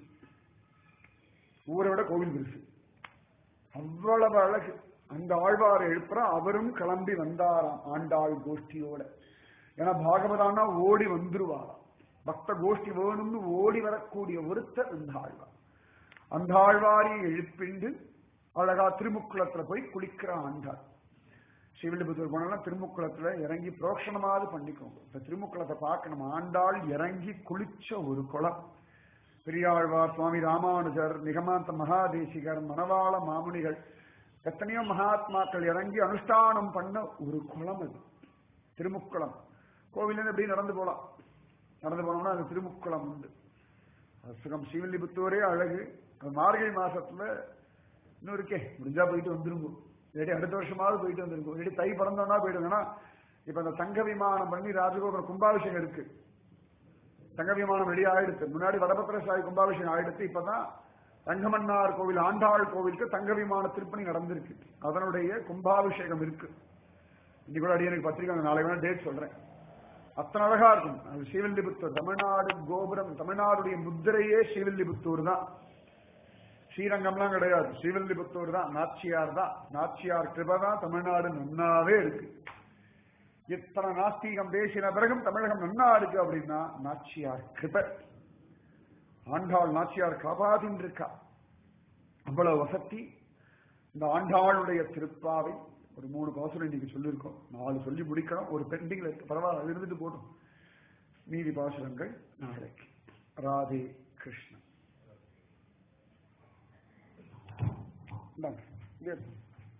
ஊரை விட கோவில் பெருசு அவ்வளவு அழகு அந்த ஆழ்வாரை எழுப்புற அவரும் கிளம்பி வந்தாராம் ஆண்டாள் கோஷ்டியோட ஏன்னா பாகவதானா ஓடி வந்துருவாராம் பக்த கோஷ்டி வேணும்னு ஓடி வரக்கூடிய ஒருத்தர் அந்த ஆழ்வார் அந்த ஆழ்வாரை எழுப்பிண்டு அழகா திருமுக்குளத்துல போய் குளிக்கிற ஆண்டாள் ஸ்ரீவில்லிபுத்தூர் போனா திருமுக்குளத்துல இறங்கி புரோக்ஷணமாவது பண்ணிக்கோங்க இந்த திருமுக்குளத்தை பார்க்கணும் ஆண்டாள் இறங்கி குளிச்ச ஒரு குளம் பெரியாழ்வார் சுவாமி ராமானுஜர் நிகமாந்த மகாதேசிகர் மணவாள மாமுனிகள் எத்தனையோ மகாத்மாக்கள் இறங்கி அனுஷ்டானம் பண்ண ஒரு குளம் அது திருமுக்குளம் கோவிலிருந்து எப்படி நடந்து போலாம் நடந்து போனோம்னா அது திருமுக்குளம் உண்டு சுகம் ஸ்ரீவில்லிபுத்தூரே அழகு அது மார்கழி மாசத்துல இன்னும் இருக்கே முடிஞ்சா போயிட்டு வந்துருங்க இல்லாட்டி அடுத்த வருஷமாவது போயிட்டு வந்துருங்க இல்லாட்டி தை பிறந்தோம்னா போயிடுங்கன்னா இப்ப அந்த தங்க விமானம் பண்ணி ராஜகோபுரம் கும்பாபிஷேகம் இருக்கு தங்க விமானம் ரெடி ஆயிடுத்து முன்னாடி வடபத்திர சாய் கும்பாபிஷேகம் ஆயிடுத்து இப்பதான் ரங்கமன்னார் கோவில் ஆண்டாள் கோவிலுக்கு தங்க விமான திருப்பணி நடந்திருக்கு அதனுடைய கும்பாபிஷேகம் இருக்கு இன்னைக்கு கூட அடியனுக்கு பத்திரிக்கை நாளை வேணா டேட் சொல்றேன் அத்தனை அழகா இருக்கும் அது ஸ்ரீவில்லிபுத்தூர் தமிழ்நாடு கோபுரம் தமிழ்நாடுடைய முத்திரையே ஸ்ரீவில்லிபுத்தூர் தான் ஸ்ரீரங்கம்லாம் கிடையாது ஸ்ரீவில்லிபுத்தூர் தான் நாச்சியார் தான் நாச்சியார் கிருப தான் தமிழ்நாடு நன்னாவே இருக்கு இத்தனை நாஸ்தீகம் பேசின பிறகும் தமிழகம் நன்னா இருக்கு அப்படின்னா நாச்சியார் கிருப ஆண்டாள் நாச்சியார் காப்பாத்தின்னு இருக்கா அவ்வளவு வசதி இந்த ஆண்டாளுடைய திருப்பாவை ஒரு மூணு பாசுரம் இன்னைக்கு சொல்லியிருக்கோம் நாலு சொல்லி முடிக்கணும் ஒரு பெண்டிங்ல இருக்கு பரவாயில்ல அது இருந்துட்டு போடும் மீதி பாசுரங்கள் நாளைக்கு ராதே கிருஷ்ணன் இந்தாங்க, இங்கே இருக்கு.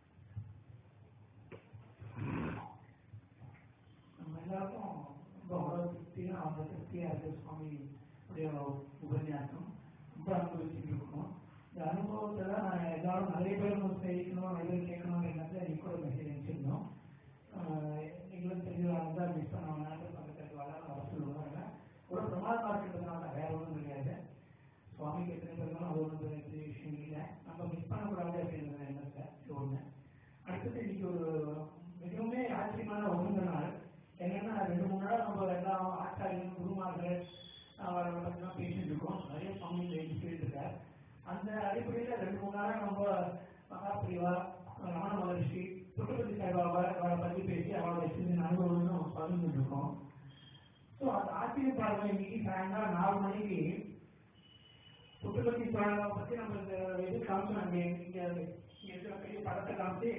நம்ம எல்லாருக்கும் ரொம்ப அவ்வளோ திருப்தியாக அந்த திருப்தியாக இருக்கு சுவாமி உடைய உபன்யாசம் ரொம்ப அனுபவிச்சுட்டு இருக்கோம் இந்த அனுபவத்துல நான் எல்லாரும் நிறைய பேர் வந்து தெரிவிக்கணும் நிறைய பேர் கேட்கணும் என்னத்தை நீ கூட மெசேஜ் அனுப்பிச்சிருந்தோம் ஆஹ் எங்களுக்கு தெரிஞ்சவங்க தான் மிஸ் பண்ண நேரத்தில் பக்கத்துக்கு வர வர சொல்லுவாங்க ஒரு பிரமாதமாக இருக்கிறதுனால வேற ஒன்றும் கிடையாது சுவாமிக்கு எத்தனை பேருந்தாலும் அது ஒன்றும் பெரிய விஷயம் இல்லை நம்ம மிஸ் பண்ணக்கூடாது அப்படின்றது எண்ணத்தை இது ஒன்று அடுத்தது இன்னைக்கு ஒரு மிகவும் ஆச்சரியமான ஒன்று நாள் என்னன்னா ரெண்டு மூணு நாள் நம்ம எல்லாம் ஆச்சாரியர்கள் குருமார்கள் அவரை பற்றிலாம் பேசிட்டு இருக்கோம் நிறைய சுவாமி சொல்லிட்டு இருக்கார் அந்த அடிப்படையில் ரெண்டு மூணு நாளாக நம்ம மகாபிரிவா ரமண மகர்ஷி புட்டுப்பதி சாய்பாபா அவரை பற்றி பேசி அவரோட சின்ன அனுபவம்னு நம்ம பகிர்ந்துட்டு இருக்கோம் ஸோ அந்த ஆச்சரிய பாருங்க இன்னைக்கு சாயங்காலம் நாலு மணிக்கு புட்டுப்பதி சாய்பாபா பற்றி நம்ம இந்த இது காமிச்சோம் அங்கே இங்கே இங்கே இருக்கிற பெரிய படத்தை காமிச்சு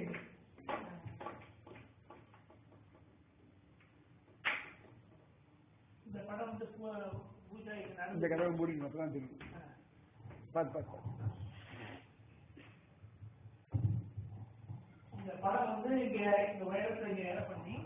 இந்த படம் வந்து பூ- பூஜை இந்த நடந்து கதவை மூடிக்கணும் அப்பதான் தெரியும் பார்த்து பார்த்து பார்த்து. இந்த படம் வந்து இங்க இந்த உயரத்தை இங்க ஏற பண்ணி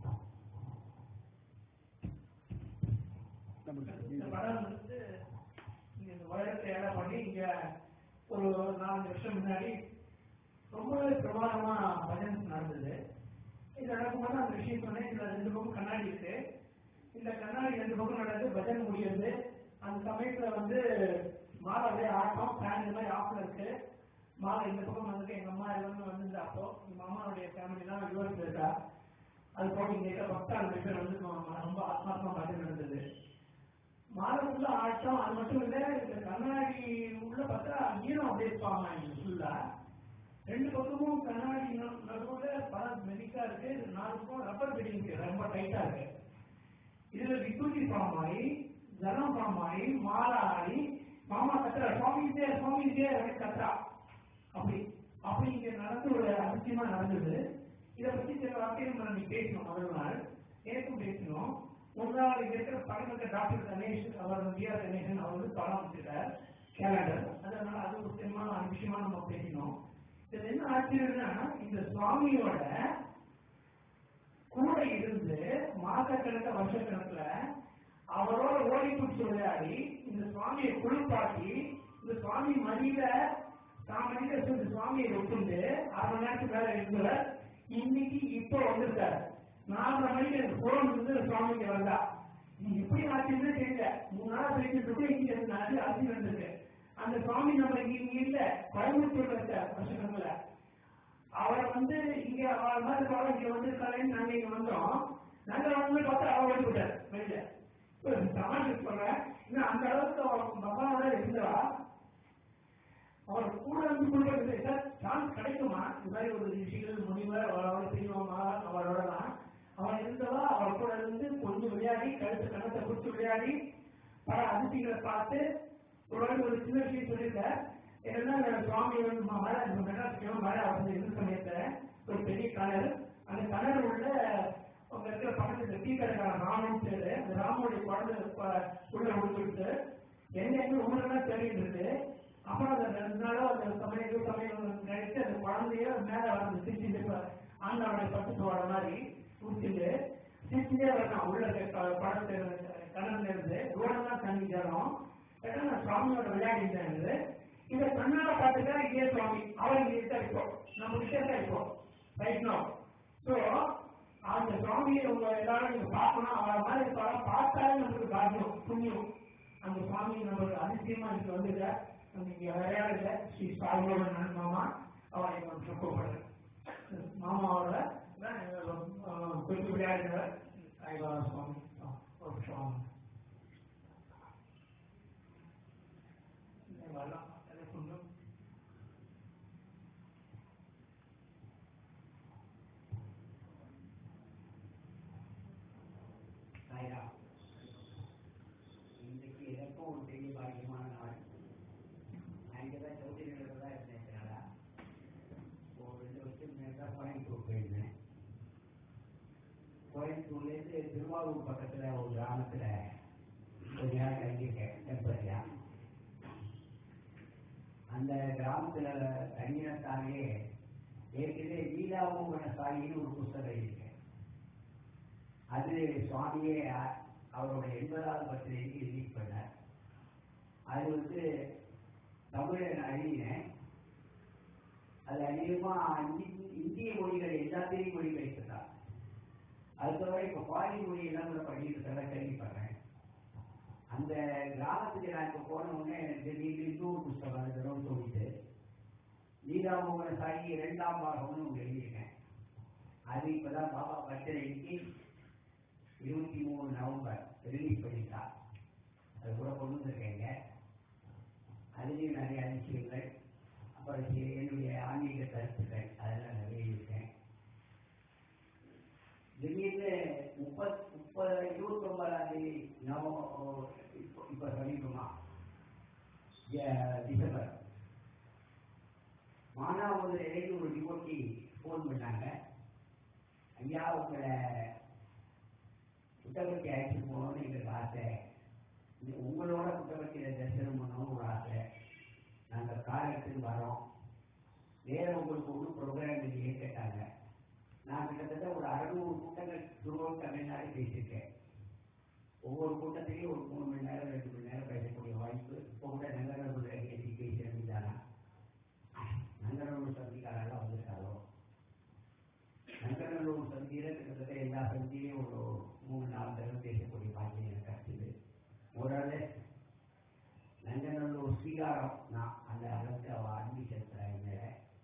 நம்மளுக்கு இந்த படம் வந்து இங்க இந்த உயரத்தை ஏற பண்ணி இங்க ஒரு நாலஞ்சு வருஷம் முன்னாடி ரொம்பவே பிரமாதமா பஜன் நடந்தது இது நடக்கும்போது அந்த விஷயம் சொன்னேன் இதுல ரெண்டு பக்கம் கண்ணாடி இருக்கு இந்த கண்ணாடி ரெண்டு பக்கம் நடந்து பஜன் முடியுது அந்த சமயத்துல வந்து மாலை அப்படியே ஆட்டம் ஃபேன் இந்த மாதிரி ஆஃப்ல இருக்கு மாலை இந்த பக்கம் வந்துட்டு எங்க அம்மா எல்லாமே வந்திருந்தா அப்போ எங்க அம்மாவுடைய ஃபேமிலி எல்லாம் யூஎஸ்ல இருக்கா அது போக இங்க இருக்க பக்தா ரெண்டு பேர் வந்து ம- ரொம்ப ஆத்மாத்மா பஜன் நடந்தது மாலை உள்ள ஆட்டம் அது மட்டும் இல்ல இந்த கண்ணாடி உள்ள பார்த்தா ஈரம் அப்படியே இருப்பாங்க ஃபுல்லா ரெண்டு பக்கமும் கண்ணாடி நடு- நடுவுல பல மெலிக்கா இருக்கு நாலு பக்கம் ரப்பர் பிடிங் ரொம்ப டைட்டா இருக்கு இதுல விபூதி ஃபார்ம் ஆகி பிரதட்சணம் ஆகி மாலா ஆகி மாமா கத்துறா சுவாமி இதே சுவாமி இதே அப்படின்னு கத்துறா அப்படி அப்படி இங்க நடந்து ஒரு அதிசயமா நடந்தது இதை பத்தி சில வார்த்தைகள் நம்ம நீங்க பேசணும் முதல் நாள் எனக்கும் பேசணும் ஒரு நாள் இங்க இருக்கிற பக்கத்துல டாக்டர் கணேஷ் அவர் விஆர் கணேசன் அவர் வந்து படம் வச்சிருக்கார் கேலண்டர் அதனால அது ஒரு முக்கியமான விஷயமா நம்ம பேசணும் இது என்ன ஆச்சரியம்னா இந்த சுவாமியோட கூட இருந்து மாசக்கணக்க வருஷக்கணக்குல அவரோட ஓடி பிடிச்சி விளையாடி இந்த சுவாமியை குளிப்பாட்டி இந்த சுவாமி மடியில தான் மடியில இந்த சுவாமியை விட்டுண்டு அரை மணி நேரத்துக்கு மேல இருந்தவர் இன்னைக்கு இப்போ வந்திருக்காரு நாலரை மணிக்கு எனக்கு போன் வந்து சுவாமிக்கு வந்தா நீ எப்படி ஆச்சுன்னு தெரியல மூணு நாள் பேசிட்டு இருக்கு இங்க நாலு ஆட்சி வந்திருக்கு அந்த சுவாமி நம்ம இங்க இல்ல கோயம்புத்தூர்ல இருக்கார் வருஷக்கணக்குல அவரை வந்து இங்க அவர் மாதிரி இருக்காங்க இங்க வந்திருக்காருன்னு நாங்க இங்க வந்தோம் நாங்க வந்து பார்த்தா அவர் ஓடி விட்டார் வெளியில சமாளி சொல்றேன் இன்னும் அந்த அளவுக்கு அவர் பகவானோட இருந்தா அவர் கூட வந்து கொடுக்கறது சார் சான்ஸ் கிடைக்குமா இந்த மாதிரி ஒரு ரிஷிகள் முனிவர் அவரோட பெரியவமா அவரோடலாம் அவன் இருந்தவா அவர் கூட இருந்து கொஞ்சம் விளையாடி கழுத்து கணத்தை கொடுத்து விளையாடி பல அதிர்ச்சிகளை பார்த்து ஒரு வாட்டி ஒரு சின்ன விஷயம் சொல்லியிருக்கார் என்னன்னா இந்த சுவாமி வந்து ம- மழை இந்த மெட்ராஸ் மழை வந்து இருந்த சமயத்துல ஒரு பெரிய கலர் அந்த கலர் உள்ள அங்க இருக்கிற பக்கத்துல டீ கடைக்கார ராமன் பேரு அந்த ராமனுடைய குழந்தை ப- உள்ள விழுந்துட்டு என்ன எங்க ஊரெல்லாம் தேடிட்டு இருக்கு அப்புறம் அந்த ரெண்டு நாளோ அந்த சமயம் சமயம் கழித்து அந்த குழந்தைய மேல வந்து சிரிச்சுட்டு இப்ப ஆண்டாவுடைய பட்டு வர மாதிரி குடிச்சிட்டு சிரிச்சுட்டே வரலாம் உள்ள இருக்க படத்தை கடல்ல இருந்து ரோடெல்லாம் தண்ணி ஜலம் ஏன்னா நான் சுவாமியோட விளையாடிட்டேன் இதை கண்ணால பார்த்துட்டா இதே சுவாமி அவர் இங்க இருக்கா இப்போ நம்ம கிட்ட தான் இப்போ ரைட் நோ ஸோ அந்த சுவாமியை உங்க எல்லாரும் நீங்க பார்க்கணும் அவரை மாதிரி இருப்பாங்க பார்த்தாலே நமக்கு பாக்கியம் புண்ணியம் அந்த சுவாமி நம்மளுக்கு அதிசயமா இங்க வந்துருக்க நம்ம இங்க விளையாடல ஸ்ரீ சாமியோட நன் மாமா அவரை நம்ம கூப்பிடுறேன் மாமாவோட தான் கொஞ்சம் விளையாடுறவர் சாய்பாபா சுவாமி ஆ, ஒரு நிமிஷம் வரலாம் அதை கொண்டு சாய்ரா இன்னைக்கு எனக்கும் ஒரு பெரிய பாக்கியமான நாள் நான் இங்கே தான் ஜோதிடர்கள் தான் இருந்தேன் இத்தனை நாளா. ஒரு ரெண்டு வருஷத்துக்கு முன்னாடி தான் கோயம்புத்தூர் போயிருந்தேன் கோயம்புத்தூர்லேருந்து திருவாரூர் பக்கத்தில் ஒரு கிராமத்தில் கொஞ்ச நேரம் தங்கியிருக்கேன் டெம்பரரியா அந்த கிராமத்தில் தங்கினத்தாலே ஏற்கனவே லீலாமோகன சாலின்னு ஒரு புஸ்தகம் எழுதியிருக்கேன் அது சுவாமியே அ- அவரோட எண்பதாவது பர்த்டேக்கு ரிலீஸ் பண்ணார் அது வந்து தமிழை நான் எழுதினேன் அது அதிகமாக இந்திய மொழிகள் எல்லாத்தையும் மொழிபெயர்த்துட்டார் அது தவிர இப்போ பாலி மொழியெல்லாம் கூட பண்ணிட்டு இருக்காங்க கேள்விப்படுறேன் அந்த கிராமத்துக்கு நான் இப்போ போன உடனே எனக்கு திடீர்னு இன்னொரு புஸ்தகம் அது தடவை தோணிட்டு லீலாமோகன சாகி இரண்டாம் பாகம்னு ஒன்று எழுதியிருக்கேன் அது இப்பதான் பாபா பர்த்டேக்கு இருபத்தி மூணு நவம்பர் ரிலீஸ் பண்ணிட்டா அது கூட கொண்டு வந்திருக்கேங்க அதுலேயும் நிறைய அதிசயங்கள் அப்புறம் சி- என்னுடைய ஆன்மீக கருத்துக்கள் அதெல்லாம் நிறைய இருக்கேன் திடீர்னு முப்பத் முப்பது இருபத்தொன்பதாம் தேதி நவ இப்போ இப்போ சமீபமா ஜ- டிசம்பர் மானாவதுலேருந்து ஒரு டிவோட்டி ஃபோன் பண்ணாங்க ஐயா உங்களை புத்தகத்தை அழைச்சிட்டு போகணும்னு எங்களுக்கு ஆசை இது உங்களோட புத்தகத்தில் தரிசனம் பண்ணணும்னு ஒரு ஆசை நாங்கள் கார் எடுத்துட்டு வரோம் வேற உங்களுக்கு ஒன்றும் ப்ரோக்ராம் இல்லையே கேட்டாங்க நான் கிட்டத்தட்ட ஒரு அறுநூறு கூட்டங்கள் துருவம் தமிழ்நாடு பேசியிருக்கேன் ஒவ்வொரு கூட்டத்திலையும் ஒரு மூணு மணி நேரம் ரெண்டு மணி நேரம் பேசக்கூடிய வாய்ப்பு இப்போ கூட நங்கரூர் ஏசி பேசி அப்படிதானா நங்கரூர் சந்திக்காரெல்லாம் வந்திருக்காரோ நங்கநல்லூர் சந்தியில் கிட்டத்தட்ட எல்லா சந்தியிலையும் ஒரு மூணு நாலு தடவை பேசக்கூடிய பாக்கியம் எனக்கு கிடைச்சது ஓரளவு நங்கநல்லூர் ஸ்ரீகாரம் நான் அந்த அளவுக்கு அவ அன்பு செலுத்துறேன் மேல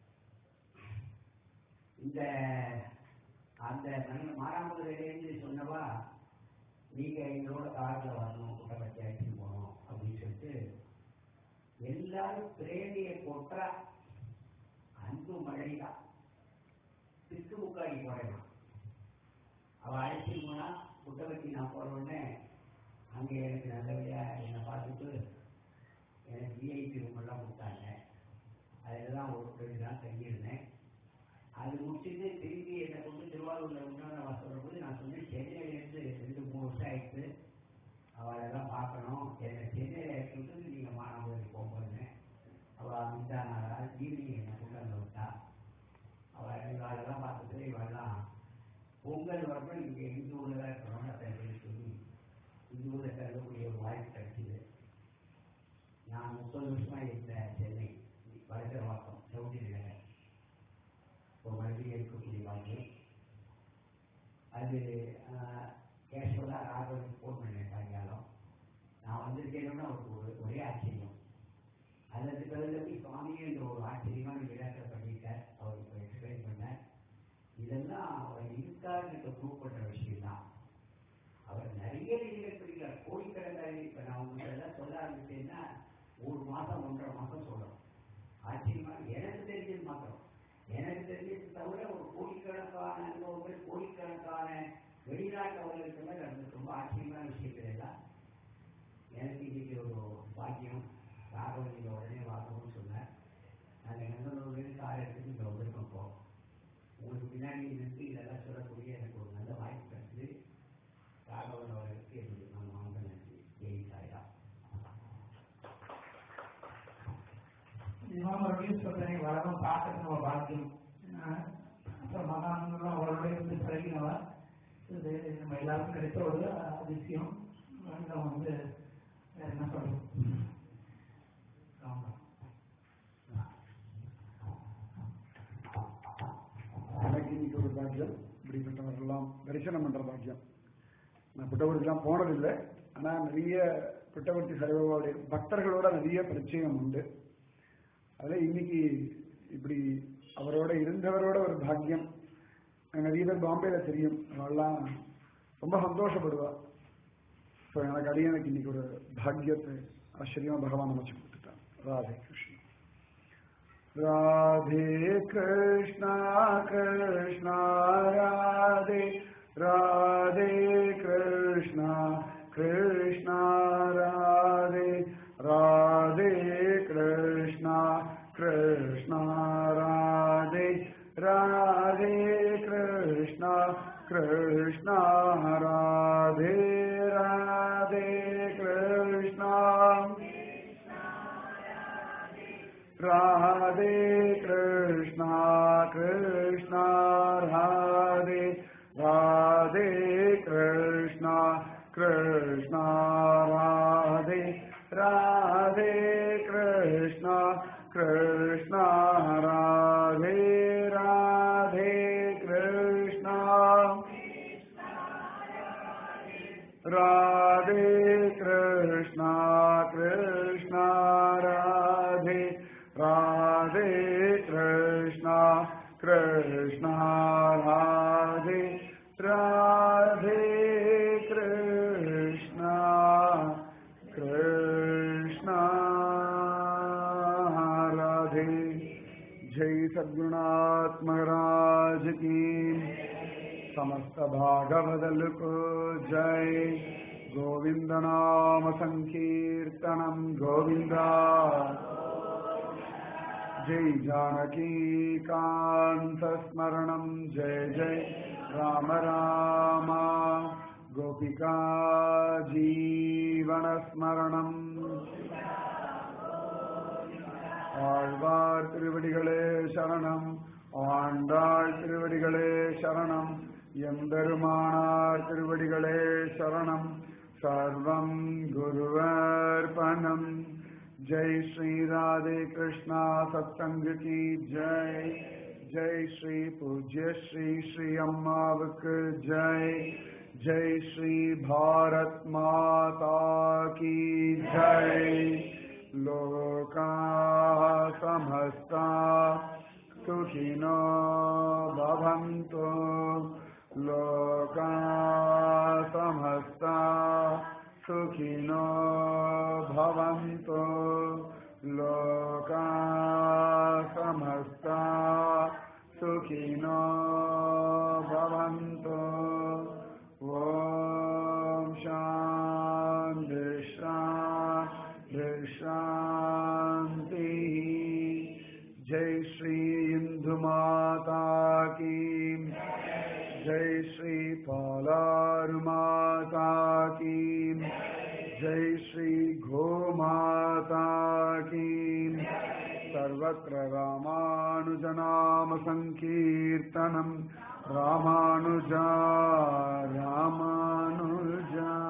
இந்த அந்த நல்ல மாறாமதுரையிலேருந்து சொன்னவா நீங்க எங்களோட கார்ல வரணும் குட்டப்பட்டி அழைச்சிட்டு போகணும் அப்படின்னு சொல்லிட்டு எல்லாரும் பிரேமியை போட்டா அன்பு மழைதான் திக்கு முக்காடி போடலாம் அவ அழைச்சிட்டு போனா புத்தகத்தி நான் போற உடனே அங்கே எனக்கு நல்லபடியா என்ன வாய்ப்பு கிடைச்சிது நான் முப்பது வருஷமா இருந்த சென்னை வடக்கரவாக்கம் சவுதி நகர் இப்போ மறுபடியும் இருக்கக்கூடிய வாய்ப்பு அது கேஷுவலாக ராகவனுக்கு ஃபோன் பண்ணேன் சாயங்காலம் நான் வந்திருக்கேன்னா அவருக்கு ஒரு ஒரே ஆச்சரியம் அதற்கு பிறகு சுவாமியே என்ற ஒரு ஆச்சரியமான விளையாட்டை பண்ணிட்டார் அவர் இப்போ எக்ஸ்பிளைன் பண்ணார் இதெல்லாம் அவர் இருக்காருன்னு ப்ரூவ் பண்ணுற விஷயம் தான் அவர் நிறைய நீங்கள் பிடிக்கிறார் கோடிக்கணக்கான இப்போ நான் உங்களுக்கு எல்லாம் சொல்ல ஆரம்பிச்சேன்னா ஒரு மாதம் ஒன்றரை மாதம் சொல்கிறோம் ஆச்சரியமா எனக்கு தெரிஞ்சது மாத்திரம் எனக்கு தெரிஞ்சது தவிர ஒரு கோடிக்கணக்கான அனுபவங்கள் கோடிக்கணக்கான வெளிநாட்டு அவர்களுக்கு நடந்தது ரொம்ப ஆச்சரியமான விஷயங்கள் எல்லாம் எனக்கு இன்னைக்கு ஒரு பாக்கியம் ராகவன் இங்கே உடனே வாங்கணும்னு சொன்னேன் நாங்கள் நண்பர்களுடன் கார் எடுத்துட்டு இங்கே வந்திருக்கோம் இப்போ உங்களுக்கு பின்னாடி நிறுத்தி இதெல்லாம் சொல்லக்கூடிய எனக்கு ஒரு நல்ல வாய்ப்பு கிடைச்சது ராகவன் அவர்களுக்கு என்னுடைய நான் வாங்க நன்றி ஜெய் சாய்ரா இதுவா மறுபடியும் சொல்றேன் வளரும் பார்க்கறது நம்ம பாக்கியம் அஹ் அப்புறம் மகான்கள்லாம் அவரோட இருந்து பழகினவா இது நம்ம எல்லாருக்கும் கிடைச்ச ஒரு அதிசயம் நம்ம வந்து வேற என்ன சொல்றோம் ஆமா எனக்கு இன்னைக்கு ஒரு பாக்கியம் இப்படிப்பட்டவர்கள்லாம் தரிசனம் பண்ற பாக்கியம் நான் புட்டபர்த்திலாம் போனதில்லை ஆனா நிறைய புட்டபர்த்தி சைவபாவுடைய பக்தர்களோட நிறைய பரிச்சயம் உண்டு அதுல இன்னைக்கு இப்படி அவரோட இருந்தவரோட ஒரு பாக்கியம் எனக்கு நிறைய பேர் பாம்பேல தெரியும் அவெல்லாம் ரொம்ப சந்தோஷப்படுவா ஸோ எனக்கு அடியே எனக்கு இன்னைக்கு ஒரு பாக்கியத்தை ஆச்சரியமா பகவான் அமைச்சு கொடுத்துட்டான் ராதே கிருஷ்ணன் राधे कृष्णा कृष्णा राधे राधे कृष्णा कृष्णा राधे राधे कृष्णा कृष्णा राधे राधे कृष्णा कृष्णा राधे राधे कृष्णा राधे कृष्णा कृष्णा राधे राधे कृष्णा कृष्णा राधे राधे कृष्णा कृष्णा राधे राधे कृष्णा राधे कृष्णा कृष्णा राधे राधे कृष्णा कृष्णा राधे राधे कृष्णा कृष्णा राधे जय सद्गुणात्म महाराज की समस्त भागवदल को जय गोविंद नाम संकीर्तनम गोविंदा जय जानकी कांत स्मरणम जय जय राम राम गोपिका जीवन स्मरणम ஆழ்வார் திருவடிகளே சரணம் ஆண்டாள் திருவடிகளே சரணம் எம்பெருமானார் திருவடிகளே சரணம் சர்வம் குருவர்பணம் ஜெய் ஸ்ரீ ராதே கிருஷ்ணா சத்சங்க கி ஜெய் ஜெய் ஸ்ரீ பூஜ்ய ஸ்ரீ ஸ்ரீ அம்மாவுக்கு ஜெய் ஜெய் ஸ்ரீ பாரத் மாதா கி ஜெய் लोका समस्ता सुखिनो भवन्तु लोका समस्ता सुखिनो भवन्तु लोका समस्ता सुखिनो भवन्तु ॐ शान्ति शान्ति शान्ति जय श्री इंदु माता की जय श्री पालार माता की जय श्री गो माता की सर्वत्र रामानुजनाम संकीर्तनम रामानुजा रामानुजा